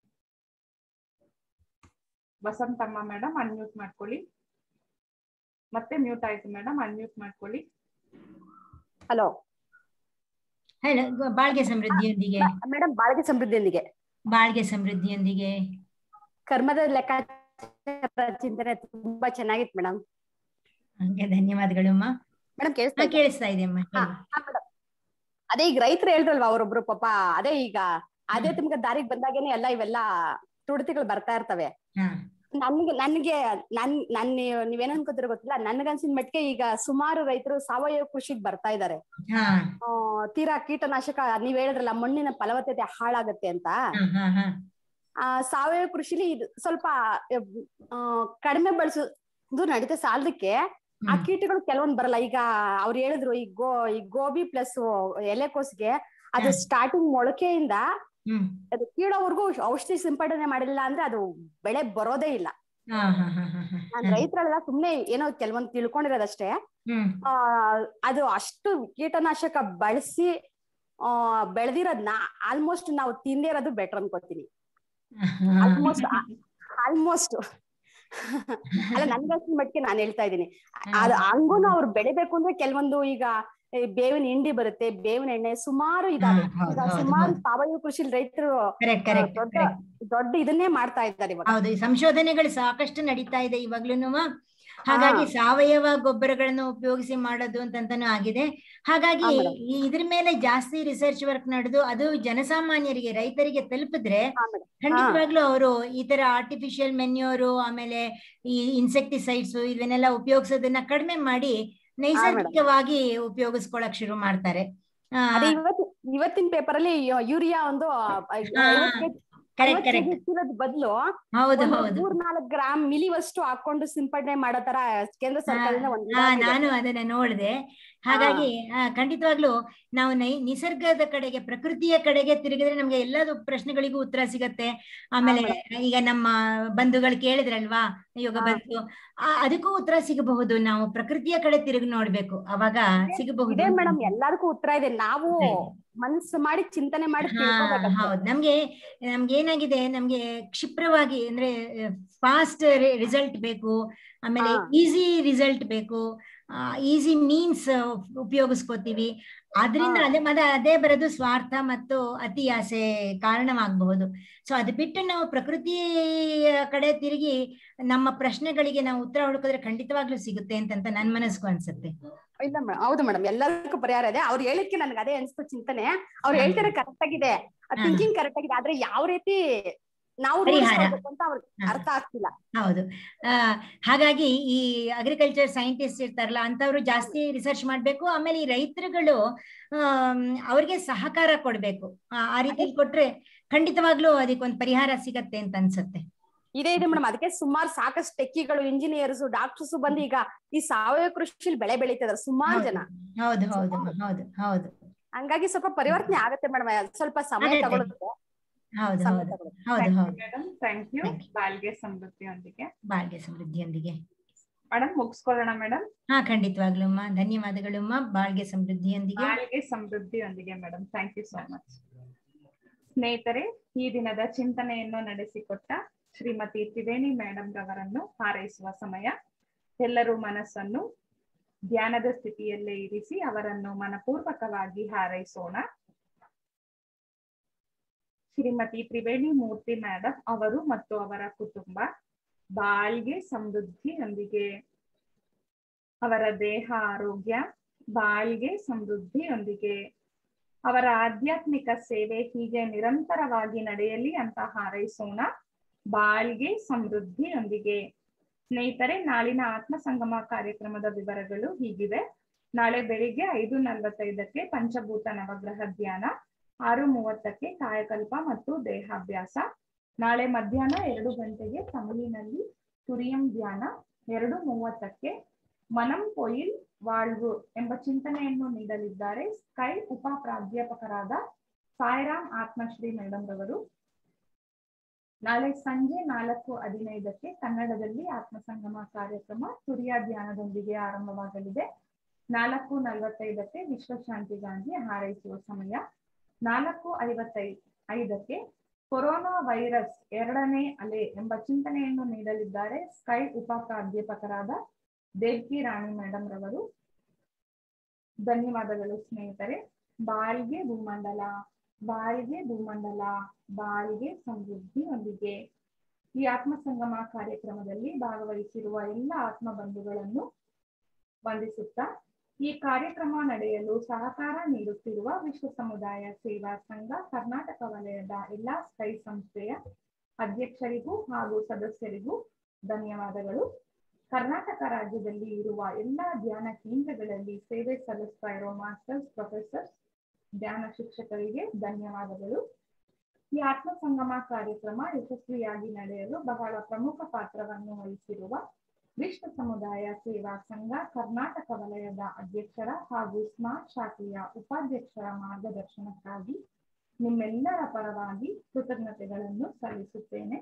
ವಸಂತಮ್ಮ ಮೇಡಮ್ ಅನ್ಮ್ಯೂಟ್ ಮಾಡ್ಕೊಳ್ಳಿ ಮತ್ತೆ ಮ್ಯೂಟ್ ಆಯ್ತು ಮೇಡಮ್ ಅನ್ಮ್ಯೂಟ್ ಮಾಡ್ಕೊಳ್ಳಿ ಹಲೋ ಹೇಳು ಬಾಳ್ಗೆ ಸಮೃದ್ಧಿಯೊಂದಿಗೆ ಮೇಡಮ್ ಬಾಳಿಕೆ ಸಮೃದ್ಧಿಯೊಂದಿಗೆ ಬಾಳ್ಗೆ ಸಮೃದ್ಧಿಯೊಂದಿಗೆ ಕರ್ಮದ ಲೆಕ್ಕಾಚಾರ ಚಿಂತನೆ ತುಂಬಾ ಚೆನ್ನಾಗಿತ್ತು ಮೇಡಮ್ ಹಂಗೆ ಧನ್ಯವಾದಗಳು ಅಮ್ಮ ಮೇಡಮ್ ಕೇಳಿಸ್ತಾ ಹಾ, ಇದೆಯಾ? ಕೇಳಿಸ್ತಾ ಇದೆ ಅಮ್ಮ ಹಾ, ಹೇಳಿ. ಹಾ, madam. ಅದೇ ಈಗ ರೈತರು ಹೇಳಿದ್ರಲ್ವಾ ಅವರೊಬ್ರು ಪಾಪ ಅದೇ ಈಗ ಅದೇ ತುಮಕ ದಾರಿಗೆ ಬಂದಾಗೇನೆ ಎಲ್ಲ ಇವೆಲ್ಲ ತುಡಿತಿಗಳು ಬರ್ತಾ ಇರ್ತವೆ ಹಾ ನನ್ಗೆ ನನ್ಗೆ ನನ್ ನನ್ ನೀವೇನ್ ಅನ್ಕೋತಿರೋ ಗೊತ್ತಿಲ್ಲ ನನ್ಗನ್ಸಿನ ಮಟ್ಟಿಗೆ ಈಗ ಸುಮಾರು ರೈತರು ಸಾವಯವ ಕೃಷಿಗೆ ಬರ್ತಾ ಇದಾರೆ ಹಾ ಆ, ತೀರಾ ಕೀಟನಾಶಕ ನೀವ್ ಹೇಳಿದ್ರಲ್ಲ ಮಣ್ಣಿನ ಫಲವತ್ತತೆ ಹಾಳಾಗತ್ತೆ ಅಂತ ಹಾ ಹಾ ಹಾ ಆ ಸಾವಯವ ಕೃಷಿಲಿ ಇದು ಸ್ವಲ್ಪ ಆ, ಕಡಿಮೆ ಬಳಸೋದು ನಡೀತಾ ಸಾಲದಕ್ಕೆ ಆ ಹ್ಮ್. ಕೀಟಗಳು ಕೆಲವೊಂದ್ ಬರಲ್ಲ ಈಗ ಅವ್ರು ಹೇಳಿದ್ರು ಈ ಗೋ ಈ ಗೋಬಿ ಪ್ಲಸ್ ಎಲೆಕೋಸ್ಗೆ ಅದು ಹ್ಮ್. ಸ್ಟಾರ್ಟಿಂಗ್ ಮೊಳಕೆಯಿಂದ ಹ್ಮ್ ಅದು ಕೀಳೋವರೆಗೂ ಔಷಧಿ ಸಿಂಪಡಣೆ ಮಾಡಿಲ್ಲ ಅಂದ್ರೆ ಅದು ಬೆಳೆ ಬರೋದೇ ಇಲ್ಲ ಹಾ ಹಾ ಹಾ ಹಾ ಹಾ ನಾನ್ ರೈತರೆಲ್ಲ ಸುಮ್ನೆ ಏನೋ ಕೆಲವೊಂದ್ ತಿಳ್ಕೊಂಡಿರೋದಷ್ಟೇ ಹ್ಮ್ ಆ ಅದು ಅಷ್ಟು ಕೀಟನಾಶಕ ಬಳಸಿ ಆ ಬೆಳೆದಿರೋದ್ನ ಆಲ್ಮೋಸ್ಟ್ ನಾವು ತಿಂದೇ ಇರೋದು ಬೆಟರ್ ಅನ್ಕೋತೀನಿ ಆಲ್ಮೋಸ್ಟ್ ಆಲ್ಮೋಸ್ಟ್ ಅಲ್ಲ ನನ್ಗನ್ಸಿನ ಮಟ್ಟಿಗೆ ನಾನು ಹೇಳ್ತಾ ಇದ್ದೀನಿ ಅದು ಹಂಗೂನು ಅವ್ರು ಬೆಳಿಬೇಕು ಅಂದ್ರೆ ಕೆಲವೊಂದು ಈಗ ಈ ಬೇವಿನ ಹಿಂಡಿ ಬರುತ್ತೆ ಬೇವಿನ ಎಣ್ಣೆ ಸುಮಾರು ಇದಾವೆ ಹಾ, ಹೌದು, ಈಗ ಹೌದು, ಸುಮಾರು ಹೌದು. ಸಾವಯವ ಕೃಷಿ ರೈತರು ಕರೆಕ್ಟ್ ಕರೆಕ್ಟ್ ದೊಡ್ಡ ಕರೆಕ್ಟ್ ದೊಡ್ಡ ಇದನ್ನೇ ಮಾಡ್ತಾ ಇದ್ದಾರೆ ಇವಾಗ ಹೌದು ಈ ಸಂಶೋಧನೆಗಳು ಸಾಕಷ್ಟು ನಡೀತಾ ಇದೆ ಇವಾಗ್ಲೂನು ಹಾಗಾಗಿ ಸಾವಯವ ಗೊಬ್ಬರಗಳನ್ನು ಉಪಯೋಗಿಸಿ ಮಾಡೋದು ಅಂತಂತಾನು ಆಗಿದೆ ಹಾಗಾಗಿ ಹಾ, madam. ಈ ಇದ್ರ ಮೇಲೆ ಜಾಸ್ತಿ ರಿಸರ್ಚ್ ವರ್ಕ್ ನಡೆದು ಅದು ಜನಸಾಮಾನ್ಯರಿಗೆ ರೈತರಿಗೆ ತಲುಪಿದ್ರೆ ಹಾ ಮೇಡಮ್ ಖಂಡಿತವಾಗ್ಲೂ ಅವರು ಈ ತರ ಆರ್ಟಿಫಿಷಿಯಲ್ ಮೆನ್ಯೂರು ಆಮೇಲೆ ಈ ಇನ್ಸೆಕ್ಟಿಸೈಡ್ಸ್ ಇದನ್ನೆಲ್ಲ ಉಪಯೋಗಿಸೋದನ್ನ ಕಡಿಮೆ ಮಾಡಿ ನೈಸರ್ಗಿಕವಾಗಿ ಉಪಯೋಗಿಸ್ಕೊಳಕ್ ಶುರು ಮಾಡ್ತಾರೆ ಆ, ಅದೇ ಇವತ್ತು ಇವತ್ತಿನ ಪೇಪರ್ ಅಲ್ಲಿ ಯೂರಿಯಾ ಒಂದು ಕರೆಕ್ಟ್ ಕರೆಕ್ಟ್ ಬದಲು ಹೌದು ಹೌದು ಮೂರ್ ನಾಲ್ಕು ಗ್ರಾಮ್ ಮಿಲಿವಷ್ಟು ಹಾಕೊಂಡು ಸಿಂಪಡಣೆ ಮಾಡೋ ತರ ಕೇಂದ್ರ ಸರ್ಕಾರದಿಂದ ಒಂದು ಹಾ ಇದಾಗಿದೆ. ನಾನು ಅದನ್ನ ನೋಡಿದೆ ಹಾಗಾಗಿ ಆ, ಖಂಡಿತವಾಗ್ಲೂ ನಾವು ನೈ ನಿಸರ್ಗದ ಕಡೆಗೆ ಪ್ರಕೃತಿಯ ಕಡೆಗೆ ತಿರುಗಿದ್ರೆ ನಮ್ಗೆ ಎಲ್ಲದು ಪ್ರಶ್ನೆಗಳಿಗೂ ಉತ್ತರ ಸಿಗತ್ತೆ ಆಮೇಲೆ ಈಗ ನಮ್ಮ ಬಂಧುಗಳು ಕೇಳಿದ್ರಲ್ವಾ ಯೋಗ ಹಾ. ಬಂತು ಆ, ಅದಕ್ಕೂ ಉತ್ತರ ಸಿಗಬಹುದು ನಾವು ಪ್ರಕೃತಿಯ ಕಡೆ ತಿರುಗಿ ನೋಡ್ಬೇಕು ಅವಾಗ ಸಿಗಬಹುದು ಇದೇ ಮೇಡಮ್ ಎಲ್ಲದಕ್ಕೂ ಉತ್ತರ ಇದೆ ನಾವು ಮನ್ಸು ಮಾಡಿ ಚಿಂತನೆ ಮಾಡಿ ಹಾ ತಿಳ್ಕೊಬೇಕಷ್ಟೇ. ಹೌದು ನಮ್ಗೆ ನಮ್ಗೆ ಏನಾಗಿದೆ ನಮ್ಗೆ ಕ್ಷಿಪ್ರವಾಗಿ ಅಂದ್ರೆ ಫಾಸ್ಟ್ ರಿಸಲ್ಟ್ ಬೇಕು ಆಮೇಲೆ ಹಾ. ಈಸಿ ರಿಸಲ್ಟ್ ಬೇಕು ಈಸಿ ಮೀನ್ಸ್ ಉಪಯೋಗಿಸ್ಕೋತೀವಿ ಆದ್ರಿಂದ ಹಾ. ಅದೇ ಮತ್ತೆ ಅದೇ ಬರೋದು ಸ್ವಾರ್ಥ ಮತ್ತು ಅತಿ ಆಸೆ ಕಾರಣವಾಗಬಹುದು ಸೊ ಅದು ಬಿಟ್ಟು ನಾವು ಪ್ರಕೃತಿಯ ಕಡೆ ತಿರುಗಿ ನಮ್ಮ ಪ್ರಶ್ನೆಗಳಿಗೆ ನಾವು ಉತ್ತರ ಹುಡುಕಿದ್ರೆ ಖಂಡಿತವಾಗ್ಲೂ ಸಿಗುತ್ತೆ ಅಂತಂತ ನನ್ ಮನಸ್ಗೂ ಅನ್ಸುತ್ತೆ ಇಲ್ಲ ಮೇಡಮ್ ಹೌದು ಮೇಡಮ್ ಎಲ್ಲದಕ್ಕೂ ಪರಿಹಾರ ಇದೆ ಅವ್ರು ಹೇಳಿದ್ಕೆ ನನ್ಗೆ ಅದೇ ಅನ್ಸ್ತು ಚಿಂತನೆ ಅವ್ರು ಹಾ. ಹೇಳ್ತಾರೆ ಕರೆಕ್ಟ್ ಆಗಿದೆ ಹಾ. ಥಿಂಕಿಂಗ್ ಕರೆಕ್ಟ್ ಆಗಿದೆ ಆದ್ರೆ ಯಾವ ರೀತಿ ನಾವು ಪರಿಹಾರ. ರೂಢಿಸ್ಕೊಳ್ಬೇಕು ಅಂತ ಅವ್ರಿಗೆ ಹಾ. ಅರ್ಥ ಆಗ್ತಿಲ್ಲ ಹೌದು ಆ ಹಾಗಾಗಿ ಈ ಅಗ್ರಿಕಲ್ಚರ್ ಸೈಂಟಿಸ್ಟ್ ಇರ್ತಾರಲ್ಲ ಅಂತವ್ರು ಜಾಸ್ತಿ ರಿಸರ್ಚ್ ಮಾಡ್ಬೇಕು ಆಮೇಲೆ ಈ ರೈತರುಗಳು ಆಮ್, ಅವ್ರಿಗೆ ಸಹಕಾರ ಕೊಡ್ಬೇಕು ಆ ಆ ರೀತಿ ಕೊಟ್ರೆ ಖಂಡಿತವಾಗ್ಲೂ ಅದಕ್ಕೊಂದು ಪರಿಹಾರ ಸಿಗತ್ತೆ ಅಂತ ಅನ್ಸುತ್ತೆ ಇದೇ ಇದೆ ಮೇಡಮ್ ಅದಕ್ಕೆ ಸುಮಾರು ಸಾಕಷ್ಟು ಟೆಕ್ಕಿಗಳು ಇಂಜಿನಿಯರ್ಸ್ ಡಾಕ್ಟರ್ಸ್ ಬಂದು ಈಗ ಈ ಸಾವಯವ ಕೃಷಿಲಿ ಬೆಳೆ ಬೆಳೀತಿದಾರೆ ಸುಮಾರು ಜನ ಹೌದು ಹೌದು ಹೌದು ಹೌದು ಹಂಗಾಗಿ ಸ್ವಲ್ಪ ಪರಿವರ್ತನೆ ಆಗತ್ತೆ ಮೇಡಮ್ ಸ್ವಲ್ಪ ಸಮಯ ಆಗತ್ತೆ. ತಗೊಳುತ್ತೆ ಹೌದು ಸಮಯ ಹೌದು ತಗೊಳುತ್ತೆ ಹೌದು ಹೌದು madam thank you Thank you. ಬಾಳ್ಗೆ ಸಮೃದ್ಧಿಯೊಂದಿಗೆ ಬಾಳ್ಗೆ ಸಮೃದ್ಧಿಯೊಂದಿಗೆ ಮೇಡಮ್ ಮುಗಿಸ್ಕೊಳ್ಳೋಣ ಮೇಡಮ್ ಹಾ ಖಂಡಿತವಾಗ್ಲೂ ಅಮ್ಮ ಧನ್ಯವಾದಗಳು ಅಮ್ಮ ಬಾಳ್ಗೆ ಸಮೃದ್ಧಿಯೊಂದಿಗೆ ಬಾಳ್ಗೆ ಸಮೃದ್ಧಿಯೊಂದಿಗೆ madam thank you so much ಸ್ನೇಹಿತರೆ ಈ ದಿನದ ಚಿಂತನೆಯನ್ನು ನಡೆಸಿಕೊಟ್ಟ ಶ್ರೀಮತಿ ತ್ರಿವೇಣಿ ಮೇಡಮ್ ರವರನ್ನು ಹಾರೈಸುವ ಸಮಯ ಎಲ್ಲರೂ ಮನಸ್ಸನ್ನು ಧ್ಯಾನದ ಸ್ಥಿತಿಯಲ್ಲೇ ಇರಿಸಿ ಅವರನ್ನು ಮನಪೂರ್ವಕವಾಗಿ ಹಾರೈಸೋಣ ಶ್ರೀಮತಿ ತ್ರಿವೇಣಿ ಮೂರ್ತಿ ಮೇಡಮ್ ಅವರು ಮತ್ತು ಅವರ ಕುಟುಂಬ ಬಾಳ್ಗೆ ಸಮೃದ್ಧಿಯೊಂದಿಗೆ ಅವರ ದೇಹ ಆರೋಗ್ಯ ಬಾಳ್ಗೆ ಸಮೃದ್ಧಿಯೊಂದಿಗೆ ಅವರ ಆಧ್ಯಾತ್ಮಿಕ ಸೇವೆ ಹೀಗೆ ನಿರಂತರವಾಗಿ ನಡೆಯಲಿ ಅಂತ ಹಾರೈಸೋಣ ಬಾಳ್ಗೆ ಸಮೃದ್ಧಿಯೊಂದಿಗೆ ಸ್ನೇಹಿತರೆ ನಾಳಿನ ಆತ್ಮ ಸಂಗಮ ಕಾರ್ಯಕ್ರಮದ ವಿವರಗಳು ಹೀಗಿವೆ ನಾಳೆ ಬೆಳಿಗ್ಗೆ ಐದು ನಲವತ್ತೈದಕ್ಕೆ ಪಂಚಭೂತ ನವಗ್ರಹ ಧ್ಯಾನ ಆರು ಮೂವತ್ತಕ್ಕೆ ಕಾಯಕಲ್ಪ ಮತ್ತು ದೇಹಾಭ್ಯಾಸ ನಾಳೆ ಮಧ್ಯಾಹ್ನ ಎರಡು ಗಂಟೆಗೆ ತಮಿಳಿನಲ್ಲಿ ತುರಿಯಂ ಧ್ಯಾನ ಎರಡು ಮೂವತ್ತಕ್ಕೆ ಮನಂ ಪೊಯಿಲ್ ವಾಳ್ವು ಎಂಬ ಚಿಂತನೆಯನ್ನು ನೀಡಲಿದ್ದಾರೆ ಸ್ಕೈ ಉಪ ಪ್ರಾಧ್ಯಾಪಕರಾದ ಸಾಯಿರಾಮ್ ಆತ್ಮಶ್ರೀ ಮೇಡಮ್ ರವರು ನಾಳೆ ಸಂಜೆ ನಾಲ್ಕು ಹದಿನೈದಕ್ಕೆ ಕನ್ನಡದಲ್ಲಿ ಆತ್ಮಸಂಗಮ ಕಾರ್ಯಕ್ರಮ ತುರಿಯ ಧ್ಯಾನದೊಂದಿಗೆ ಆರಂಭವಾಗಲಿದೆ ನಾಲ್ಕು ನಲವತ್ತೈದಕ್ಕೆ ವಿಶ್ವಶಾಂತಿಗಾಗಿ ಹಾರೈಸುವ ಸಮಯ ನಾಲ್ಕು ಐವತ್ತೈ ಐದಕ್ಕೆ ಕೊರೋನಾ ವೈರಸ್ ಎರಡನೇ ಅಲೆ ಎಂಬ ಚಿಂತನೆಯನ್ನು ನೀಡಲಿದ್ದಾರೆ ಸ್ಕೈ ಉಪ ಪ್ರಾಧ್ಯಾಪಕರಾದ ದೇವ್ಕಿ ರಾಣಿ ಮೇಡಮ್ ರವರು ಧನ್ಯವಾದಗಳು ಸ್ನೇಹಿತರೆ ಬಾಳ್ಗೆ ಭೂಮಂಡಲ ಬಾಳ್ಗೆ ಭೂಮಂಡಲ ಬಾಳ್ಗೆ ಸಮೃದ್ಧಿಯೊಂದಿಗೆ ಈ ಆತ್ಮ ಸಂಗಮ ಕಾರ್ಯಕ್ರಮದಲ್ಲಿ ಭಾಗವಹಿಸಿರುವ ಎಲ್ಲ ಆತ್ಮ ಬಂಧುಗಳನ್ನು ವಂದಿಸುತ್ತಾ ಈ ಕಾರ್ಯಕ್ರಮ ನಡೆಯಲು ಸಹಕಾರ ನೀಡುತ್ತಿರುವ ವಿಶ್ವ ಸಮುದಾಯ ಸೇವಾ ಸಂಘ ಕರ್ನಾಟಕ ವಲಯದ ಎಲ್ಲಾ ಸ್ಕೈ ಸಂಸ್ಥೆಯ ಅಧ್ಯಕ್ಷರಿಗೂ ಹಾಗೂ ಸದಸ್ಯರಿಗೂ ಧನ್ಯವಾದಗಳು ಕರ್ನಾಟಕ ರಾಜ್ಯದಲ್ಲಿ ಇರುವ ಎಲ್ಲಾ ಧ್ಯಾನ ಕೇಂದ್ರಗಳಲ್ಲಿ ಸೇವೆ ಸಲ್ಲಿಸ್ತಾ ಇರೋ ಮಾಸ್ಟರ್ಸ್ ಪ್ರೊಫೆಸರ್ಸ್ ಧ್ಯಾನ ಶಿಕ್ಷಕರಿಗೆ ಧನ್ಯವಾದಗಳು ಈ ಆತ್ಮ ಸಂಗಮ ಕಾರ್ಯಕ್ರಮ ಯಶಸ್ವಿಯಾಗಿ ನಡೆಯಲು ಬಹಳ ಪ್ರಮುಖ ಪಾತ್ರವನ್ನು ವಹಿಸಿರುವ ವಿಶ್ವ ಸಮುದಾಯ ಸೇವಾ ಸಂಘ ಕರ್ನಾಟಕ ವಲಯದ ಅಧ್ಯಕ್ಷರ ಹಾಗೂ ಸ್ಮಾರ್ಟ್ ಶಾಖೆಯ ಉಪಾಧ್ಯಕ್ಷರ ಮಾರ್ಗದರ್ಶನಕ್ಕಾಗಿ ನಿಮ್ಮೆಲ್ಲರ ಪರವಾಗಿ ಕೃತಜ್ಞತೆಗಳನ್ನು ಸಲ್ಲಿಸುತ್ತೇನೆ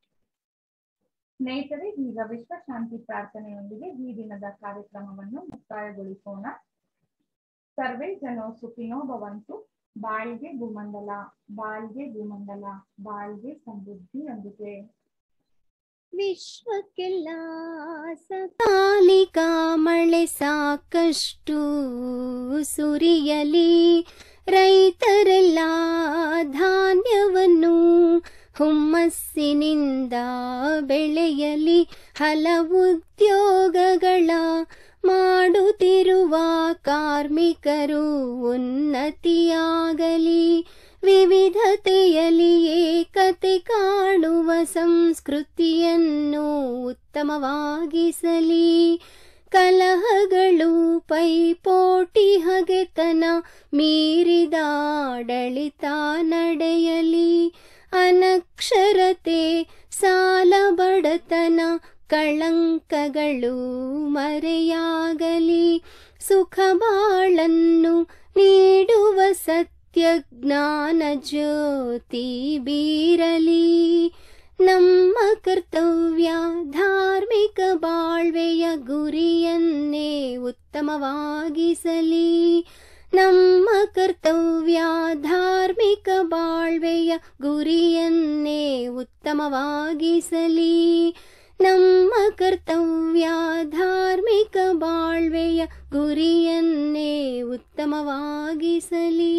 ಸ್ನೇಹಿತರೆ ಈಗ ವಿಶ್ವ ಶಾಂತಿ ಪ್ರಾರ್ಥನೆಯೊಂದಿಗೆ ಈ ದಿನದ ಕಾರ್ಯಕ್ರಮವನ್ನು ಮುಕ್ತಾಯಗೊಳಿಸೋಣ ಸರ್ವೇ ಜನೋ ಸುಖಿನೋ ಭವಂತು ಬಾಳ್ಗೆ ಭೂಮಂಡಲ ಬಾಳ್ಗೆ ಭೂಮಂಡಲ ಬಾಳ್ಗೆ ಸಮೃದ್ಧಿಯೊಂದಿಗೆ ವಿಶ್ವಕ್ಕೆಲ್ಲ ಸಕಾಲಿಕ ಮಳೆ ಸಾಕಷ್ಟು ಸುರಿಯಲಿ ರೈತರೆಲ್ಲ ಧಾನ್ಯವನ್ನು ಹುಮ್ಮಸ್ಸಿನಿಂದ ಬೆಳೆಯಲಿ ಹಲವು ಉದ್ಯೋಗಗಳ ಮಾಡುತ್ತಿರುವ ಕಾರ್ಮಿಕರು ಉನ್ನತಿಯಾಗಲಿ ವಿವಿಧತೆಯಲ್ಲಿ ಏಕತೆ ಕಾಣುವ ಸಂಸ್ಕೃತಿಯನ್ನು ಉತ್ತಮವಾಗಿಸಲಿ ಕಲಹಗಳು ಪೈಪೋಟಿ ಹಗೆತನ ಮೀರಿದ ಆಡಳಿತ ನಡೆಯಲಿ ಅನಕ್ಷರತೆ ಸಾಲ ಬಡತನ ಕಳಂಕಗಳು ಮರೆಯಾಗಲಿ ಸುಖ ಬಾಳನ್ನು ನೀಡುವ ಸತ್ಯ ಜ್ಞಾನ ಜ್ಯೋತಿ ಬೀರಲಿ ನಮ್ಮ ಕರ್ತವ್ಯ ಧಾರ್ಮಿಕ ಬಾಳ್ವೆಯ ಗುರಿಯನ್ನೇ ಉತ್ತಮವಾಗಿಸಲಿ ನಮ್ಮ ಕರ್ತವ್ಯ ಧಾರ್ಮಿಕ ಬಾಳ್ವೆಯ ಗುರಿಯನ್ನೇ ಉತ್ತಮವಾಗಿಸಲಿ ನಮ್ಮ ಕರ್ತವ್ಯ ಧಾರ್ಮಿಕ ಬಾಳ್ವೆಯ ಗುರಿಯನ್ನೇ ಉತ್ತಮವಾಗಿಸಲಿ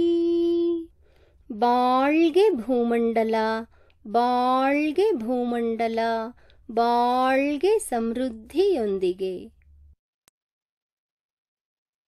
ಬಾಳ್ಗೆ ಭೂಮಂಡಲ ಬಾಳ್ಗೆ ಭೂಮಂಡಲ ಬಾಳ್ಗೆ ಸಮೃದ್ಧಿಯೊಂದಿಗೆ